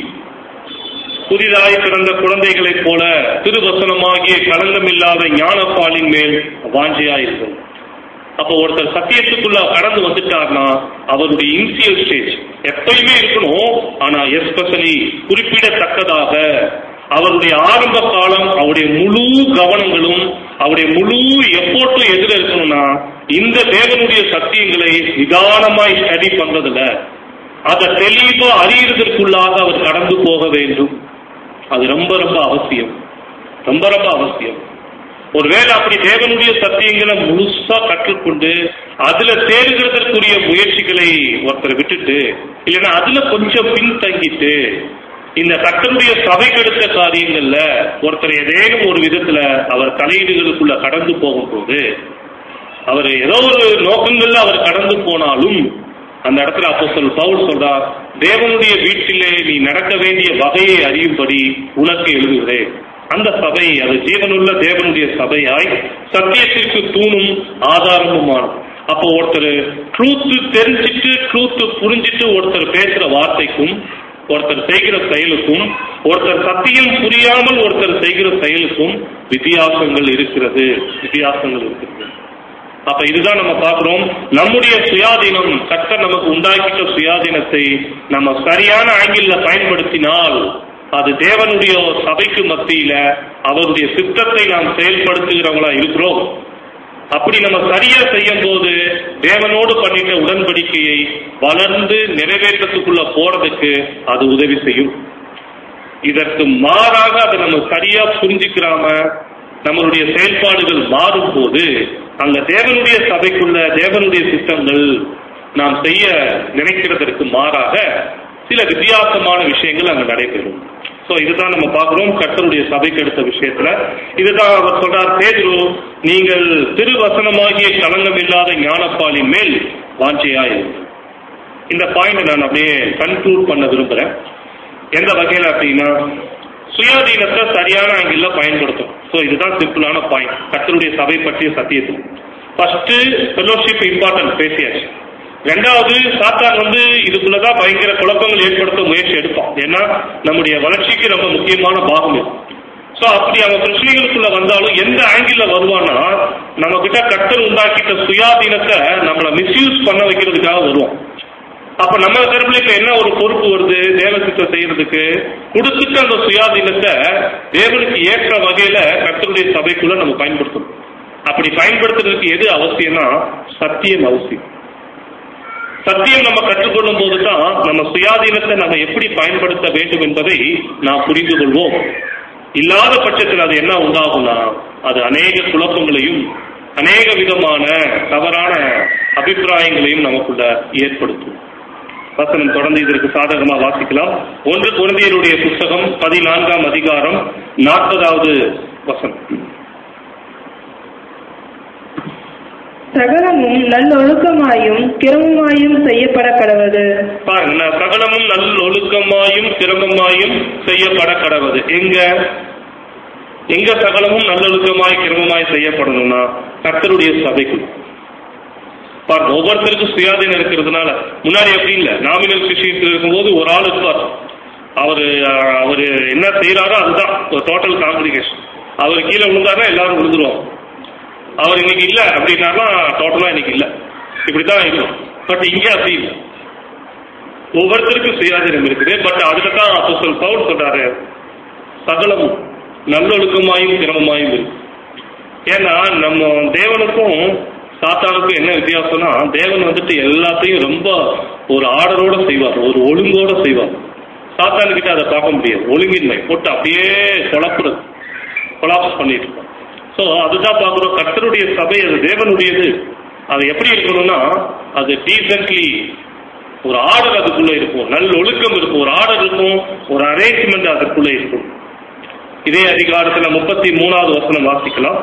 புதிதாய் பிறந்த குழந்தைகளைப் போல திருவசனமாகிய களங்கமில்லாத ஞானப்பாலின் மேல் வாஞ்சையாயிருக்கும் அப்போ ஒருத்தர் சத்தியத்துக்குள்ள கடந்து வந்துட்டார்னா அவருடைய இனிஷியல் ஸ்டேஜ் எப்பயுமே இருக்கணும் ஆனா எஸ்பெஷலி குறிப்பிடத்தக்கதாக அவருடைய ஆரம்ப காலம் அவருடைய முழு கவனங்களும் அவருடைய முழு எஃபோர்ட்டும் எதுல இருக்கணும்னா இந்த தேவனுடைய சத்தியங்களை நிதானமாய் ஸ்டடி பண்றதுல அதை தெளிவா அறியறதற்குள்ளாக அவர் கடந்து போக வேண்டும் அது ரொம்ப ரொம்ப அவசியம் ரொம்ப ரொம்ப அவசியம் ஒருவேளை அப்படி தேவனுடைய சத்தியங்களை முழுசா கற்றுக்கொண்டு அதுல தேடுகிறதற்குரிய முயற்சிகளை ஒருத்தர் விட்டுட்டு இல்லைன்னா அதுல கொஞ்சம் பின்தங்கிட்டு இந்த கர்த்தருடைய சபைக்கெடுத்த காரியங்கள்ல ஒருத்தர் ஏதேனும் ஒரு விதத்துல அவர் தலையீடுகளுக்குள்ள கடந்து போகும்போது அவர் ஏதோ ஒரு நோக்கங்கள்ல அவர் கடந்து போனாலும் அந்த இடத்துல அப்போஸ்தலர் பவுல் சொல்றார் தேவனுடைய வீட்டிலே நீ நடக்க வேண்டிய வகையை அறியும்படி உனக்கு எழுதுகிறேன் அந்த சபை அது ஜீவனுள்ள தேவனுடைய சபையாய் சத்தியத்திற்கு தூணும் ஆதாரமுமானது அப்போ ஒருத்தர் ட்ரூத்து தெரிஞ்சிட்டு ட்ரூத்து புரிஞ்சிட்டு ஒருத்தர் பேசுற வார்த்தைக்கும் ஒருத்தர் செய்கிற செயலுக்கும் ஒருத்தர் சத்தியம் புரியாமல் ஒருத்தர் செய்கிற செயலுக்கும் வித்தியாசங்கள் இருக்கிறது வித்தியாசங்கள் இருக்கிறது அப்ப இதுதான் நம்ம பார்க்கிறோம் நம்முடைய சுயாதீனம் கர்த்தர் நமக்கு உண்டாக்கிட்ட சுயாதீனத்தை நம்ம சரியான ஆங்கிள் பயன்படுத்தினால் அது தேவனுடைய சபைக்கு மத்தியில அவருடைய சித்தத்தை நாம் செயல்படுத்துகிறவங்களா இருக்கிறோம் அப்படி நம்ம சரியா செய்யும் போது தேவனோடு பண்ணிட்ட உடன்படிக்கையை வளர்ந்து நிறைவேற்றத்துக்குள்ள போறதுக்கு அது உதவி செய்யும் இதற்கு மாறாக அதை நம்ம சரியா புரிஞ்சுக்கிறாம நம்மளுடைய செயல்பாடுகள் மாறும்போது அங்க தேவனுடைய சபைக்குள்ள தேவனுடைய சித்தங்கள் நாம் செய்ய நினைக்கிறதற்கு மாறாக சில வித்தியாசமான விஷயங்கள் அங்க நடைபெறும் சோ இதுதான் நம்ம பார்க்கிறோம் கர்த்தருடைய சபைக்கு எடுத்த விஷயத்துல இதுதான் அவர் சொல்றார் பேதுரு நீங்கள் திருவசனமாகிய களங்கம் இல்லாத ஞானப்பாலின் மேல் வாஞ்சையாயிருங்கள் இந்த பாயிண்ட் நான் அப்படியே கன்க்ளூட் பண்ண விரும்புறேன் எந்த வகையில அப்படின்னா சுயாதீனத்தை சரியான ஆங்கிள் பயன்படுத்தும் ஸோ இதுதான் சிம்பிளான பாயிண்ட் கர்த்தருடைய சபை பற்றிய சத்தியத்துக்கு ஃபர்ஸ்ட் ஃபெலோஷிப் இம்பார்ட்டன்ட் பேசியாச்சு ரெண்டாவது சாத்தான் வந்து இதுக்குள்ளதான் பயங்கர குழப்பங்கள் ஏற்படுத்த முயற்சி எடுப்பான் ஏன்னா நம்முடைய வளர்ச்சிக்கு ரொம்ப முக்கியமான பாகம் இது ஸோ அப்படி அவன் பிரச்சனைகளுக்குள்ள வந்தாலும் எந்த ஆங்கிள் வருவான்னா நம்ம கிட்ட கர்த்தர் உண்டாக்கிட்ட சுயாதீனத்தை நம்மளை மிஸ்யூஸ் பண்ண வைக்கிறதுக்காக வருவான் அப்ப நம்ம தரப்புல இப்ப என்ன ஒரு பொறுப்பு வருது தேவ சித்தம் செய்யறதுக்கு கொடுத்துட்டு அந்த சுயாதீனத்தை தேவனுக்கு ஏற்ற வகையில கர்த்தருடைய சபைக்குள்ள நம்ம பயன்படுத்தணும் அப்படி பயன்படுத்துறதுக்கு எது அவசியம்னா சத்தியம் அவசியம் சத்தியம் நம்ம கற்றுக்கொள்ளும் போது தான் நம்ம சுயாதீனத்தை நம்ம எப்படி பயன்படுத்த வேண்டும் என்பதை நாம் புரிந்து கொள்வோம் இல்லாத பட்சத்தில் அது என்ன உண்டாகும்னா அது அநேக குழப்பங்களையும் அநேக விதமான தவறான அபிப்பிராயங்களையும் நமக்குள்ள ஏற்படுத்தும் வசனம் தொடர்ந்து இதற்கு சாதகமா வாசிக்கலாம் ஒன்று குழந்தையருடைய புஸ்தகம் பதினான்காம் அதிகாரம் நாற்பதாவது வசனம் சகலமும் நல்லொழுக்கமாயும் கிரமமாயும் செய்யப்பட கடவது பாருங்க நான் சகலமும் நல் ஒழுக்கமாயும் சிரமமாயும் செய்யப்பட கடவது எங்க எங்க சகலமும் நல்லொழுக்கமாய் கிரமமாய் செய்யப்படணும்னா கர்த்தருடைய சபைக்குள் பாருங்க ஒவ்வொருத்தருக்கும் சுயாதீனம் இருக்கிறதுனால முன்னாடி அப்படி இல்லை நாமினல் விஷயத்தில் இருக்கும்போது ஒரு ஆள் இருப்பார் அவரு அஹ், அவரு என்ன செய்யறாரோ அதுதான் ஒரு டோட்டல் காங்கிரிகேஷன் அவர் கீழே விழுந்தாருன்னா எல்லாரும் விழுந்துருவாங்க அவர் இன்னைக்கு இல்ல அப்படின்னாருன்னா டோட்டலா இன்னைக்கு இல்ல இப்படிதான் இருக்கும் பட் இங்க அப்படி இல்லை ஒவ்வொருத்தருக்கும் சுயாதீனம் இருக்குது பட் அதுல தான் அப்போஸ்தலன் பவுல் சொல்றாரு சகலமும் நல்லொழுக்கமாயும் சிரமமாயும் இருக்கு ஏன்னா நம்ம தேவனுக்கும் சாத்தானுக்கும் என்ன வித்தியாசம்னா தேவன் வந்துட்டு எல்லாத்தையும் ரொம்ப ஒரு ஆர்டரோட செய்வார் ஒரு ஒழுங்கோட செய்வார் சாத்தான் கிட்ட அதை பார்க்க முடியாது ஒழுங்கின்மை போட்டு அப்படியே குழப்புறது கொலாப்ஸ் பண்ணிட்டு இருக்கோம் ஸோ அதுதான் பார்க்குறோம் கர்த்தருடைய சபை அது தேவனுடையது அது எப்படி இருக்கணும்னா அது டீசென்ட்லி ஒரு ஆர்டர் அதுக்குள்ள இருக்கும் நல்ல ஒழுக்கம் இருக்கும் ஒரு ஆர்டர் இருக்கும் ஒரு அரேஞ்ச்மெண்ட் அதற்குள்ள இருக்கும் இதே அதிகாரத்துல முப்பத்தி மூணாவது வசனம் வாசிக்கலாம்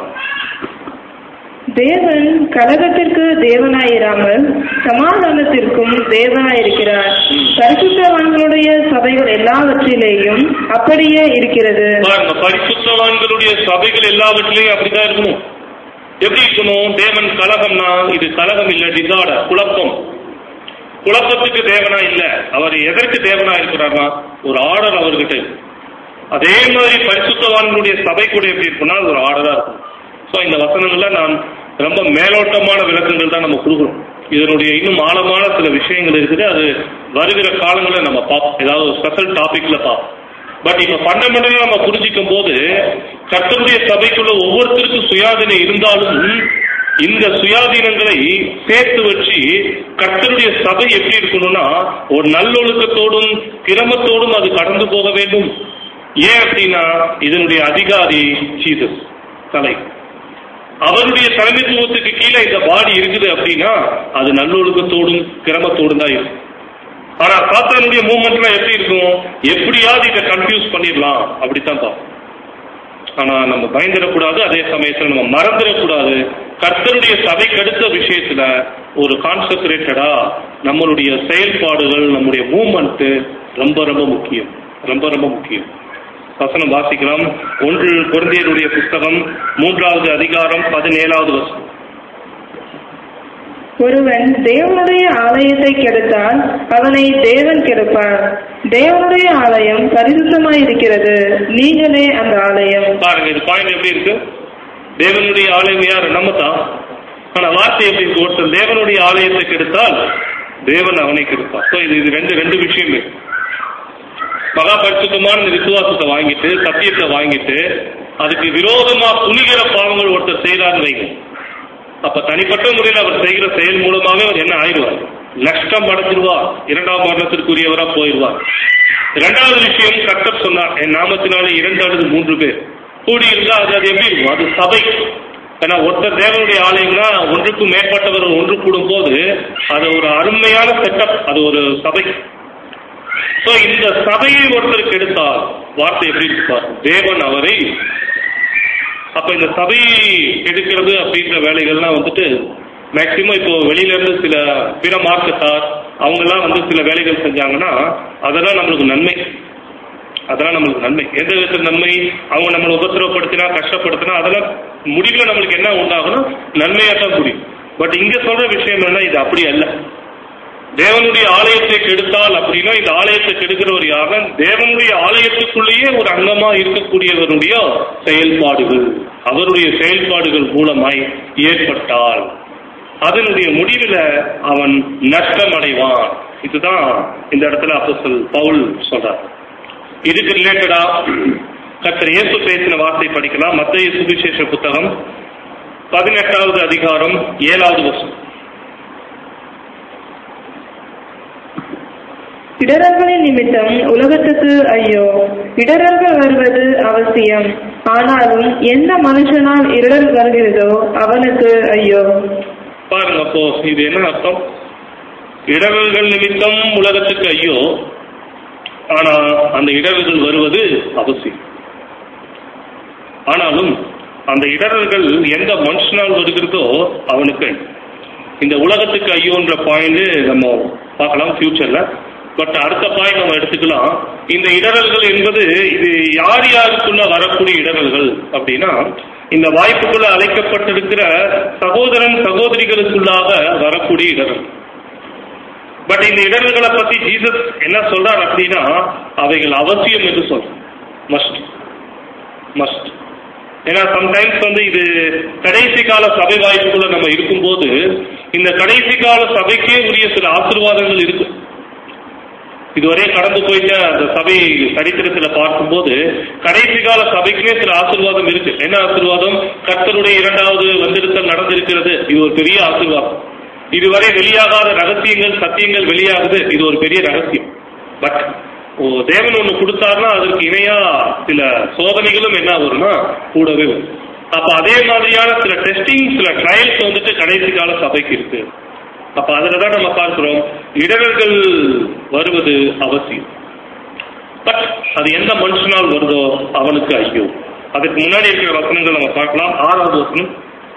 தேவன் கலகத்திற்கு தேவனாயிராமல் சமாதானத்திற்கும் தேவனாயிருக்கிறார் பரிசுத்தவான்களுடைய சபைகள் எல்லாவற்றிலேயும் அப்படியே இருக்கிறது பாருங்க பரிசுத்தவான்களுடைய சபைகள் எல்லாவற்றிலையும் அப்படிதான் இருக்கணும் எப்படி இருக்கணும் தேவன் கலகம்னா இது கலகம் இல்ல டிசார்டர் குழப்பம் குழப்பத்துக்கு தேவனா இல்ல அவர் எதற்கு தேவனா இருக்கிறார்னா ஒரு ஆர்டர் அவர்கிட்ட இருக்கு. அதே மாதிரி பரிசுத்தவான்களுடைய சபை கூட எப்படி இருக்குன்னா அது ஒரு ஆர்டரா இருக்கும் ஸோ இந்த வசனங்கள்ல நான் ரொம்ப மேலோட்டமான விளக்கங்கள் தான் நம்ம கொடுக்குறோம் இதனுடைய இன்னும் ஆழமான சில விஷயங்கள் இருக்குது அது வருகிற காலங்களில் நம்ம பார்ப்போம் ஏதாவது ஒரு ஸ்பெஷல் டாபிக்ல பார்ப்போம் பட் இப்ப ஃபண்டமெண்டலா நம்ம புரிஞ்சிக்கும் போது கர்த்தருடைய சபைக்குள்ள ஒவ்வொருத்தருக்கும் சுயாதீனம் இருந்தாலும் இந்த சுயாதீனங்களை சேர்த்து வச்சு கர்த்தருடைய சபை எப்படி இருக்கணும்னா ஒரு நல்லொழுக்கத்தோடும் கிரமத்தோடும் அது கடந்து போக வேண்டும் ஏன் அப்படின்னா இதனுடைய அதிகாரி ஜீசஸ் தலை அவருடைய தலைமைத்துவத்துக்கு கீழே இந்த பாடி இருக்குது அப்படின்னா அது நல்லொழுக்கத்தோடும் கிரமத்தோடும் தான் இருக்கும் ஆனா சாத்தானுடைய மூவ்மெண்ட்லாம் எப்படி இருக்கும் எப்படியாவது இதை கன்ஃபியூஸ் பண்ணிடலாம் அப்படித்தான் பார்ப்போம் ஆனா நம்ம பயந்துடக்கூடாது அதே சமயத்துல நம்ம மறந்துடக்கூடாது கர்த்தருடைய சபைக்கு அடுத்த விஷயத்துல ஒரு கான்சென்ட்ரேட்டடா நம்மளுடைய செயல்பாடுகள் நம்முடைய மூவ்மெண்ட் ரொம்ப ரொம்ப முக்கியம் ரொம்ப ரொம்ப முக்கியம் வசனம் வாசிக்கலாம் ஒன்று குழந்தையருடைய புஸ்தகம் மூன்றாவது அதிகாரம் பதினேழாவது வசனம் ஒருவன் தேவனுடைய ஆலயத்தை கெடுத்தால் அவனை தேவன் கெடுப்பார் தேவனுடைய ஆலயம் பரிசுத்தமாய் இருக்கிறது நீங்களே அந்த ஆலயம் பாருங்க இது பாயிண்ட் எப்படி இருக்கு தேவனுடைய ஆலயம் யார் நம்ம தான் ஆனா வார்த்தை எப்படி இருக்கு ஒருத்தன் தேவனுடைய ஆலயத்தை கெடுத்தால் தேவன் அவனை கெடுப்பார் ஸோ இது இது ரெண்டு ரெண்டு விஷயம் இருக்கு மகா பரிசுத்தமான இந்த விசுவாசத்தை வாங்கிட்டு சத்தியத்தை வாங்கிட்டு அதுக்கு விரோதமா துணிகிற பாவங்கள் ஒருத்தர் செய்யறான்னு வைங்க அப்ப தனிப்பட்ட முறையில் அவர் செய்கிற செயல் மூலமாவே அவர் என்ன ஆயிடுவார் நஷ்டம் அடைஞ்சிருவார் இரண்டாம் மரணத்திற்குரியவரா போயிடுவார் இரண்டாவது விஷயம் கர்த்தர் சொன்னார் என் நாமத்தினாலே இரண்டு அல்லது மூன்று பேர் கூடி இருந்தா அது அது எப்படி இருக்கும் அது சபை ஏன்னா ஒருத்தர் தேவனுடைய ஆலயம்னா ஒன்றுக்கும் மேற்பட்டவர் ஒன்று கூடும் போது அது ஒரு அருமையான செட்டப் அது ஒரு சபை சோ இந்த சபையை ஒருத்தருக்கு எடுத்தால் வார்த்தை எப்படி இருப்பார் தேவன் அவரை அப்ப இந்த சபை எடுக்கிறது அப்படின்ற வேலைகள்லாம் வந்துட்டு மேக்சிமம் இப்போ வெளியில இருந்து சில பிற மார்க்கத்தார் அவங்கெல்லாம் வந்து சில வேலைகள் செஞ்சாங்கன்னா அதெல்லாம் நம்மளுக்கு நன்மை அதெல்லாம் நம்மளுக்கு நன்மை எந்த விதத்தில் நன்மை அவங்க நம்மளை உபத்திரவப்படுத்தினா கஷ்டப்படுத்தினா அதெல்லாம் முடிவில் நம்மளுக்கு என்ன உண்டாகும்னா நன்மையா தான் முடியும் பட் இங்க சொல்ற விஷயம் என்ன இது அப்படி அல்ல தேவனுடைய ஆலயத்தை கெடுத்தால் அப்படின்னா இந்த ஆலயத்தை கெடுக்கிறவர் யாருன்னா தேவனுடைய ஆலயத்துக்குள்ளேயே ஒரு அங்கமா இருக்கக்கூடியவருடைய செயல்பாடுகள் அவருடைய செயல்பாடுகள் மூலமாய் ஏற்பட்டால் அதனுடைய முடிவில் அவன் நஷ்டம் அடைவான் இதுதான் இந்த இடத்துல அப்போஸ்தலன் பவுல் சொல்றார் இதுக்கு ரிலேட்டடா கர்த்தர் இயேசு பேசின வார்த்தை படிக்கலாம் மத்திய சுவிசேஷ புத்தகம் பதினெட்டாவது அதிகாரம் ஏழாவது வருஷம் இடரல்களின் நிமித்தம் உலகத்துக்கு ஐயோ இடரல்கள் வருவது அவசியம் ஆனாலும் எந்த மனுஷனால் இடரல் வருகிறதோ அவனுக்கு ஐயோ பாருங்க அப்போ இது என்ன அர்த்தம் இடர்கள் நிமித்தம் உலகத்துக்கு ஐயோ ஆனா அந்த இடர்கள் வருவது அவசியம் ஆனாலும் அந்த இடர்கள் எந்த மனுஷனால் வருகிறதோ அவனுக்கு ஐயோ. இந்த உலகத்துக்கு ஐயோன்ற பாயிண்ட் நம்ம பார்க்கலாம் ஃபியூச்சர்ல பட் அடுத்த பாயிண்ட் நம்ம எடுத்துக்கலாம் இந்த இடரல்கள் என்பது இது யார் யாருக்குள்ள வரக்கூடிய இடரல்கள் அப்படின்னா இந்த வாய்ப்புக்குள்ள அழைக்கப்பட்டிருக்கிற சகோதரன் சகோதரிகளுக்குள்ளாக வரக்கூடிய இடர்கள் பட் இந்த இடர்களை பத்தி ஜீசஸ் என்ன சொல்றார் அப்படின்னா அவைகள் அவசியம் என்று சொல்ற மஸ்ட் மஸ்ட் ஏன்னா சம்டைம்ஸ் வந்து இது கடைசி கால சபை வாய்ப்புக்குள்ள நம்ம இருக்கும்போது இந்த கடைசி கால சபைக்கே உரிய சில ஆசீர்வாதங்கள் இருக்கு இதுவரை கடந்து போயிட்ட அந்த சபை சரித்திரத்துல பார்க்கும்போது கடைசி கால சபைக்கே சில ஆசீர்வாதம் இருக்கு என்ன ஆசீர்வாதம் கர்த்தருடைய இரண்டாவது வந்திருத்தல் நடந்திருக்கிறது இது ஒரு பெரிய ஆசீர்வாதம் இதுவரை வெளியாகாத ரகசியங்கள் சத்தியங்கள் வெளியாகுது இது ஒரு பெரிய ரகசியம் பட் ஓ தேவன் ஒண்ணு கொடுத்தாருன்னா அதற்கு இணையா சில சோதனைகளும் என்ன வரும்னா கூடவே வரும் அப்ப அதே மாதிரியான சில டெஸ்டிங் சில ட்ரையல்ஸ் வந்துட்டு கடைசி கால சபைக்கு இருக்கு அப்ப அதுலதான் நம்ம பார்க்கிறோம் இடர்கள் வருவது அவசியம் பட் அது எந்த மனுஷனால் வருதோ அவனுக்கு ஐயோ அதுக்கு முன்னாடி இருக்கிற வசனங்கள் நம்ம பார்க்கலாம் ஆறாவது வசனம்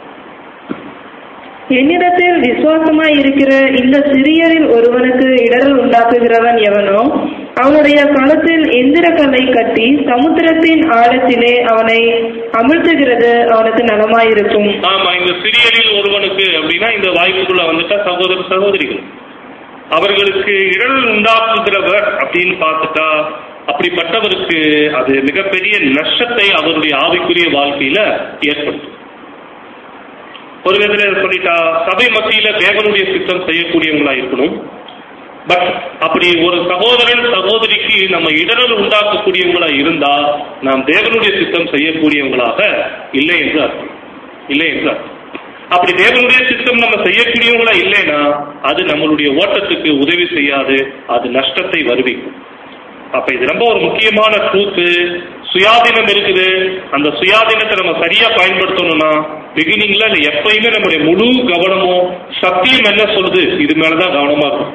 என்னிடத்தில் விசுவாசமாய் இருக்கிற இந்த சிறியரில் ஒருவனுக்கு இடரல் உண்டாக்குகிறவன் எவனோ அவனுடைய களத்தில் எந்திர கல்லை கட்டி சமுத்திரத்தின் ஆழத்திலே அவனை அமிழ்த்துகிறது அவனுக்கு நலமாயிருக்கும் ஆமா இந்த சிறியரில் ஒருவனுக்கு அப்படின்னா இந்த வாய்ப்புக்குள்ள வந்துட்டா சகோதர சகோதரிகள் அவர்களுக்கு இடர் உண்டாக்குகிறவர் அப்படின்னு பார்த்துட்டா அப்படிப்பட்டவருக்கு அது மிகப்பெரிய நஷ்டத்தை அவருடைய ஆவிக்குரிய வாழ்க்கையில ஏற்படுத்தும் ஒரு விதத்துல சொல்லிட்டா சபை மத்தியில தேவனுடைய சித்தம் செய்யக்கூடியவங்களா இருக்கணும் பட் அப்படி ஒரு சகோதரன் சகோதரிக்கு நம்ம இடரல் உண்டாக்கக்கூடியவங்களா இருந்தா நாம் தேவனுடைய சித்தம் செய்யக்கூடியவங்களாக இல்லை என்று அர்த்தம் இல்லை என்று அர்த்தம் அப்படி தேவனுடைய சித்தம் நம்ம செய்யக்கூடியவங்களா இல்லைன்னா அது நம்மளுடைய ஓட்டத்துக்கு உதவி செய்யாது அது நஷ்டத்தை வருவிக்கும் அப்ப இது ரொம்ப ஒரு முக்கியமான ட்ரூத்து சுயாதீனம் இருக்குது அந்த சுயாதீனத்தை நம்ம சரியா பயன்படுத்தணும்னா பிகினிங்ல இல்ல எப்பயுமே நம்முடைய முழு கவனமும் சத்தியம் என்ன சொல்லுது இது மேலதான் கவனமா இருக்கும்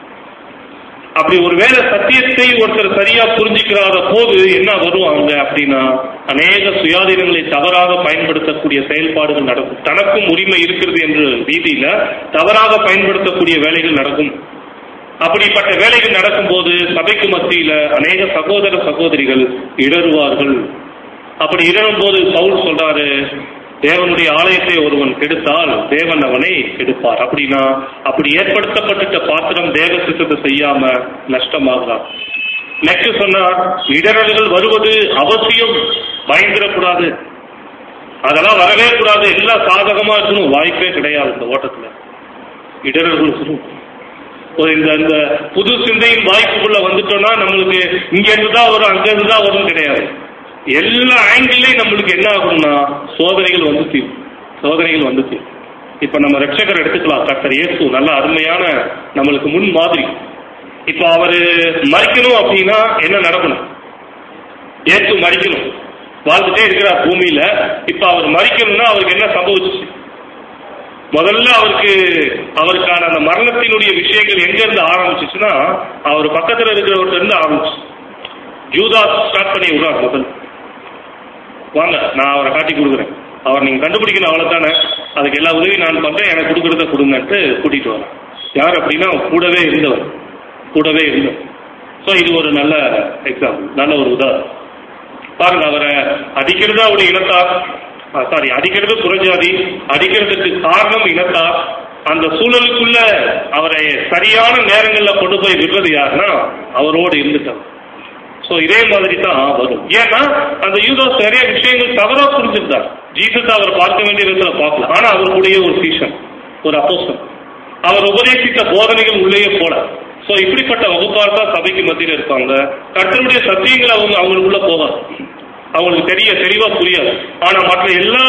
அப்படி ஒருவேளை சத்தியத்தை ஒருத்தர் சரியா புரிஞ்சுக்கிறாத போது என்ன வரும் அவங்க அப்படின்னா அநேக சுயாதீனங்களை தவறாக பயன்படுத்தக்கூடிய செயல்பாடுகள் நடக்கும் தனக்கும் உரிமை இருக்கிறது என்ற ரீதியில தவறாக பயன்படுத்தக்கூடிய வேலைகள் நடக்கும் அப்படிப்பட்ட வேலைகள் நடக்கும்போது சபைக்கு மத்தியில அநேக சகோதர சகோதரிகள் இடறுவார்கள் அப்படி இடரும் போது பவுல் சொல்றாரு தேவனுடைய ஆலயத்தை ஒருவன் கெடுத்தால் தேவன் அவனை கெடுப்பார் அப்படின்னா அப்படி ஏற்படுத்தப்பட்ட பாத்திரம் தேவ சித்தத்தை செய்யாம நஷ்டமாகலாம் நெக்ஸ்ட் சொன்னார் இடரல்கள் வருவது அவசியம் பயந்துடக்கூடாது அதெல்லாம் வரவே கூடாது எல்லாம் சாதகமா இருக்கணும் வாய்ப்பே கிடையாது இந்த ஓட்டத்துல இடரல்கள் வரும் ஒரு இந்த இந்த புது சிந்தையின் வாய்ப்புக்குள்ள வந்துட்டோம்னா நம்மளுக்கு இங்க இருந்து தான் வரும் அங்க இருந்து தான் வரும் கிடையாது எல்லா ஆங்கிள்லயும் நம்மளுக்கு என்ன ஆகும்னா சோதனைகள் வந்து தீரும் சோதனைகள் வந்து தீரும் இப்ப நம்ம ரட்சகர் எடுத்துக்கலாம் கர்த்தர் இயேசு நல்ல அருமையான நம்மளுக்கு முன் மாதிரி இப்ப அவரு மறிக்கணும் அப்படின்னா என்ன நடக்கணும் இயேசு மறிக்கணும் வாழ்ந்துட்டே இருக்கிறார் பூமியில இப்ப அவர் மறிக்கணும்னா அவருக்கு என்ன சம்பவிச்சு முதல்ல அவருக்கு அவருக்கான அந்த மரணத்தினுடைய விஷயங்கள் எங்க இருந்து ஆரம்பிச்சுச்சுன்னா அவர் பக்கத்துல இருக்கிறவர்கிட்ட இருந்து ஆரம்பிச்சு ஜூதா ஸ்டார்ட் பண்ணி விடுறார் முதல் வாங்க நான் அவரை காட்டி கொடுக்குறேன் அவர் நீங்க கண்டுபிடிக்கணும் அவ்வளவுதானே அதுக்கு எல்லா உதவியும் நான் பண்றேன் எனக்கு கொடுக்கறத கொடுங்கன்ட்டு கூட்டிட்டு வரேன் யார் அப்படின்னா கூடவே இருந்தவர் கூடவே இருந்தவர் ஸோ இது ஒரு நல்ல எக்ஸாம்பிள் நல்ல ஒரு உதாரணம் பாருங்க அவரை அடிக்கிறது அவருடைய இனத்தார் சாரி அடிக்கிறது புறஜாதி அடிக்கிறதுக்கு காரணம் இனத்தார் அந்த சூழலுக்குள்ள அவரை சரியான நேரங்கள்ல கொண்டு போய் விடுறது யாருன்னா அவரோடு இருந்துட்டார் சோ இதே மாதிரி தான் வரும் ஏன்னா அந்த யூதாஸ் நிறைய விஷயங்கள் தவறா புரிஞ்சிருந்தார் ஜீசஸ் அவர் பார்க்க வேண்டிய விதத்துல பார்க்கல ஆனா அவருடைய ஒரு சீசன் ஒரு அப்போசன் அவர் உபதேசித்த போதனைகள் உள்ளேயே போல சோ இப்படிப்பட்ட வகுப்பார் தான் சபைக்கு மத்தியில் இருப்பாங்க கர்த்தருடைய சத்தியங்கள் அவங்க அவங்களுக்குள்ள போவார் அவங்களுக்கு தெரிய தெளிவா புரியாது ஆனா மற்ற எல்லா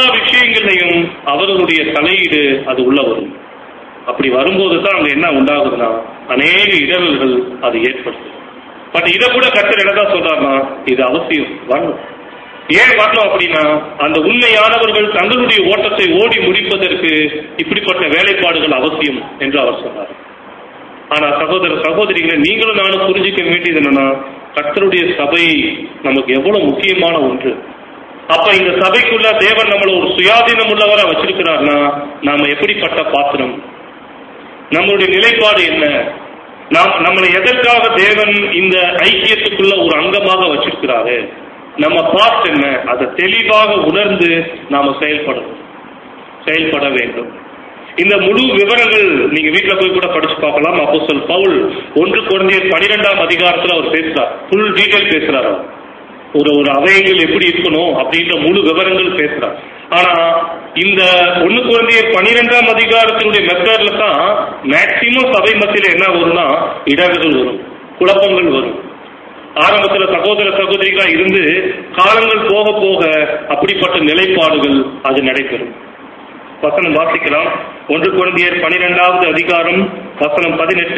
விஷயங்களையும் அவர்களுடைய தலையீடு அது உள்ள வரும் அப்படி வரும்போது தான் அங்க என்ன உண்டாகுதுன்னா அநேக இடர்கள் அது ஏற்படுத்தும் பட் இதை கூட கத்தர் என்னதான் சொல்றாருன்னா இது அவசியம் வரணும் ஏன் வரணும் அப்படின்னா அந்த உண்மையானவர்கள் தங்களுடைய ஓட்டத்தை ஓடி முடிப்பதற்கு இப்படிப்பட்ட வேலைப்பாடுகள் அவசியம் என்று அவர் சொன்னார் ஆனா சகோதர சகோதரிகளை நீங்களும் நானும் புரிஞ்சுக்க வேண்டியது என்னன்னா கர்த்தருடைய சபை நமக்கு எவ்வளவு முக்கியமான ஒன்று அப்ப இந்த சபைக்குள்ள தேவன் நம்மள ஒரு சுயாதீனம் உள்ளவரா வச்சிருக்கிறார்னா நாம எப்படிப்பட்ட பாத்திரம் நம்மளுடைய நிலைப்பாடு என்ன நாம் நம்மளை எதற்காக தேவன் இந்த ஐக்கியத்துக்குள்ள ஒரு அங்கமாக வச்சிருக்கிறாரு நம்ம பார்ட் என்ன அதை தெளிவாக உணர்ந்து நாம செயல்படணும் செயல்பட வேண்டும் இந்த முழு விவரங்கள் நீங்க வீட்டுல போய் கூட படிச்சு பார்க்கலாம் அப்போ சொல் பவுல் ஒன்று குழந்தையர் பனிரெண்டாம் அதிகாரத்துல அவர் பேசுறார் ஃபுல் டீடைல் பேசுறார் அவர் ஒரு ஒரு அவயங்கள் எப்படி இருக்கணும் அப்படின்ற முழு விவரங்கள் பேசுறார் ஆனா இந்த ஒண்ணு குழந்தையர் பனிரெண்டாம் அதிகாரத்தினுடைய மெத்தட்ல தான் மேக்சிமம் சபை மத்தியில என்ன வரும்னா இடர்கள் வரும் குழப்பங்கள் வரும் ஆரம்பத்துல சகோதர சகோதரிகளா இருந்து காலங்கள் போக போக அப்படிப்பட்ட நிலைப்பாடுகள் அது நடைபெறும் வசனம் வாசிக்கலாம் ஒன்று குழந்தையர் பனிரெண்டாவது அதிகாரம் வசனம் பதினெட்டு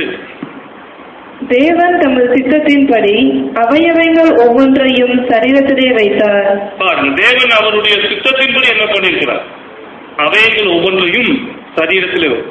தேவன் தமது சித்தத்தின்படி அவயவங்கள் ஒவ்வொன்றையும் சரீரத்திலே வைத்தார் பாருங்க தேவன் அவருடைய சித்தத்தின்படி என்ன பண்ணியிருக்கிறார் அவயங்கள் ஒவ்வொன்றையும் சரீரத்தில் வை-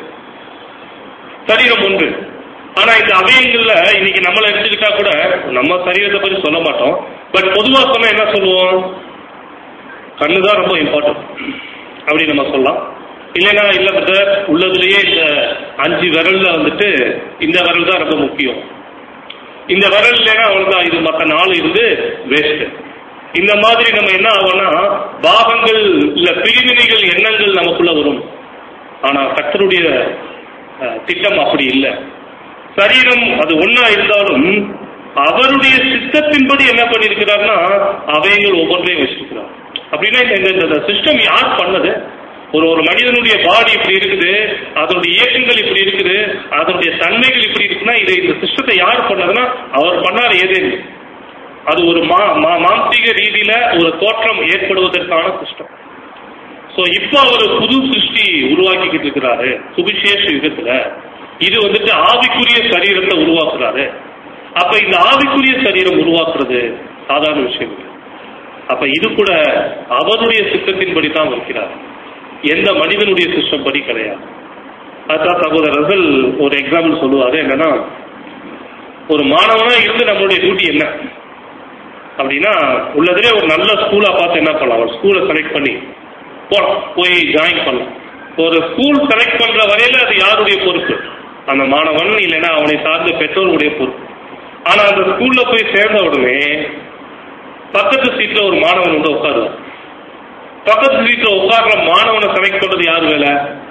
சரீரம் ஒன்று ஆனா இந்த அவயங்கள்ல இன்னைக்கு நம்மளை எடுத்துக்கிட்டா கூட நம்ம சரீரத்தை பத்தி சொல்ல மாட்டோம் பட் பொதுவா சொன்னா என்ன சொல்லுவோம் கண்ணு தான் ரொம்ப இம்பார்ட்டன்ட் அப்படி நம்ம சொல்லலாம் இல்லைன்னா இல்ல பிரதர் உள்ளதுலயே இந்த அஞ்சு விரல்ல வந்துட்டு இந்த விரல் தான் ரொம்ப முக்கியம் இந்த விரல் இல்லைன்னா அவ்வளவுதான் இது மற்ற நாலு இருந்து வேஸ்ட் இந்த மாதிரி நம்ம என்ன ஆகும்னா பாகங்கள் இல்ல பிரிவினைகள் எண்ணங்கள் நமக்குள்ள வரும் ஆனா கர்த்தருடைய அஹ், திட்டம் அப்படி இல்லை சரீரம் அது ஒண்ணா இருந்தாலும் அவருடைய சித்தத்தின்படி என்ன பண்ணிருக்கிறார்னா அவைகள் ஒவ்வொன்றையும் வச்சிருக்கிறார் அப்படின்னா இந்த இந்த சிஸ்டம் யார் பண்ணது ஒரு ஒரு மனிதனுடைய பாடி இப்படி இருக்குது அதனுடைய இயக்கங்கள் இப்படி இருக்குது அதனுடைய தன்மைகள் இப்படி இருக்குன்னா இதை இந்த சிஸ்டத்தை யார் பண்ணதுன்னா அவர் பண்ணார் ஏதேனும் அது ஒரு மா மா- மாம்சீக ரீதியில ஒரு தோற்றம் ஏற்படுவதற்கான சிஸ்டம் சோ இப்போ அவர் புது சிருஷ்டி உருவாக்கிக்கிட்டு இருக்கிறாரு சுவிசேஷ யுகத்துல இது வந்துட்டு ஆவிக்குரிய சரீரத்தை உருவாக்குறாரு அப்ப இந்த ஆவிக்குரிய சரீரம் உருவாக்குறது சாதாரண விஷயம் இல்லை. அப்ப இது கூட அவருடைய சித்தத்தின்படி தான் வைக்கிறார் எந்த மனிதனுடைய சிஸ்டம் படி கிடையாது அதான் சகோதரர்கள் ஒரு எக்ஸாம்பிள் சொல்லுவாரு என்னன்னா ஒரு மாணவனா இருந்து நம்மளுடைய டியூட்டி என்ன அப்படின்னா உள்ளதுலே ஒரு நல்ல ஸ்கூலா பார்த்து என்ன பண்ணலாம் ஒரு ஸ்கூலை செலக்ட் பண்ணி போலாம் போய் ஜாயின் பண்ணலாம் ஒரு ஸ்கூல் செலக்ட் பண்ற வரையில அது யாருடைய பொறுப்பு அந்த மாணவன் இல்லைன்னா அவனை சார்ந்த பெற்றோருடைய பொறுப்பு ஆனா அந்த ஸ்கூல்ல போய் சேர்ந்த உடனே பக்கத்து சீட்ல ஒரு மாணவன் வந்து உட்காருவான் பக்கத்து சீட்ல உட்கார்ற மாணவனை செலக்ட் பண்றது யார் வேலை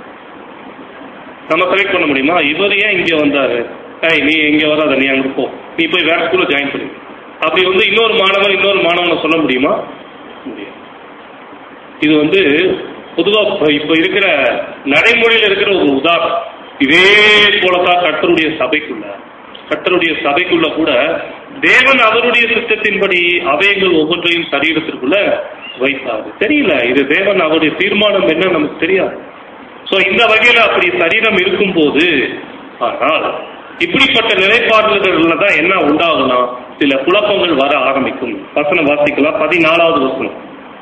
நம்ம செலக்ட் பண்ண முடியுமா இவர் ஏன் இங்க வந்தாரு ஏய் நீ இங்க வராத நீ அங்க போ நீ போய் வேற ஸ்கூல்ல ஜாயின் பண்ணு அப்படி வந்து இன்னொரு மாணவன் இன்னொரு மாணவனை சொல்ல முடியுமா முடியாது இது வந்து பொதுவா இப்ப- இப்ப இருக்கிற நடைமுறையில் இருக்கிற ஒரு உதாரணம் இதே போலதான் கர்த்தருடைய சபைக்குள்ள கர்த்தருடைய சபைக்குள்ள கூட தேவன் அவருடைய சித்தத்தின்படி அவைகள் ஒவ்வொன்றையும் சரீரத்திற்குள்ள வைத்தார் தெரியல இது தேவன் அவருடைய தீர்மானம் என்ன நமக்கு தெரியாது சோ இந்த வகையில அப்படி சரீரம் இருக்கும்போது ஆனால் இப்படிப்பட்ட நிலைப்பாடுகள்ல தான் என்ன உண்டாகும்னா சில குழப்பங்கள் வர ஆரம்பிக்கும் வசனம் வாசிக்கலாம் பதினாலாவது வசனம்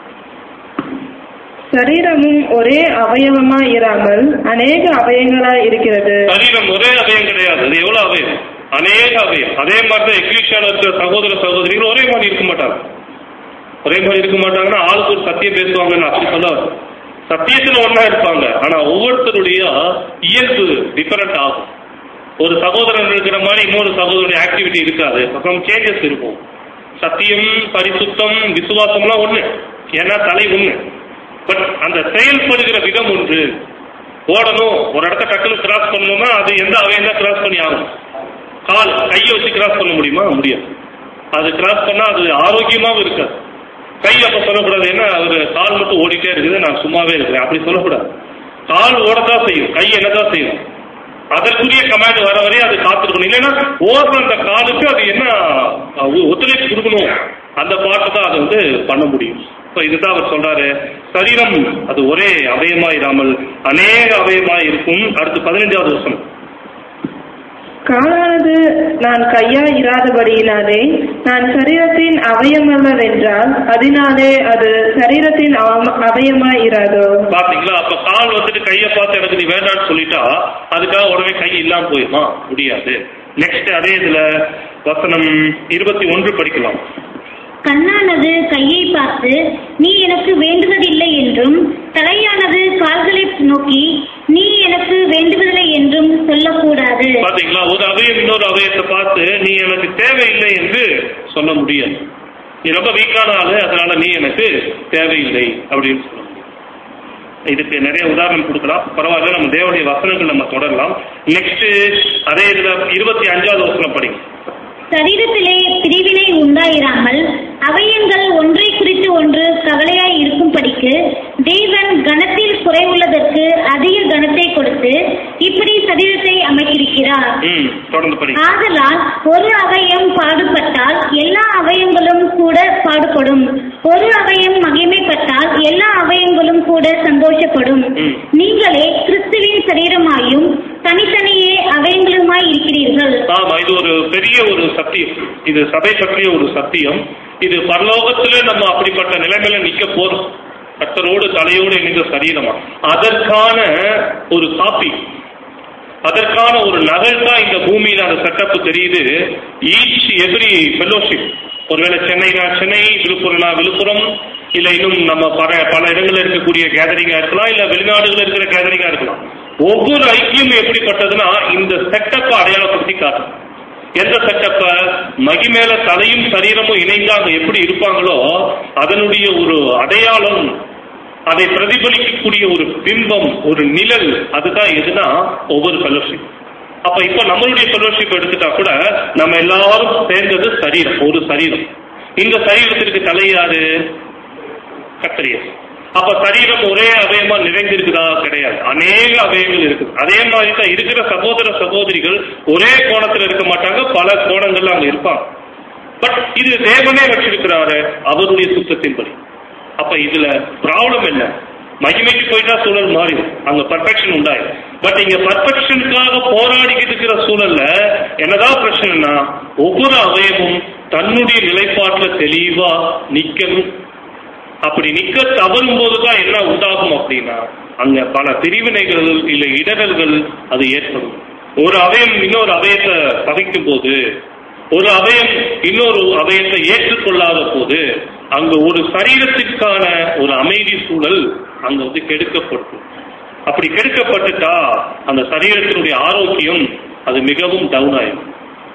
சரீரமும் ஒரே அவயவமா இராமல் அநேக அவயங்களா இருக்கிறது சரீரம் ஒரே அவயம் கிடையாது அது எவ்வளவு அவயம் அநேக அவயம் அதே மாதிரி தான் எக்லிஷியால இருக்கிற சகோதர சகோதரிகள் ஒரே மாதிரி இருக்க மாட்டாங்க ஒரே மாதிரி இருக்க மாட்டாங்கன்னா ஆளுக்கு ஒரு சத்தியம் பேசுவாங்கன்னு அப்படி சொல்ல வரல. சத்தியத்துல ஒண்ணா இருப்பாங்க ஆனா ஒவ்வொருத்தருடைய இயல்பு டிஃபரெண்ட் ஆகும் ஒரு சகோதரன் இருக்கிற மாதிரி இன்னொரு சகோதரனுடைய ஆக்டிவிட்டி இருக்காது சம் சேஞ்சஸ் இருக்கும் சத்தியம் பரிசுத்தம் விசுவாசம்லாம் ஒண்ணு ஏன்னா தலை ஒண்ணு பட் அந்த செயல்படுகிற விதம் ஒன்று ஓடணும் ஒரு இடத்த டக்குனு கிராஸ் பண்ணணும்னா அது எந்த அவையம் தான் கிராஸ் பண்ணி ஆகணும் கால் கையை வச்சு கிராஸ் பண்ண முடியுமா முடியாது அது கிராஸ் பண்ணா அது ஆரோக்கியமாவும் இருக்காது கை அப்ப சொல்லக்கூடாது என்ன ஒரு கால் மட்டும் ஓடிட்டே இருக்குது நான் சும்மாவே இருக்கிறேன் அப்படி சொல்லக்கூடாது கால் ஓடத்தான் செய்யும் கை என்னதான் செய்யும் அதற்குரிய கமாண்ட் வர வரையும் அது காத்திருக்கணும் இல்லைன்னா ஓடுற அந்த காலுக்கு அது என்ன அஹ், ஒத்துழைப்பு கொடுக்கணும் அந்த பாட்டு தான் அது வந்து பண்ண முடியும் இப்போ இதுதான் அவர் சொல்றாரு சரீரம் அது ஒரே அவயமா இராமல் அநேக அவயமா இருக்கும் அடுத்து பதினஞ்சாவது வருஷம் காலானது நான் கையா இராதபடியினாலே நான் சரீரத்தின் அவயமல்லவென்றால் அதனாலே அது சரீரத்தின் அவம- அவயமாய் இராதோ பாத்தீங்களா அப்ப கால் வந்துட்டு கையை பார்த்து எனக்கு நீ வேண்டாம்னு சொல்லிட்டா அதுக்காக உடனே கை இல்லாம போயிருமா முடியாது நெக்ஸ்ட் அதே இதுல வசனம் இருபத்தி ஒன்று படிக்கலாம் கண்ணானது கையை பார்த்து நீ எனக்கு வேண்டுவதில்லை என்றும் தலையானது கால்களை நோக்கி நீ எனக்கு வேண்டுவதில்லை என்றும் சொல்லக்கூடாது பாத்தீங்களா ஒரு அவயம் இன்னொரு அவயத்தை பார்த்து நீ எனக்கு தேவையில்லை என்று சொல்ல முடியாது நீ ரொம்ப வீக்கான ஆளு அதனால நீ எனக்கு தேவையில்லை அப்படின்னு சொல்ல முடியும் இதுக்கு நிறைய உதாரணம் கொடுக்கலாம் பரவாயில்ல நம்ம தேவனுடைய வசனங்கள் நம்ம தொடரலாம் நெக்ஸ்ட் அதே இதுல இருபத்தி அஞ்சாவது வசனம் படிங்க சரீரத்திலே பிரிவினை உண்டாயிராமல் அவயங்கள் ஒன்றை குறித்து ஒன்று கவலையாய் இருக்கும்படிக்கு தேவன் கணத்தில் குறைவுள்ளதற்கு அதிக கணத்தை கொடுத்து இப்படி சரீரத்தை அமைத்திருக்கிறார் ம் தொடர்ந்து படிங்க ஆதலால் ஒரு அவயம் பாடுபட்டால் எல்லா அவயங்களும் கூட பாடுபடும் ஒரு அவயம் மகிமைப்பட்டால் எல்லா அவயங்களும் கூட சந்தோஷப்படும் ம். நீங்களே கிறிஸ்துவின் சரீரமாயும் தனித்தனியே அவயங்களுமாய் இருக்கிறீர்கள் ஆமா இது ஒரு பெரிய ஒரு சத்தியம் இது சபை பற்றிய ஒரு சத்தியம் இது பரலோகத்துல நம்ம அப்படிப்பட்ட நிலைமையில நிக்க போறோம் கர்த்தரோடு தலையோடு இணைந்த சரீரமா அதற்கான ஒரு காப்பி அதற்கான ஒரு நகல் தான் இந்த பூமியில அந்த செட்டப் தெரியுது ஈச் எவ்ரி ஃபெலோஷிப் ஒருவேளை சென்னைனா சென்னை விழுப்புரம்னா விழுப்புரம் இல்ல இன்னும் நம்ம பல பல இடங்கள்ல இருக்கக்கூடிய கேதரிங்கா இருக்கலாம் இல்ல வெளிநாடுகள் இருக்கிற கேதரிங்கா இருக்கலாம் ஒவ்வொரு ஐக்கியமும் எப்படிப்பட்டதுன்னா இந்த செட்டப்பை அடையாளப்படுத்தி காட்டும் எந்த செட்டப்ப மகிமேல தலையும் சரீரமும் இணைந்து அங்க எப்படி இருப்பாங்களோ அதனுடைய ஒரு அடையாளம் அதை பிரதிபலிக்கக்கூடிய ஒரு பிம்பம் ஒரு நிழல் அதுதான் எதுனா ஒவ்வொரு ஃபெலோஷிப் அப்ப இப்ப நம்மளுடைய ஃபெலோஷிப் எடுத்துட்டா கூட நம்ம எல்லாரும் சேர்ந்தது சரீரம் ஒரு சரீரம் இந்த சரீரத்திற்கு தலை யாரு கத்தரியர் அப்ப சரீரம் ஒரே அவயமா நிறைந்திருக்குதா கிடையாது அநேக அவயங்கள் இருக்குது அதே மாதிரி தான் இருக்கிற சகோதர சகோதரிகள் ஒரே கோணத்துல இருக்க மாட்டாங்க பல கோணங்கள்ல அவங்க இருப்பாங்க பட் இது தேவனே வச்சிருக்கிறாரு அவருடைய சுத்தத்தின்படி அப்ப இதுல ப்ராப்ளம் என்ன மகிமைக்கு போயிட்டா சூழல் மாறிடும் அங்க பர்ஃபெக்ஷன் உண்டாயிடும் பட் இங்க பர்ஃபெக்ஷனுக்காக போராடிக்கிட்டு இருக்கிற சூழல்ல என்னதான் பிரச்சனைனா ஒவ்வொரு அவயமும் தன்னுடைய நிலைப்பாட்டுல தெளிவா நிக்கணும் அப்படி நிக்க தவறும் போதுதான் என்ன உண்டாகும் அப்படின்னா அங்க பல பிரிவினைகள் இல்ல இடரல்கள் அது ஏற்படும் ஒரு அவயம் இன்னொரு அவயத்தை பகைக்கும் போது ஒரு அவயம் இன்னொரு அவயத்தை ஏற்றுக்கொள்ளாத போது அங்க ஒரு சரீரத்திற்கான ஒரு அமைதி சூழல் அங்க வந்து கெடுக்கப்படும் அப்படி கெடுக்கப்பட்டுட்டா அந்த சரீரத்தினுடைய ஆரோக்கியம் அது மிகவும் டவுன் ஆயிடும்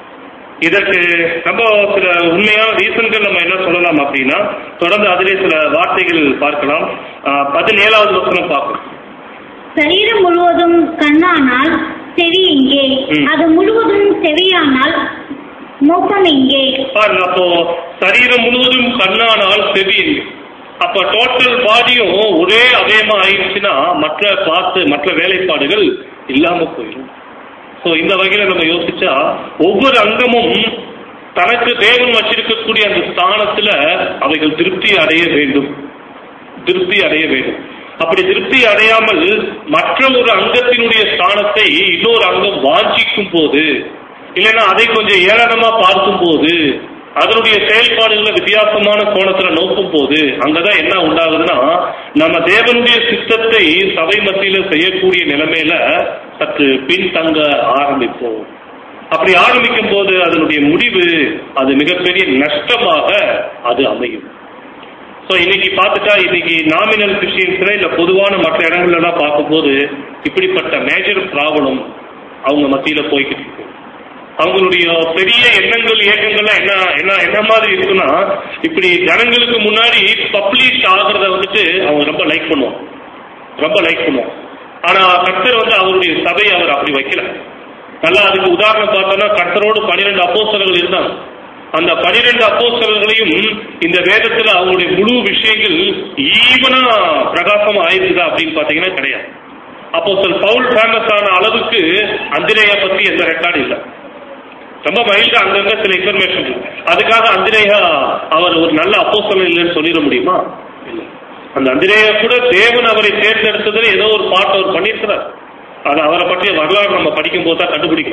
இதற்கு நம்ம சில உண்மையான ரீசன்கள் நம்ம என்ன சொல்லலாம் அப்படின்னா தொடர்ந்து அதிலே சில வார்த்தைகள் பார்க்கலாம் ஆஹ் பதினேழாவது வசனம் பார்க்கலாம் சரீரம் முழுவதும் கண்ணானால் செவி இங்கே ம். அது முழுவதும் செவியானால் மோப்பம் இங்கே பாருங்க அப்போ சரீரம் முழுவதும் கண்ணானால் செவி இல்லை. அப்ப டோட்டல் பாடியும் ஒரே அவயமா ஆயிடுச்சுன்னா மற்ற பார்த்து மற்ற வேலைப்பாடுகள் இல்லாம போயிடும் ஸோ இந்த வகையில நம்ம யோசிச்சா ஒவ்வொரு அங்கமும் தனக்கு தேவன் வச்சிருக்கக்கூடிய அந்த ஸ்தானத்துல அவைகள் திருப்தி அடைய வேண்டும் திருப்தி அடைய வேண்டும் அப்படி திருப்தி அடையாமல் மற்ற ஒரு அங்கத்தினுடைய ஸ்தானத்தை இன்னொரு அங்கம் வாஞ்சிக்கும் போது இல்லைன்னா அதை கொஞ்சம் ஏளனமா பார்க்கும் போது அதனுடைய செயல்பாடுகளை வித்தியாசமான கோணத்துல நோக்கும் போது அங்கதான் என்ன உண்டாகுதுன்னா நம்ம தேவனுடைய சித்தத்தை சபை மத்தியில செய்யக்கூடிய நிலைமையில சற்று பின்தங்க ஆரம்பிப்போம் அப்படி ஆரம்பிக்கும் போது அதனுடைய முடிவு அது மிகப்பெரிய நஷ்டமாக அது அமையும் ஸோ இன்னைக்கு பார்த்துட்டா இன்னைக்கு நாமினல் கிறிஸ்டியன்ஸ்ல இல்ல பொதுவான மற்ற இடங்கள்ல எல்லாம் பார்க்கும்போது இப்படிப்பட்ட மேஜர் ப்ராப்ளம் அவங்க மத்தியில போய்கிட்டு இருக்கு அவங்களுடைய பெரிய எண்ணங்கள் இயக்கங்கள்லாம் என்ன என்ன என்ன மாதிரி இருக்குன்னா இப்படி ஜனங்களுக்கு முன்னாடி பப்ளிஷ் ஆகுறத வந்துட்டு அவங்க ரொம்ப லைக் பண்ணுவாங்க ரொம்ப லைக் பண்ணுவோம் ஆனா கர்த்தர் வந்து அவருடைய சபையை அவர் அப்படி வைக்கல நல்லா அதுக்கு உதாரணம் பார்த்தோம்னா கர்த்தரோடு பன்னிரெண்டு அப்போஸ்தலர்கள் இருந்தாங்க அந்த பனிரெண்டு அப்போஸ்தலர்களையும் இந்த வேதத்துல அவங்களுடைய முழு விஷயங்கள் ஈவனா பிரகாசமா ஆயிருந்தா அப்படின்னு பாத்தீங்கன்னா கிடையாது அப்போஸ்தல் பவுல் ஃபேமஸ் ஆன அளவுக்கு அந்திரேயா பத்தி எந்த ரெக்கார்டு இல்லை ரொம்ப மைல்டா அங்கங்க சில இன்ஃபர்மேஷன் இருக்கு அதுக்காக அந்திரேயா அவர் ஒரு நல்ல அப்போஸ்தலன் இல்லைன்னு சொல்லிட முடியுமா இல்ல அந்த அந்திரேயா கூட தேவன் அவரை தேர்ந்தெடுத்ததுல ஏதோ ஒரு பாட்டு அவர் பண்ணியிருக்கிறார் அது அவரை பற்றிய வரலாறு நம்ம படிக்கும் போது தான் கண்டுபிடிக்கலாம்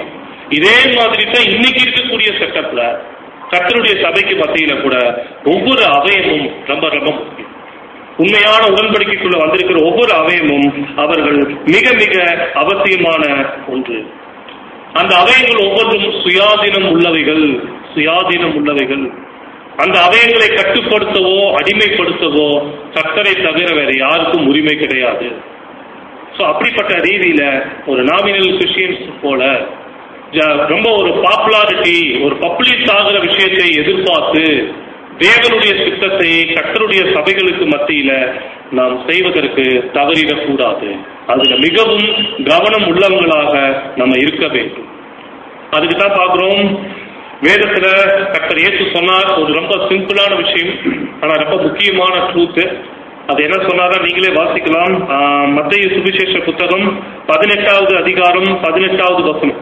இதே மாதிரி தான் இன்னைக்கு இருக்கக்கூடிய செட்டப்ல கர்த்தருடைய சபைக்கு மத்தியில கூட ஒவ்வொரு அவயமும் ரொம்ப ரொம்ப முக்கியம் உண்மையான உடன்படிக்கைக்குள்ள வந்திருக்கிற ஒவ்வொரு அவயமும் அவர்கள் மிக மிக அவசியமான ஒன்று அந்த அவயங்கள் ஒவ்வொன்றும் சுயாதீனம் உள்ளவைகள் சுயாதீனம் உள்ளவைகள் அந்த அவயங்களை கட்டுப்படுத்தவோ அடிமைப்படுத்தவோ கர்த்தரை தவிர வேற யாருக்கும் உரிமை கிடையாது ஸோ அப்படிப்பட்ட ரீதியில ஒரு நாமினல் கிறிஸ்டியன்ஸ் போல ஜ- ரொம்ப ஒரு பாப்புலாரிட்டி ஒரு பப்ளிஷ் ஆகிற விஷயத்தை எதிர்பார்த்து தேவனுடைய சித்தத்தை கர்த்தருடைய சபைகளுக்கு மத்தியில நாம் செய்வதற்கு தவறிடக்கூடாது அதுல மிகவும் கவனம் உள்ளவங்களாக நம்ம இருக்க வேண்டும் அதுக்கு தான் பார்க்கிறோம் வேதத்துல கர்த்தர் இயேசு சொன்னார் ஒரு ரொம்ப சிம்பிளான விஷயம் ஆனா ரொம்ப முக்கியமான ட்ரூத் அது என்ன சொன்னாரா நீங்களே வாசிக்கலாம் ஆஹ், மத்தேயு சுவிசேஷ புத்தகம் பதினெட்டாவது அதிகாரம் பதினெட்டாவது வசனம்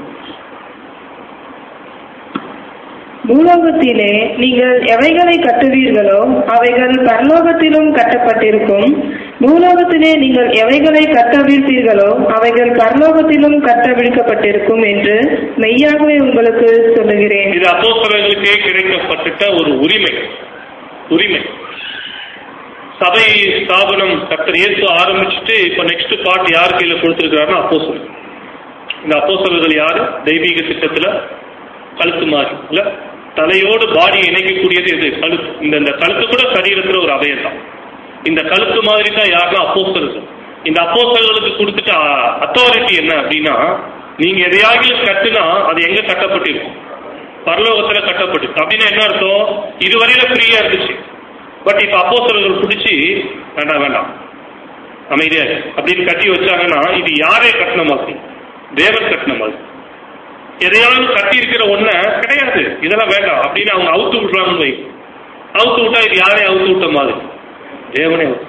பூலோகத்திலே நீங்கள் எவைகளை கட்டுவீர்களோ அவைகள் பரலோகத்திலும் கட்டப்பட்டிருக்கும் பூலோகத்திலே நீங்கள் எவைகளை கட்டவிழ்த்தீர்களோ அவைகள் பரலோகத்திலும் கட்டவிழ்க்கப்பட்டிருக்கும் என்று மெய்யாகவே உங்களுக்கு சொல்லுகிறேன் இது அப்போஸ்தலர்களுக்கே கிடைக்கப்பட்டுட்ட ஒரு உரிமை உரிமை சபை ஸ்தாபனம் கர்த்தர் இயேசு ஆரம்பிச்சுட்டு இப்ப நெக்ஸ்ட் பார்ட் யார் கையில கொடுத்திருக்கிறாருன்னா அப்போஸ்தலர் இந்த அப்போஸ்தலர்கள் யாரு தெய்வீக திட்டத்துல கழுத்து மாறி இல்ல தலையோடு பாடியை இணைக்கக்கூடியது எது கழுத்து இந்த இந்த கழுத்து கூட சரீரத்துல ஒரு அவயம் தான் இந்த கழுத்து மாதிரி தான் யாருன்னா அப்போஸ்தலர்கள் இந்த அப்போஸ்தலர்களுக்கு கொடுத்துட்ட அத்தாரிட்டி என்ன அப்படின்னா நீங்க எதையாகிலும் கட்டுனா அது எங்க கட்டப்பட்டிருக்கும் பரலோகத்துல கட்டப்பட்டிருக்கு அப்படின்னா என்ன அர்த்தம் இதுவரையில ஃப்ரீயா இருந்துச்சு பட் இப்ப அப்போஸ்தலர்கள் பிடிச்சி வேண்டாம் வேண்டாம் அமைதியா இரு. அப்படின்னு கட்டி வச்சாங்கன்னா இது யாரே கட்டின மாதிரி தேவன் கட்டின மாதிரி எதையாவது கட்டி இருக்கிற ஒண்ண கிடையாது இதெல்லாம் வேண்டாம் அப்படின்னு அவங்க அவுத்து விடுறாங்கன்னு வை அவுத்து விட்டா இது யாரே அவுத்து விட்ட மாதிரி தேவனே அவுத்து.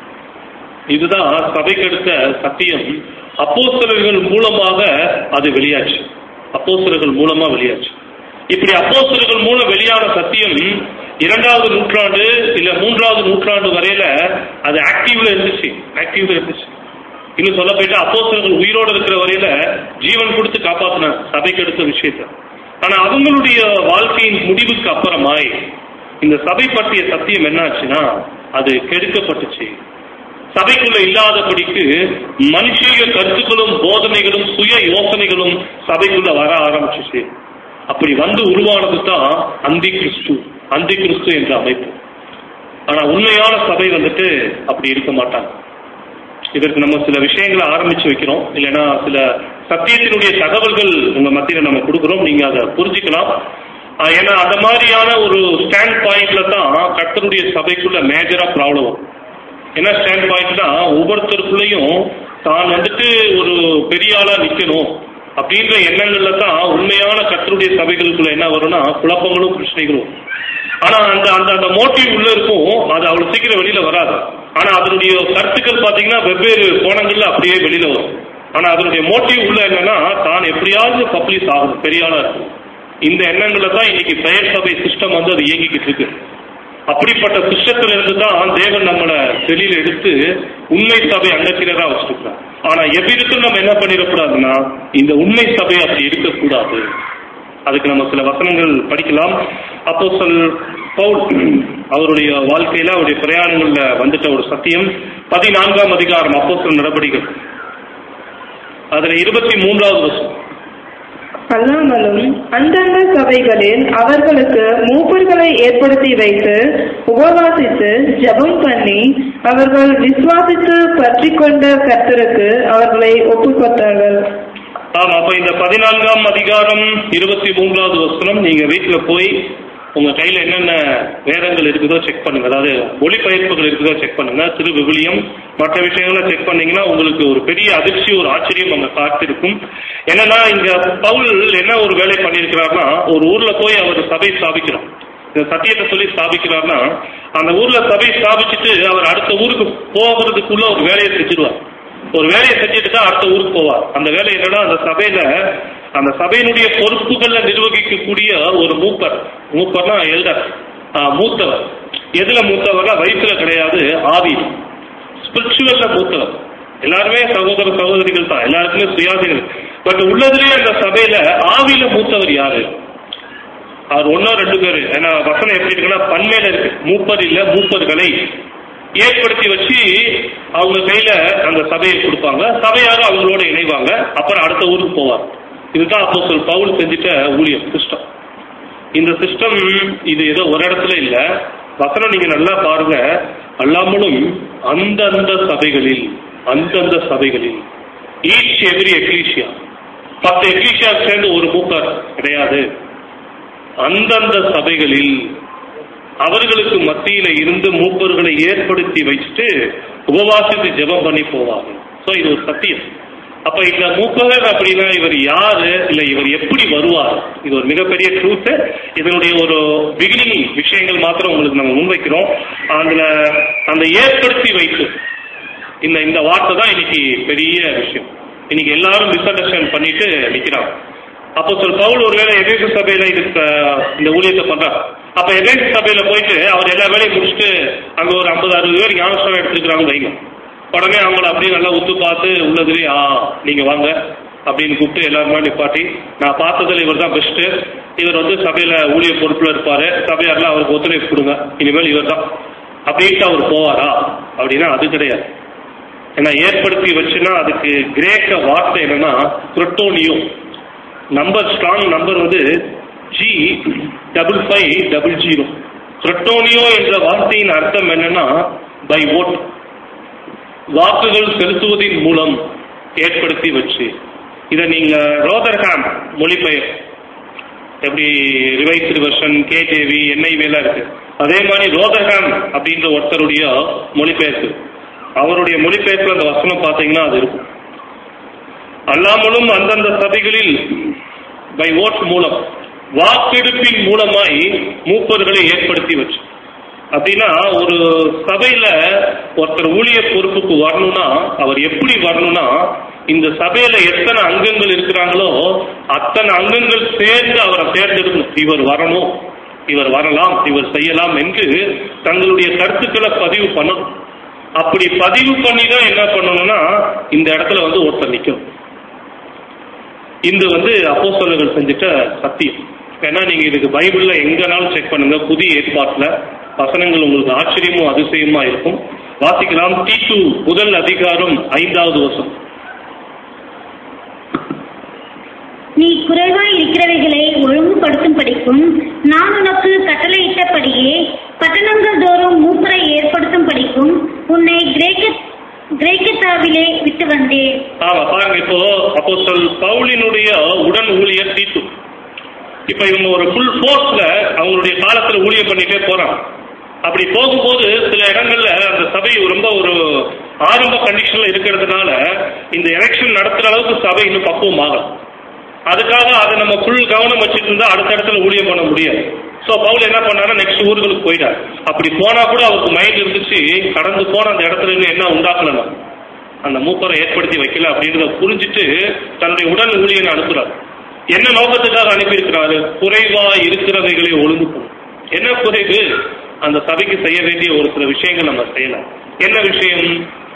இதுதான் சபைக்கு அடுத்த சத்தியம் அப்போஸ்தலர்கள் மூலமாக அது வெளியாச்சு அப்போஸ்தலர்கள் மூலமா வெளியாச்சு இப்படி அப்போஸ்தலர்கள் மூலம் வெளியான சத்தியம் இரண்டாவது நூற்றாண்டு இல்ல மூன்றாவது நூற்றாண்டு வரையில அது ஆக்டிவ்ல இருந்துச்சு ஆக்டிவ்ல இருந்துச்சு இன்னும் சொல்ல போயிட்டா அப்போஸ்தலர்கள் உயிரோட இருக்கிற வரையில ஜீவன் கொடுத்து காப்பாத்தினாங்க சபைக்கு அடுத்த விஷயத்த ஆனா அவங்களுடைய வாழ்க்கையின் முடிவுக்கு அப்புறமாய் இந்த சபை பற்றிய சத்தியம் என்னாச்சுன்னா அது கெடுக்கப்பட்டுச்சு சபைக்குள்ள இல்லாதபடிக்கு மனுஷீக கருத்துக்களும் போதனைகளும் சுய யோசனைகளும் சபைக்குள்ள வர ஆரம்பிச்சுச்சு அப்படி வந்து உருவானது தான் அந்தி கிறிஸ்து அந்தி கிறிஸ்து என்ற அமைப்பு ஆனா உண்மையான சபை வந்துட்டு அப்படி இருக்க மாட்டாங்க இதற்கு நம்ம சில விஷயங்களை ஆரம்பிச்சு வைக்கிறோம் இல்லைன்னா சில சத்தியத்தினுடைய தகவல்கள் உங்க மத்தியில நம்ம கொடுக்குறோம் நீங்க அதை புரிஞ்சுக்கலாம் ஆஹ் ஏன்னா அந்த மாதிரியான ஒரு ஸ்டாண்ட் பாயிண்ட்ல தான் கர்த்தருடைய சபைக்குள்ள மேஜரா ப்ராப்ளம் வரும் என்ன ஸ்டாண்ட் பாயிண்ட்னா ஒவ்வொருத்தருக்குள்ளேயும் தான் வந்துட்டு ஒரு பெரிய ஆளா நிக்கணும் அப்படின்ற எண்ணங்கள்ல தான் உண்மையான கர்த்தருடைய சபைகளுக்குள்ள என்ன வரும்னா குழப்பங்களும் பிரச்சனைகளும் ஆனா அந்த அந்த அந்த மோட்டிவ் உள்ள இருக்கும் அது அவ்வளவு சீக்கிரம் வெளியில வராது ஆனா அதனுடைய கருத்துக்கள் பாத்தீங்கன்னா வெவ்வேறு கோணங்கள்ல அப்படியே வெளியில வரும் ஆனா அதனுடைய மோட்டிவ் உள்ள என்னன்னா தான் எப்படியாவது பப்ளிஷ் ஆகணும் பெரிய ஆளா இருக்கும் இந்த எண்ணங்கள்ல தான் இன்னைக்கு பெயர் சபை சிஸ்டம் வந்து அது இயங்கிக்கிட்டு இருக்கு அப்படிப்பட்ட சிஸ்டத்துல இருந்து தான் தேவன் நம்மளை வெளியில எடுத்து உண்மை சபை அங்கத்தினரா வச்சிருக்கிறார் ஆனா எவ்விதத்தில் நம்ம என்ன பண்ணிடக்கூடாதுன்னா இந்த உண்மை சபை அப்படி இருக்கக்கூடாது அதுக்கு நம்ம சில வசனங்கள் படிக்கலாம் அப்போ சொல் பவுல் அவருடைய வாழ்க்கையில அவருடைய பிரயாணங்கள்ல வந்துட்ட ஒரு சத்தியம் பதினான்காம் அதிகாரம் அப்போ நடவடிக்கைகள் அதுல இருபத்தி மூன்றாவது வருஷம் அல்லாமலும் அந்தந்த சபைகளில் அவர்களுக்கு மூப்பர்களை ஏற்படுத்தி வைத்து உபவாசித்து ஜெபம் பண்ணி அவர்கள் விசுவாசித்து பற்றி கொண்ட கர்த்தருக்கு அவர்களை ஒப்புக்கொண்டார்கள் ஆமா அப்ப இந்த பதினான்காம் அதிகாரம் இருபத்தி மூன்றாவது வசனம் நீங்க வீட்டுல போய் உங்க கையில என்னென்ன வேதங்கள் இருக்குதோ செக் பண்ணுங்க அதாவது ஒளிபெயர்ப்புகள் இருக்குதோ செக் பண்ணுங்க திரு விவிலியம் மற்ற விஷயங்களை செக் பண்ணீங்கன்னா உங்களுக்கு ஒரு பெரிய அதிர்ச்சி ஒரு ஆச்சரியம் அங்க காத்திருக்கும் என்னன்னா இங்க பவுல் என்ன ஒரு வேலை பண்ணியிருக்கிறார்னா ஒரு ஊர்ல போய் அவர் சபை ஸ்தாபிக்கிறார் இந்த சத்தியத்தை சொல்லி ஸ்தாபிக்கிறார்னா அந்த ஊர்ல சபை ஸ்தாபிச்சுட்டு அவர் அடுத்த ஊருக்கு போகிறதுக்குள்ள ஒரு வேலையை செஞ்சிருவார் ஒரு வேலையை செஞ்சுட்டு தான் அடுத்த ஊருக்கு போவார் அந்த வேலை என்னன்னா அந்த சபையில அந்த சபையினுடைய பொறுப்புகளை நிர்வகிக்கக்கூடிய ஒரு மூப்பர் மூப்பர்னா எல்டர் மூத்தவர் எதுல மூத்தவர்னா வயசுல கிடையாது ஆவி ஸ்பிரிச்சுவல்ல மூத்தவர் எல்லாருமே சகோதர சகோதரிகள் தான் எல்லாருக்குமே சுயாதீனம் பட் உள்ளதுலயே அந்த சபையில ஆவியில மூத்தவர் யாரு அவர் ஒன்னோ ரெண்டு பேர் ஏன்னா வசனம் எப்படி இருக்குன்னா பன்மையில இருக்கு மூப்பர் இல்ல மூப்பர்களை ஏற்படுத்தி வச்சு அவங்க கையில அந்த சபையை கொடுப்பாங்க சபையாக அவங்களோட இணைவாங்க அப்புறம் அடுத்த ஊருக்கு போவார் இதுதான் அப்போ சொல் பவுல் செஞ்சுட்ட ஊழியம் சிஸ்டம் இந்த சிஸ்டம் இது ஏதோ ஒரு இடத்துல இல்ல வசனம் நீங்க நல்லா பாருங்க அல்லாமலும் அந்தந்த சபைகளில் அந்தந்த சபைகளில் ஈச் எவ்ரி எக்லீஷியா பத்து எக்லீஷியா சேர்ந்து ஒரு மூப்பர் கிடையாது அந்தந்த சபைகளில் அவர்களுக்கு மத்தியில இருந்து மூப்பர்களை ஏற்படுத்தி வச்சுட்டு உபவாசித்து ஜெபம் பண்ணி போவாங்க சோ இது ஒரு சத்தியம் அப்ப இந்த மூப்பகர் அப்படின்னா இவர் யாரு இல்ல இவர் எப்படி வருவார் இது ஒரு மிகப்பெரிய ட்ரூத் இதனுடைய ஒரு பிகினிங் விஷயங்கள் மாத்திரம் உங்களுக்கு நம்ம முன்வைக்கிறோம் அதுல அந்த ஏற்படுத்தி வைத்து இந்த இந்த வார்த்தை தான் இன்னைக்கு பெரிய விஷயம் இன்னைக்கு எல்லாரும் மிஸ் அண்டர்ஸ்டாண்ட் பண்ணிட்டு நிக்கிறாங்க அப்போ சொல் பவுல் ஒருவேளை எதேச சபையில இது அஹ், இந்த ஊழியத்தை பண்றார் அப்ப எதேச சபையில போயிட்டு அவர் எல்லா வேலையும் முடிச்சுட்டு அங்க ஒரு ஐம்பது அறுபது பேர் ஞானஸ்தானம் எடுத்துக்கிறாங்க வைங்க உடனே அவங்கள அப்படியே நல்லா உத்து பார்த்து உள்ளதுலேயே ஆ நீங்க வாங்க அப்படின்னு கூப்பிட்டு எல்லாருமே நிப்பாட்டி நான் பார்த்ததுல இவர் தான் பெஸ்ட் இவர் வந்து சபையில ஊழிய பொறுப்புல இருப்பாரு சபையார்ல அவருக்கு ஒத்துழைப்பு கொடுங்க இனிமேல் இவர் தான் அப்படின்ட்டு அவர் போவாரா அப்படின்னா அது கிடையாது ஏன்னா ஏற்படுத்தி வச்சுன்னா அதுக்கு கிரேக்க வார்த்தை என்னன்னா குரோட்டோனியும் நம்பர் ஸ்ட்ராங் நம்பர் வந்து G double five double zero குரோட்டோனியோ என்ற வார்த்தையின் அர்த்தம் என்னன்னா பை ஓட் வாக்குகள் செலுத்துவதின் மூலம் ஏற்படுத்தி வச்சு இதை நீங்க ரோதர்ஹாம் மொழிபெயர் எப்படி ரிவைஸ்டு வெர்ஷன் கேஜேவி என்ஐவி எல்லாம் இருக்கு அதே மாதிரி ரோதர்ஹாம் அப்படின்ற ஒருத்தருடைய மொழிபெயர்ப்பு அவருடைய மொழிபெயர்ப்புல அந்த வசனம் பார்த்தீங்கன்னா அது இருக்கும் அல்லாமலும் அந்தந்த சபைகளில் பை ஓட் மூலம் வாக்கெடுப்பின் மூலமாய் மூப்பர்களை ஏற்படுத்தி வச்சு அப்படின்னா ஒரு சபையில ஒருத்தர் ஊழிய பொறுப்புக்கு வரணும்னா அவர் எப்படி வரணும்னா இந்த சபையில எத்தனை அங்கங்கள் இருக்கிறாங்களோ அத்தனை அங்கங்கள் சேர்ந்து அவரை தேர்ந்தெடுக்கணும் இவர் வரணும் இவர் வரலாம் இவர் செய்யலாம் என்று தங்களுடைய கருத்துக்களை பதிவு பண்ணணும் அப்படி பதிவு பண்ணி தான் என்ன பண்ணணும்னா இந்த இடத்துல வந்து ஒருத்தர் நிற்கும் இது வந்து அப்போஸ்தலர்கள் செஞ்சுட்ட சத்தியம் ஏன்னா நீங்க இதுக்கு பைபிள்ல எங்கனாலும் செக் பண்ணுங்க புதிய ஏற்பாட்டுல வசனங்கள் உங்களுக்கு ஆச்சரியமும் அதிசயமா இருக்கும் வாசிக்கலாம் டீட்டு முதல் அதிகாரம் ஐந்தாவது வசனம் நீ குறைவாய் இருக்கிறவைகளை ஒழுங்குபடுத்தும் படிக்கும் நான் உனக்கு கட்டளையிட்டபடியே பட்டணங்கள் தோறும் மூப்பரை ஏற்படுத்தும் படிக்கும் உன்னை கிரேக்க கிரேக்கத்தாவிலே விட்டு வந்தேன் ஆமா பாருங்க இப்போ அப்போ சொல் பவுலினுடைய உடன் ஊழியர் தீட்டு இப்ப இவங்க ஒரு ஃபுல் ஃபோர்ஸ்ல அவங்களுடைய காலத்துல ஊழியம் பண்ணிட்டே போறாங்க அப்படி போகும்போது சில இடங்கள்ல அந்த சபை ரொம்ப ஒரு ஆரம்ப கண்டிஷன்ல இருக்கிறதுனால இந்த எலெக்ஷன் நடத்துற அளவுக்கு சபை இன்னும் பக்குவம் ஆகலாம் அதுக்காக அதை நம்ம ஃபுல் கவனம் வச்சுட்டு இருந்தா அடுத்த இடத்துல ஊழியம் பண்ண முடியாது ஸோ பவுல் என்ன பண்ணாரு நெக்ஸ்ட் ஊர்களுக்கு போயிட்டார் அப்படி போனா கூட அவருக்கு மைண்ட் இருந்துச்சு கடந்து போன அந்த இடத்துல இருந்து என்ன உண்டாக்கணும் அந்த மூப்பரை ஏற்படுத்தி வைக்கல அப்படின்றத புரிஞ்சுட்டு தன்னுடைய உடல் ஊழியனை அனுப்புறார் என்ன நோக்கத்துக்காக அனுப்பியிருக்கிறாரு குறைவா இருக்கிறவைகளை ஒழுங்கு பண்ணும் என்ன குறைவு அந்த சபைக்கு செய்ய வேண்டிய ஒரு சில விஷயங்கள் நம்ம செய்யலாம் என்ன விஷயம்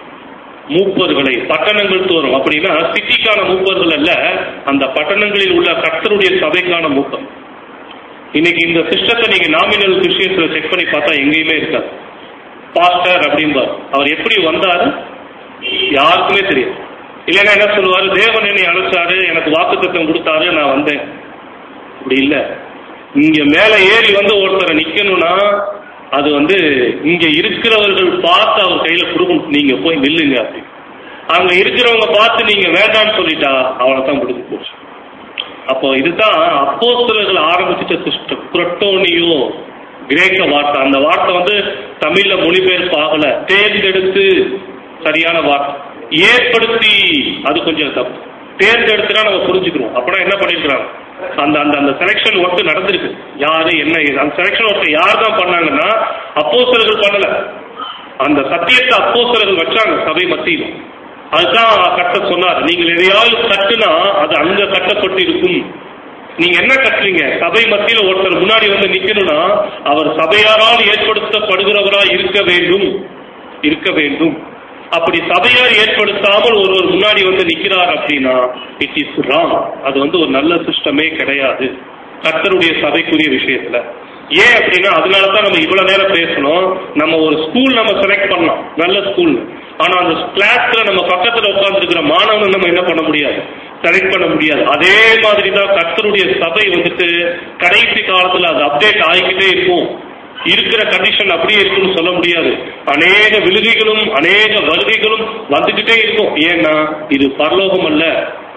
மூப்பர்களை பட்டணங்கள் தோறும் அப்படின்னா சிட்டிக்கான மூப்பர்கள் அல்ல அந்த பட்டணங்களில் உள்ள கர்த்தருடைய சபைக்கான மூப்பர் இன்னைக்கு இந்த சிஸ்டத்தை நீங்க நாமினல் விஷயத்துல செக் பண்ணி பார்த்தா எங்கேயுமே இருக்காது பாஸ்டர் அப்படிம்பார் அவர் எப்படி வந்தாரு யாருக்குமே தெரியும் இல்லைன்னா என்ன சொல்லுவாரு தேவன் என்னை அழைச்சாரு எனக்கு வாக்குத்தத்தம் கொடுத்தாரு நான் வந்தேன் அப்படி இல்ல இங்க மேல ஏறி வந்து ஒருத்தரை நிக்கணும்னா அது வந்து இங்க இருக்கிறவர்கள் பார்த்து அவர் கையில கொடுக்கணும் நீங்க போய் நில்லுங்க அப்படி அங்க இருக்கிறவங்க பார்த்து நீங்க வேண்டாம்னு சொல்லிட்டா அவனை தான் கொடுக்க போச்சு அப்போ இதுதான் அப்போஸ்தலர்கள் ஆரம்பிச்சிட்ட சிஸ்டம் குரட்டோனியோ கிரேக்க வார்த்தை அந்த வார்த்தை வந்து தமிழ்ல மொழிபெயர்ப்பு ஆகல தேர்ந்தெடுத்து சரியான வார்த்தை ஏற்படுத்தி அது கொஞ்சம் தப்பு தேர்ந்தெடுத்துனா நம்ம புரிஞ்சுக்கிறோம் அப்படின்னா என்ன பண்ணிருக்கிறாங்க அந்த அந்த அந்த செலெக்ஷன் ஒர்க் நடந்திருக்கு யாரு என்ன ஏது அந்த செலெக்ஷன் ஒர்க் யார் தான் பண்ணாங்கன்னா அப்போஸ்தலர்கள் பண்ணல அந்த சத்தியத்தை அப்போஸ்தலர்கள் வச்சாங்க சபை மத்தியில் அதுதான் கட்ட சொன்னார் நீங்கள் எதையாவது கட்டுனா அது அங்க கட்டப்பட்டு இருக்கும் நீங்க என்ன கட்டுறீங்க சபை மத்தியில ஒருத்தர் முன்னாடி வந்து நிக்கணும்னா அவர் சபையாரால் ஏற்படுத்தப்படுகிறவரா இருக்க வேண்டும் இருக்க வேண்டும் அப்படி சபையார் ஏற்படுத்தாமல் ஒருவர் முன்னாடி வந்து நிக்கிறார் அப்படின்னா இட் இஸ் ராங் அது வந்து ஒரு நல்ல சிஸ்டமே கிடையாது கர்த்தருடைய சபைக்குரிய விஷயத்துல ஏன் அப்படின்னா அதனால தான் நம்ம இவ்வளவு நேரம் பேசணும் நம்ம ஒரு ஸ்கூல் நம்ம செலக்ட் பண்ணலாம் நல்ல ஸ்கூல் ஆனா அந்த கிளாஸ்ல நம்ம பக்கத்துல உட்கார்ந்துருக்கிற மாணவனை நம்ம என்ன பண்ண முடியாது செலக்ட் பண்ண முடியாது அதே மாதிரி தான் கர்த்தருடைய சபை வந்துட்டு கடைசி காலத்துல அது அப்டேட் ஆகிக்கிட்டே இருக்கும் இருக்கிற கண்டிஷன் அப்படியே இருக்குன்னு சொல்ல முடியாது அநேக விழுகைகளும் அநேக வருகைகளும் வந்துகிட்டே இருக்கும் ஏன்னா இது பரலோகம் அல்ல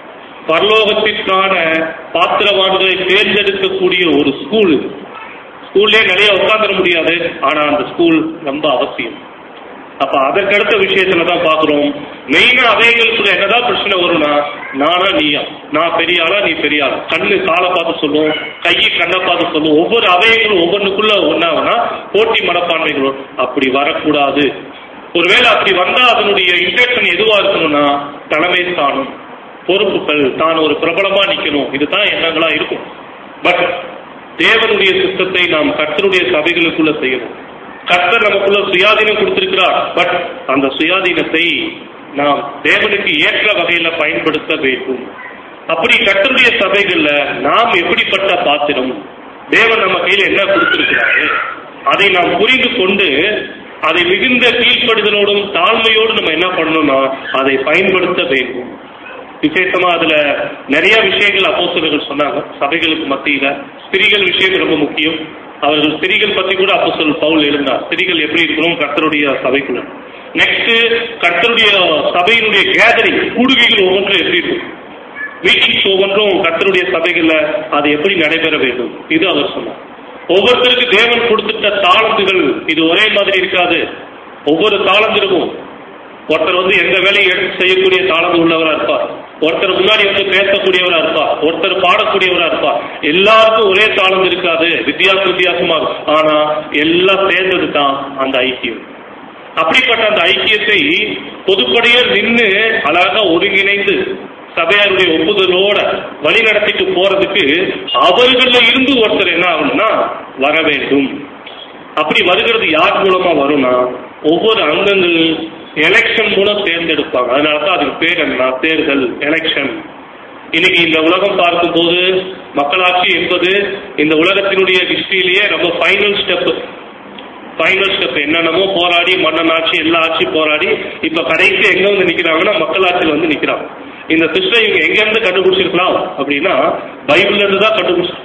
பரலோகத்திற்கான பாத்திரவான்களை தேர்ந்தெடுக்கக்கூடிய ஒரு ஸ்கூல் ஸ்கூல்லே நிறைய உட்காந்துட முடியாது ஆனா அந்த ஸ்கூல் ரொம்ப அவசியம் அப்ப அதற்கடுத்த விஷயத்துல தான் பாக்குறோம் மெயினா அவைகளுக்குள்ள என்னதான் பிரச்சனை வரும்னா நானா நீயா நான் பெரிய ஆளா நீ பெரிய ஆளா கண்ணு காலை பார்த்து சொல்லும் கையை கண்ணை பார்த்து சொல்லும் ஒவ்வொரு அவைகளும் ஒவ்வொன்றுக்குள்ள ஒன்னாவனா போட்டி மனப்பான்மைகளும் அப்படி வரக்கூடாது ஒருவேளை அப்படி வந்தா அதனுடைய இன்டென்ஷன் எதுவா இருக்கணும்னா தலைமை ஸ்தானம் பொறுப்புகள் தான் ஒரு பிரபலமா நிக்கணும் இதுதான் எண்ணங்களா இருக்கும் பட் தேவனுடைய சித்தத்தை நாம் கர்த்தருடைய சபைகளுக்குள்ள செய்யணும் கர்த்தர் நமக்குள்ள சுயாதீனம் கொடுத்திருக்கிறார் பட் அந்த சுயாதீனத்தை நாம் தேவனுக்கு ஏற்ற வகையில பயன்படுத்த வேண்டும் அப்படி கர்த்தருடைய சபைகள்ல நாம் எப்படிப்பட்ட பாத்திரம் தேவன் நம்ம கையில என்ன கொடுத்திருக்கிறாரு அதை நாம் புரிந்து கொண்டு அதை மிகுந்த கீழ்ப்படுதலோடும் தாழ்மையோடு நம்ம என்ன பண்ணணும்னா அதை பயன்படுத்த வேண்டும் விசேஷமா அதுல நிறைய விஷயங்கள் அப்போஸ்தலர்கள் சொன்னாங்க சபைகளுக்கு மத்தியில ஸ்திரிகள் விஷயம் ரொம்ப முக்கியம் அவர்கள் ஸ்திரிகள் பத்தி கூட அப்போஸ்தலர் பவுல் எழுந்தார் ஸ்திரிகள் எப்படி இருக்கணும் கர்த்தருடைய சபைக்குள்ள நெக்ஸ்ட் கர்த்தருடைய சபையினுடைய கேதரிங் கூடுகைகள் ஒவ்வொன்றும் எப்படி இருக்கும் மீட்டிங்ஸ் ஒவ்வொன்றும் கர்த்தருடைய சபைகள்ல அது எப்படி நடைபெற வேண்டும் இது அவர் சொன்னார் ஒவ்வொருத்தருக்கு தேவன் கொடுத்துட்ட தாளந்துகள் இது ஒரே மாதிரி இருக்காது ஒவ்வொரு தாளந்து இருக்கும் ஒருத்தர் வந்து எந்த வேலையும் எடுத்து செய்யக்கூடிய தாளந்து உள்ளவரா இருப்பார் ஒருத்தர் முன்னாடி வந்து பேசக்கூடியவரா இருப்பார் ஒருத்தர் பாடக்கூடியவரா இருப்பார் எல்லாருக்கும் ஒரே தாளந்து இருக்காது வித்தியாச வித்தியாசமா இருக்கும் ஆனா எல்லாம் சேர்ந்தது தான் அந்த ஐக்கியம் அப்படிப்பட்ட அந்த ஐக்கியத்தை பொதுப்படையில் நின்று அழகா ஒருங்கிணைந்து சபையாருடைய ஒப்புதலோட வழி நடத்திட்டு போறதுக்கு அவர்கள இருந்து ஒருத்தர் என்ன ஆகணும்னா வர வேண்டும் அப்படி வருகிறது யார் மூலமா வரும்னா ஒவ்வொரு அங்கங்கள் எலெக்ஷன் மூலம் தேர்ந்தெடுப்பாங்க அதனால தான் அதுக்கு பேர் என்ன தேர்தல் எலெக்ஷன் இன்னைக்கு இந்த உலகம் பார்க்கும்போது மக்களாட்சி என்பது இந்த உலகத்தினுடைய ஹிஸ்டரியிலேயே ரொம்ப ஃபைனல் ஸ்டெப் ஃபைனல் ஸ்டெப் என்னென்னமோ போராடி மன்னனாட்சி எல்லா ஆட்சி போராடி இப்ப கடைசி எங்க வந்து நிக்கிறாங்கன்னா மக்களாட்சியில் வந்து நிக்கிறாங்க இந்த சிஸ்டம் இவங்க எங்க இருந்து கண்டுபிடிச்சிருக்கலாம் அப்படின்னா பைபிள்ல இருந்து தான் கண்டுபிடிச்சிருக்கலாம்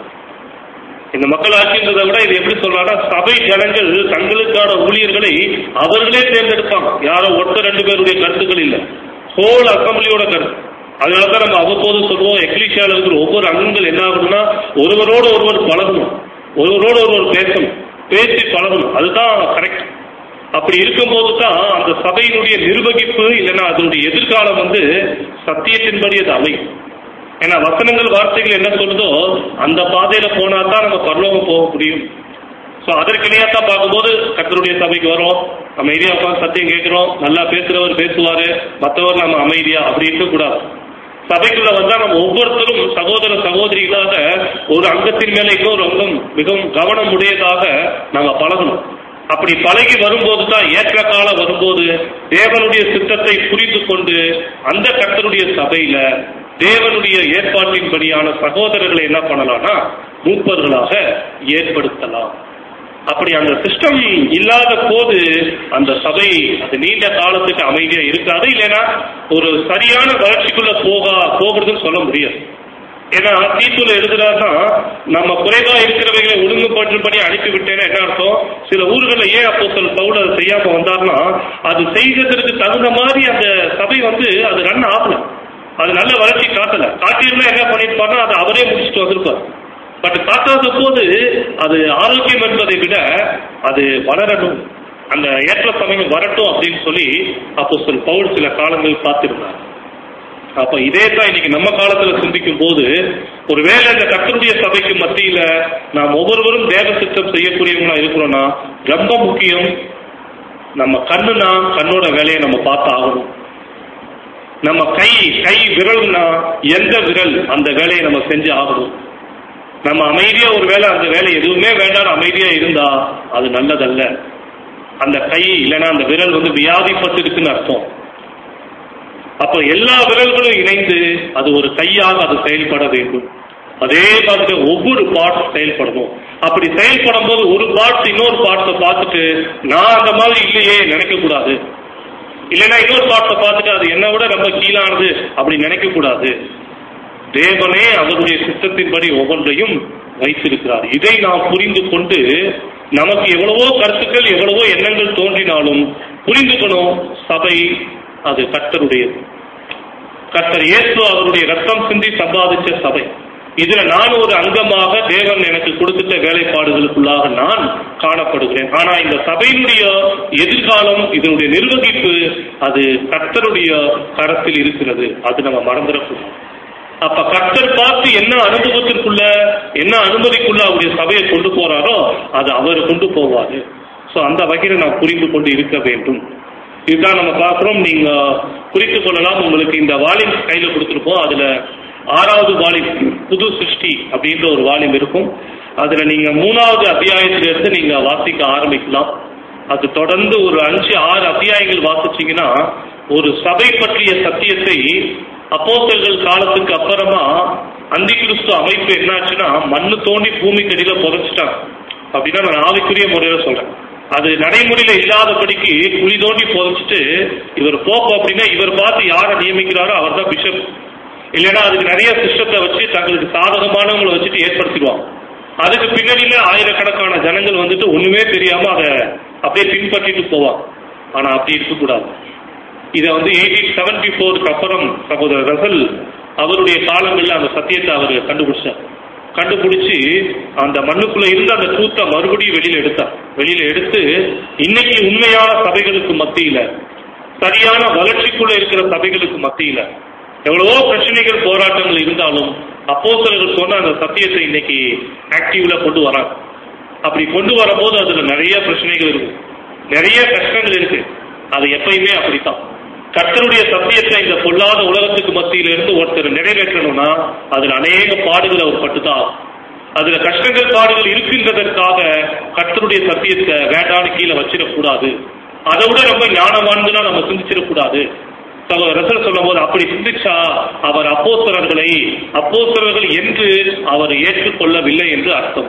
இந்த மக்கள் ஆட்சின்றதை விட இது எப்படி சொல்றாங்கன்னா சபை ஜனங்கள் தங்களுக்கான ஊழியர்களை அவர்களே தேர்ந்தெடுப்பாங்க யாரோ ஒருத்தர் ரெண்டு பேருடைய கருத்துக்கள் இல்லை ஹோல் அசம்பிளியோட கருத்து அதனாலதான் நம்ம அவ்வப்போது சொல்லுவோம் எக்லிஷியால இருக்கிற ஒவ்வொரு அங்கங்கள் என்ன ஆகணும்னா ஒருவரோடு ஒருவர் பழகணும் ஒருவரோடு ஒருவர் பேசணும் பேசி பழகணும் அதுதான் கரெக்ட் அப்படி இருக்கும்போது தான் அந்த சபையினுடைய நிர்வகிப்பு இல்லைன்னா அதனுடைய எதிர்காலம் வந்து சத்தியத்தின்படி அது அமையும் ஏன்னா வசனங்கள் வார்த்தைகள் என்ன சொல்லுதோ அந்த பாதையில போனா தான் நம்ம பரலோகம் போக முடியும் ஸோ அதற்கிணையா தான் பார்க்கும்போது கர்த்தருடைய சபைக்கு வரோம் அமைதியா உட்காந்து சத்தியம் கேட்கிறோம் நல்லா பேசுறவர் பேசுவாரு மற்றவர் நம்ம அமைதியா அப்படி இருக்கக்கூடாது சபைக்குள்ள வந்தா நம்ம ஒவ்வொருத்தரும் சகோதர சகோதரிகளாக ஒரு அங்கத்தின் மேல இன்னொரு அங்கம் மிகவும் கவனம் உடையதாக நாம பழகணும் அப்படி பழகி வரும்போது தான் ஏற்ற காலம் வரும்போது தேவனுடைய சித்தத்தை புரிந்து கொண்டு அந்த கர்த்தருடைய சபையில தேவனுடைய ஏற்பாட்டின்படியான சகோதரர்களை என்ன பண்ணலாம்னா மூப்பர்களாக ஏற்படுத்தலாம் அப்படி அந்த சிஸ்டம் இல்லாத போது அந்த சபை அது நீண்ட காலத்துக்கு அமைதியா இருக்காது இல்லைன்னா ஒரு சரியான வளர்ச்சிக்குள்ள போகா போகிறதுன்னு சொல்ல முடியாது ஏன்னா தீத்துல எழுதுறாருன்னா நம்ம குறைவா இருக்கிறவைகளை ஒழுங்குபடும்படி அனுப்பி விட்டேன்னா என்ன அர்த்தம் சில ஊர்களில் ஏன் அப்போ சில பவுல் அதை செய்யாம வந்தார்னா அது செய்கிறதுக்கு தகுந்த மாதிரி அந்த சபை வந்து அது ரன் ஆகல அது நல்ல வளர்ச்சி காட்டல காட்டியிருந்தா என்ன பண்ணிருப்பாருன்னா அதை அவரே முடிச்சுட்டு வந்திருப்பார் பட் காட்டாத போது அது ஆரோக்கியம் என்பதை விட அது வளரணும் அந்த ஏற்ற சமயம் வரட்டும் அப்படின்னு சொல்லி அப்போ சில பவுல் சில காலங்கள் காத்திருந்தார் அப்ப இதே தான் இன்னைக்கு நம்ம காலத்துல சிந்திக்கும் போது ஒருவேளை இந்த கர்த்தருடைய சபைக்கு மத்தியில நாம் ஒவ்வொருவரும் தேவ சித்தம் செய்யக்கூடியவங்களா இருக்கிறோம்னா ரொம்ப முக்கியம் நம்ம கண்ணுனா கண்ணோட வேலையை நம்ம பார்த்து ஆகணும் நம்ம கை கை விரல்னா எந்த விரல் அந்த வேலையை நம்ம செஞ்சு ஆகணும் நம்ம அமைதியா ஒரு வேலை அந்த வேலை எதுவுமே வேண்டாம் அமைதியா இருந்தா அது நல்லதல்ல அந்த கை இல்லைன்னா அந்த விரல் வந்து வியாதிப்பட்டு இருக்குன்னு அர்த்தம் அப்ப எல்லா விரல்களும் இணைந்து அது ஒரு கையாக அது செயல்பட வேண்டும் அதே மாதிரி ஒவ்வொரு பார்ட் செயல்படணும் அப்படி செயல்படும் போது ஒரு பார்ட்ஸ் இன்னொரு பார்ட்ஸை பார்த்துட்டு நான் அந்த மாதிரி இல்லையே நினைக்க கூடாது இல்லைன்னா இன்னொரு பார்ட்ஸை பார்த்துட்டு அது என்னை விட ரொம்ப கீழானது அப்படி நினைக்க கூடாது தேவனே அவருடைய சித்தத்தின்படி ஒவ்வொன்றையும் வைத்திருக்கிறார் இதை நாம் புரிந்து கொண்டு நமக்கு எவ்வளவோ கருத்துக்கள் எவ்வளவோ எண்ணங்கள் தோன்றினாலும் புரிந்துக்கணும் சபை அது கர்த்தருடையது கர்த்தர் இயேசு அவருடைய ரத்தம் சிந்தி சம்பாதிச்ச சபை இதுல நான் ஒரு அங்கமாக தேவன் எனக்கு கொடுத்துட்ட வேலைப்பாடுகளுக்குள்ளாக நான் காணப்படுகிறேன் ஆனா இந்த சபையினுடைய எதிர்காலம் இதனுடைய நிர்வகிப்பு அது கர்த்தருடைய கரத்தில் இருக்கிறது அது நம்ம மறந்துடக்கூடாது அப்ப கர்த்தர் பார்த்து என்ன அனுபவத்திற்குள்ள என்ன அனுமதிக்குள்ள அவருடைய சபையை கொண்டு போறாரோ அது அவர் கொண்டு போவாரு சோ அந்த வகையில நாம் புரிந்து கொண்டு இருக்க வேண்டும் இதுதான் நம்ம பார்க்கிறோம் நீங்க குறித்து கொள்ளலாம் உங்களுக்கு இந்த வால்யூம் கையில கொடுத்துருப்போம் அதுல ஆறாவது வால்யூம் புது சிருஷ்டி அப்படின்ற ஒரு வால்யூம் இருக்கும் அதுல நீங்க மூணாவது அத்தியாயத்தில இருந்து நீங்க வாசிக்க ஆரம்பிக்கலாம் அது தொடர்ந்து ஒரு அஞ்சு ஆறு அத்தியாயங்கள் வாசிச்சீங்கன்னா ஒரு சபை பற்றிய சத்தியத்தை அப்போஸ்தலர்கள் காலத்துக்கு அப்புறமா அந்தி கிறிஸ்து அமைப்பு என்னாச்சுன்னா மண்ணு தோண்டி பூமிக்கடியில புதைச்சிட்டாங்க அப்படின்னா நான் ஆவிக்குரிய முறையில சொல்றேன் அது நடைமுறையில இல்லாதபடிக்கு குழி தோண்டி புதைச்சிட்டு இவர் போப்போ அப்படின்னா இவர் பார்த்து யாரை நியமிக்கிறாரோ அவர் தான் பிஷப் இல்லைன்னா அதுக்கு நிறைய சிஸ்டத்தை வச்சு தங்களுக்கு சாதகமானவங்களை வச்சுட்டு ஏற்படுத்திடுவாங்க அதுக்கு பின்னணியில ஆயிரக்கணக்கான ஜனங்கள் வந்துட்டு ஒண்ணுமே தெரியாம அதை அப்படியே பின்பற்றிட்டு போவாங்க ஆனா அப்படி இருக்கக்கூடாது இதை வந்து எயிட்டீன் செவன்டி ஃபோருக்கு அப்புறம் சகோதரர் ரசல் அவருடைய காலங்களில் அந்த சத்தியத்தை அவர் கண்டுபிடிச்சார் கண்டுபிடிச்சு அந்த மண்ணுக்குள்ள இருந்து அந்த கூத்தை மறுபடியும் வெளியில எடுத்தார் வெளியில எடுத்து இன்னைக்கு உண்மையான சபைகளுக்கு மத்தியில சரியான வளர்ச்சிக்குள்ள இருக்கிற சபைகளுக்கு மத்தியில எவ்வளவோ பிரச்சனைகள் போராட்டங்கள் இருந்தாலும் அப்போஸ்தலர்கள் சொன்ன அந்த சத்தியத்தை இன்னைக்கு ஆக்டிவ்ல கொண்டு வராங்க அப்படி கொண்டு வரும்போது அதுல நிறைய பிரச்சனைகள் இருக்கு நிறைய கஷ்டங்கள் இருக்கு அது எப்பயுமே அப்படித்தான் கர்த்தருடைய சத்தியத்தை இந்த பொல்லாத உலகத்துக்கு மத்தியில இருந்து ஒருத்தர் நிறைவேற்றணும்னா அதுல அநேக பாடுகள் அவர் பட்டுதான் ஆகும். அதுல கஷ்டங்கள் பாடுகள் இருக்கின்றதற்காக கர்த்தருடைய சத்தியத்தை வேண்டான்னு கீழே வச்சிடக்கூடாது அதை விட ரொம்ப ஞானவான்களா நம்ம சிந்திச்சிடக்கூடாது ரசல் சொல்லும் போது அப்படி சிந்திச்சா அவர் அப்போஸ்தலர்களை அப்போஸ்தலர்கள் என்று அவர் ஏற்றுக்கொள்ளவில்லை என்று அர்த்தம்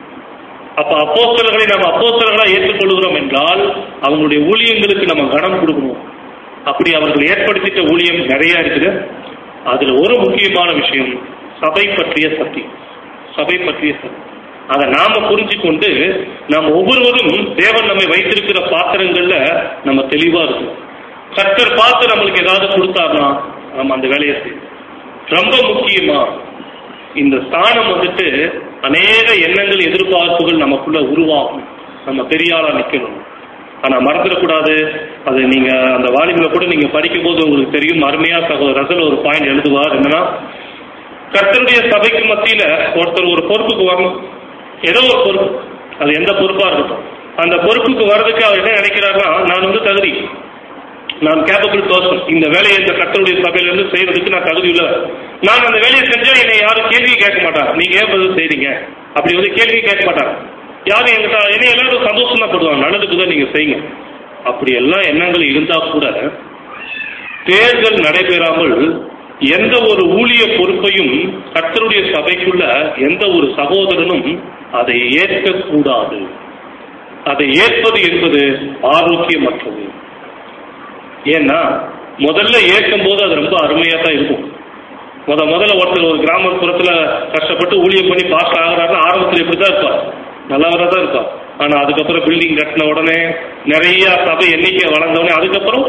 அப்ப அப்போஸ்தலர்களை நம்ம அப்போஸ்தலர்களா ஏற்றுக்கொள்கிறோம் என்றால் அவங்களுடைய ஊழியங்களுக்கு நம்ம கனம் கொடுக்கணும் அப்படி அவர்கள் ஏற்படுத்திட்ட ஊழியம் நிறைய இருக்குது அதுல ஒரு முக்கியமான விஷயம் சபை பற்றிய சக்தி சபை பற்றிய சக்தி அதை நாம புரிஞ்சு கொண்டு நாம் ஒவ்வொருவரும் தேவன் நம்மை வைத்திருக்கிற பாத்திரங்கள்ல நம்ம தெளிவா இருக்கணும் கர்த்தர் பார்த்து நம்மளுக்கு ஏதாவது கொடுத்தாருன்னா நம்ம அந்த வேலையை செய்யணும் ரொம்ப முக்கியமா இந்த ஸ்தானம் வந்துட்டு அநேக எண்ணங்கள் எதிர்பார்ப்புகள் நமக்குள்ள உருவாகும் நம்ம பெரியாளா நிக்கணும் ஆனா மறந்துடக்கூடாது அது நீங்க அந்த வாலிபுல கூட நீங்க படிக்கும் போது உங்களுக்கு தெரியும் அருமையா சகோதரர் ரசல் ஒரு பாயிண்ட் எழுதுவார் என்னன்னா கர்த்தருடைய சபைக்கு மத்தியில ஒருத்தர் ஒரு பொறுப்புக்கு வரணும் ஏதோ ஒரு பொறுப்பு அது எந்த பொறுப்பா இருக்கட்டும் அந்த பொறுப்புக்கு வர்றதுக்கு அவர் என்ன நினைக்கிறாருன்னா நான் வந்து தகுதி நான் கேபபிள் பர்சன் இந்த வேலையை இந்த கர்த்தருடைய சபையில இருந்து செய்யறதுக்கு நான் தகுதி உள்ள நான் அந்த வேலையை செஞ்சா என்னை யாரும் கேள்வி கேட்க மாட்டாங்க நீங்க ஏன் பதில் செய்றீங்க அப்படி வந்து கேள்வி கேட்க மாட்டாங்க யாரும் எங்கிட்ட என்னை எல்லாரும் சந்தோஷம் தான் படுவாங்க நல்லதுக்கு தான் நீங்க செய்யுங்க அப்படி எல்லாம் எண்ணங்கள் இருந்தா கூட தேர்தல் நடைபெறாமல் எந்த ஒரு ஊழிய பொறுப்பையும் கர்த்தருடைய சபைக்குள்ள எந்த ஒரு சகோதரனும் அதை ஏற்கக்கூடாது அதை ஏற்பது என்பது ஆரோக்கியமற்றது ஏன்னா முதல்ல ஏற்கும் போது அது ரொம்ப அருமையா தான் இருக்கும் முத முதல்ல ஒருத்தர் ஒரு கிராமப்புறத்துல கஷ்டப்பட்டு ஊழியம் பண்ணி பாஸ் ஆகிறாருன்னா ஆரம்பத்தில் இப்படிதான் இருப்பார் நல்லவரா தான் இருப்பார் ஆனா அதுக்கப்புறம் பில்டிங் கட்டின உடனே நிறைய சபை எண்ணிக்கை வளர்ந்தவுடனே அதுக்கப்புறம்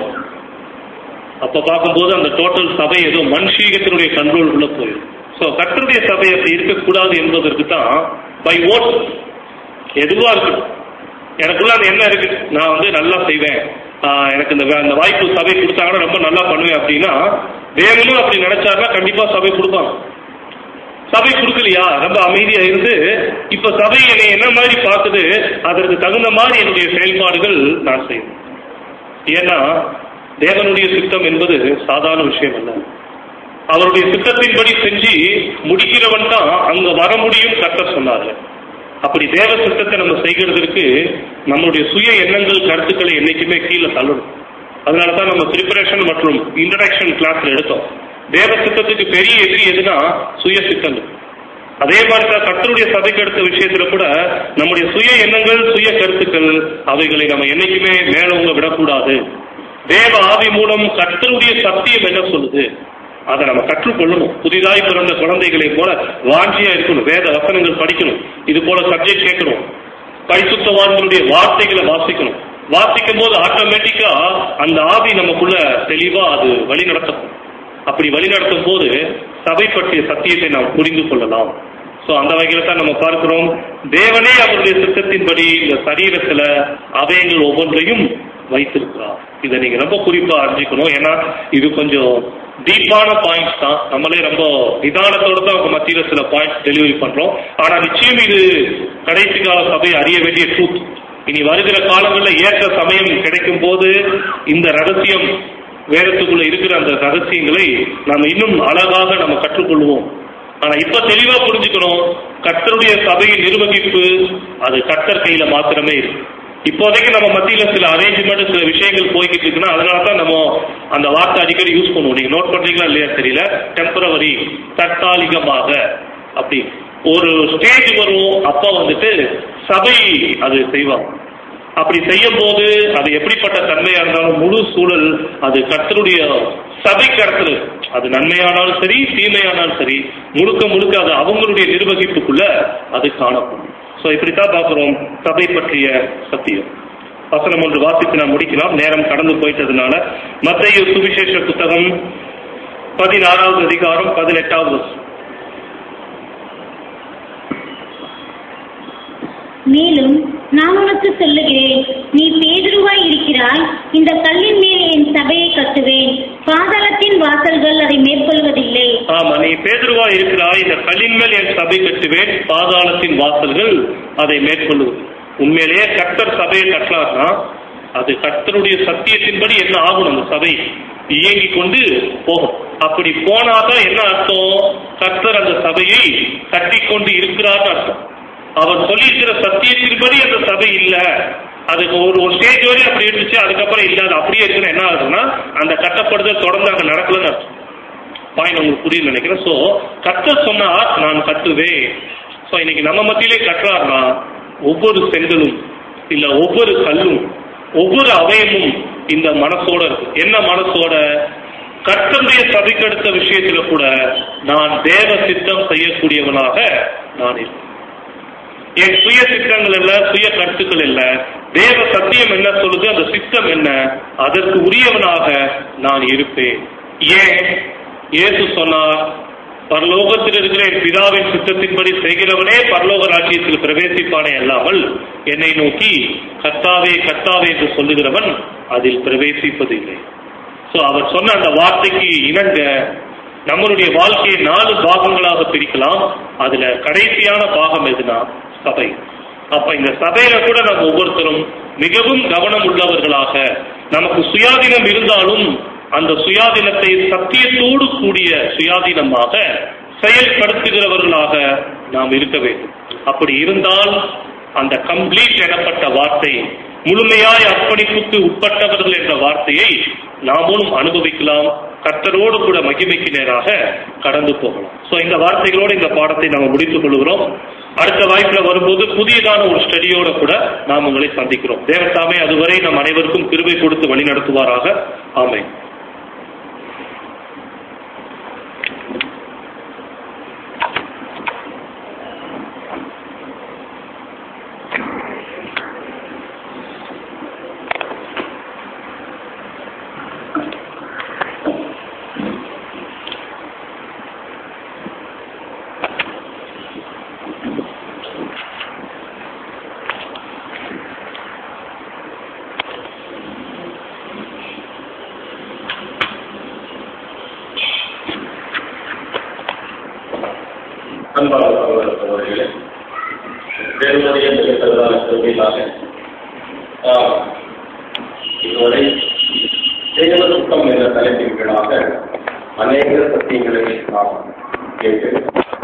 அப்ப பார்க்கும்போது அந்த டோட்டல் சபை ஏதோ மனுஷீகத்தினுடைய கண்ட்ரோலுக்குள்ள போயிடும் ஸோ கர்த்தருடைய சபை அப்படி இருக்கக்கூடாது என்பதற்கு தான் பை ஓட் எதுவா இருக்கட்டும் எனக்குள்ள அந்த என்ன இருக்கு நான் வந்து நல்லா செய்வேன் ஆஹ் எனக்கு இந்த வே- இந்த வாய்ப்பு சபை கொடுத்தாங்கன்னா ரொம்ப நல்லா பண்ணுவேன் அப்படின்னா வேணும்னு அப்படி நினைச்சாருன்னா கண்டிப்பா சபை கொடுப்பாங்க சபை கொடுக்கலையா ரொம்ப அமைதியா இருந்து இப்ப சபை என்னை என்ன மாதிரி பார்க்குது அதற்கு தகுந்த மாதிரி என்னுடைய செயல்பாடுகள் நான் செய்வேன் ஏன்னா தேவனுடைய சித்தம் என்பது சாதாரண விஷயம் அல்ல அவருடைய சித்தத்தின்படி செஞ்சு முடிக்கிறவன் தான் அங்க வர முடியும் கர்த்தர் சொன்னார்கள் அப்படி தேவ சித்தத்தை நம்ம செய்கிறதற்கு நம்மளுடைய சுய எண்ணங்கள் கருத்துக்களை என்னைக்குமே கீழே தள்ளணும் அதனால தான் நம்ம ப்ரிப்பரேஷன் மற்றும் இன்ட்ரடக்ஷன் கிளாஸ்ல எடுத்தோம் தேவ சித்தத்துக்கு பெரிய எதிரி எதுனா சுய சித்தங்கள் அதே மாதிரி தான் கர்த்தருடைய சபைக்கு அடுத்த விஷயத்துல கூட நம்முடைய சுய எண்ணங்கள் சுய கருத்துக்கள் அவைகளை நம்ம என்னைக்குமே மேலவங்க விடக்கூடாது தேவ ஆவி மூலம் கர்த்தருடைய சத்தியம் என்ன சொல்லுது அதை நம்ம கற்றுக்கொள்ளணும் புதிதாய் பிறந்த குழந்தைகளை போல வாஞ்சியா இருக்கணும் வேத வசனங்கள் படிக்கணும் இது போல சப்ஜெக்ட் கேட்கணும் பரிசுத்தவான்களுடைய வார்த்தைகளை வாசிக்கணும் வாசிக்கும் போது ஆட்டோமேட்டிக்கா அந்த ஆவி நமக்குள்ள தெளிவா அது வழி நடத்தும் அப்படி வழி நடத்தும் போது சபை பற்றிய சத்தியத்தை நாம் புரிந்து கொள்ளலாம் சோ அந்த வகையில தான் நம்ம பார்க்கிறோம் தேவனே அவருடைய சித்தத்தின்படி இந்த சரீரத்துல அவயங்கள் ஒவ்வொன்றையும் வைத்திருக்கிறார் இதை நீங்க ரொம்ப குறிப்பா அறிஞ்சிக்கணும் ஏன்னா இது கொஞ்சம் டீப்பான பாயிண்ட்ஸ் தான் நம்மளே ரொம்ப நிதானத்தோட தான் உங்க மத்தியில சில பாயிண்ட்ஸ் டெலிவரி பண்றோம் ஆனா நிச்சயம் இது கடைசி கால சபை அறிய வேண்டிய ட்ரூத் இனி வருகிற காலங்களில் ஏற்ற சமயம் கிடைக்கும் போது இந்த ரகசியம் வேதத்துக்குள்ள இருக்கிற அந்த ரகசியங்களை நாம இன்னும் அழகாக நம்ம கற்றுக்கொள்வோம் ஆனா இப்ப தெளிவா புரிஞ்சுக்கணும் கர்த்தருடைய சபையின் நிர்வகிப்பு அது கர்த்தர் கையில மாத்திரமே இருக்கு இப்போதைக்கு நம்ம மத்தியில சில அரேஞ்ச்மெண்ட் சில விஷயங்கள் போய்கிட்டு இருக்குன்னா அதனால தான் நம்ம அந்த வார்த்தை அடிக்கடி யூஸ் பண்ணுவோம் நீங்க நோட் பண்றீங்களா இல்லையா தெரியல டெம்பரவரி தற்காலிகமாக அப்படி ஒரு ஸ்டேஜ் வரும் அப்ப வந்துட்டு சபை அது செய்வாங்க அப்படி செய்யும் போது அது எப்படிப்பட்ட தன்மையா இருந்தாலும் முழு சூழல் அது கர்த்தருடைய சபை கடத்தல் அது நன்மையானாலும் சரி தீமையானாலும் சரி முழுக்க முழுக்க அது அவங்களுடைய நிர்வகிப்புக்குள்ள அது காணப்படும் ஸோ இப்படித்தான் பார்க்கிறோம் சபை பற்றிய சத்தியம் வசனம் ஒன்று வாசித்து நாம் முடிக்கலாம் நேரம் கடந்து போயிட்டதுனால மத்திய சுவிசேஷ புத்தகம் பதினாறாவது அதிகாரம் பதினெட்டாவது வசனம். மேலும் நான் உனக்கு சொல்லுகிறேன் நீ பேதுருவாய் இருக்கிறாய் இந்த கல்லின் மேல் என் சபையை கட்டுவேன் பாதாளத்தின் வாசல்கள் அதை மேற்கொள்வதில்லை ஆமா நீ பேதுருவா இருக்கிறாய் இந்த கல்லின் மேல் என் சபை கட்டுவேன் பாதாளத்தின் வாசல்கள் அதை மேற்கொள்ளுவது உண்மையிலேயே கர்த்தர் சபையை கட்டலாம்னா அது கர்த்தருடைய சத்தியத்தின்படி என்ன ஆகணும் அந்த சபை இயங்கி கொண்டு போகும் அப்படி போனாதான் என்ன அர்த்தம் கர்த்தர் அந்த சபையை கட்டிக்கொண்டு இருக்கிறார்னு அர்த்தம் அவர் சொல்லியிருக்கிற சத்தியத்தின்படி அந்த சபை இல்ல அதுக்கு ஒரு ஒரு ஸ்டேஜ் வரையும் அப்படி இருந்துச்சு அதுக்கப்புறம் இல்ல அது அப்படியே இருக்குன்னு என்ன ஆகுதுன்னா அந்த கட்டப்படுதல் தொடர்ந்து அங்க நடக்கலன்னு அர்த்தம் பாயிண்ட் உங்களுக்கு புரியுது நினைக்கிறேன் ஸோ கர்த்தர் சொன்னார் நான் கட்டுவேன் ஸோ இன்னைக்கு நம்ம மத்தியிலே கட்டுறாருனா ஒவ்வொரு செங்கலும் இல்ல ஒவ்வொரு கல்லும் ஒவ்வொரு அவயமும் இந்த மனசோட இருக்கு என்ன மனசோட கர்த்தருடைய சபைக்கு அடுத்த விஷயத்துல கூட நான் தேவ சித்தம் செய்யக்கூடியவனாக நான் இருக்கேன் என் சுய சித்தங்கள் இல்ல சுய கருத்துக்கள் இல்ல தேவ சத்தியம் என்ன சொல்லுது அந்த சித்தம் என்ன அதற்கு உரியவனாக நான் இருப்பேன் ஏன் இயேசு சொன்னார் பரலோகத்தில் இருக்கிற என் பிதாவின் சித்தத்தின்படி செய்கிறவனே பரலோக ராஜ்யத்தில் பிரவேசிப்பானே அல்லாமல் என்னை நோக்கி கத்தாவே கத்தாவே என்று சொல்லுகிறவன் அதில் பிரவேசிப்பதில்லை சோ அவர் சொன்ன அந்த வார்த்தைக்கு இணங்க நம்மளுடைய வாழ்க்கையை நாலு பாகங்களாக பிரிக்கலாம் அதுல கடைசியான பாகம் எதுனா சபை அப்ப இந்த சபையில கூட நம்ம ஒவ்வொருத்தரும் மிகவும் கவனம் உள்ளவர்களாக நமக்கு சுயாதீனம் இருந்தாலும் அந்த சுயாதீனத்தை சத்தியத்தோடு கூடிய சுயாதீனமாக செயல்படுத்துகிறவர்களாக நாம் இருக்க வேண்டும் அப்படி இருந்தால் அந்த கம்ப்ளீட் எனப்பட்ட வார்த்தை முழுமையாய் அர்ப்பணிப்புக்கு உட்பட்டவர்கள் என்ற வார்த்தையை நாமும் அனுபவிக்கலாம் கர்த்தரோடு கூட மகிமைக்கு நேராக கடந்து போகலாம் சோ இந்த வார்த்தைகளோடு இந்த பாடத்தை நாம் முடித்துக் கொள்கிறோம் அடுத்த வாய்ப்புல வரும்போது புதியதான ஒரு ஸ்டடியோட கூட நாம் உங்களை சந்திக்கிறோம் தேவத்தாமே அதுவரை நம் அனைவருக்கும் கிருபை கொடுத்து வழி நடத்துவாராக ஆமை அன்பான சகோதர சகோதரிகளே தேவனுடைய மிகப்பெரிதான கிருபையினால ஆஹ், இதுவரை தேவ சுத்தம் என்ற தலைப்பின் கீழாக அநேக சத்தியங்களை நாம் கேட்டு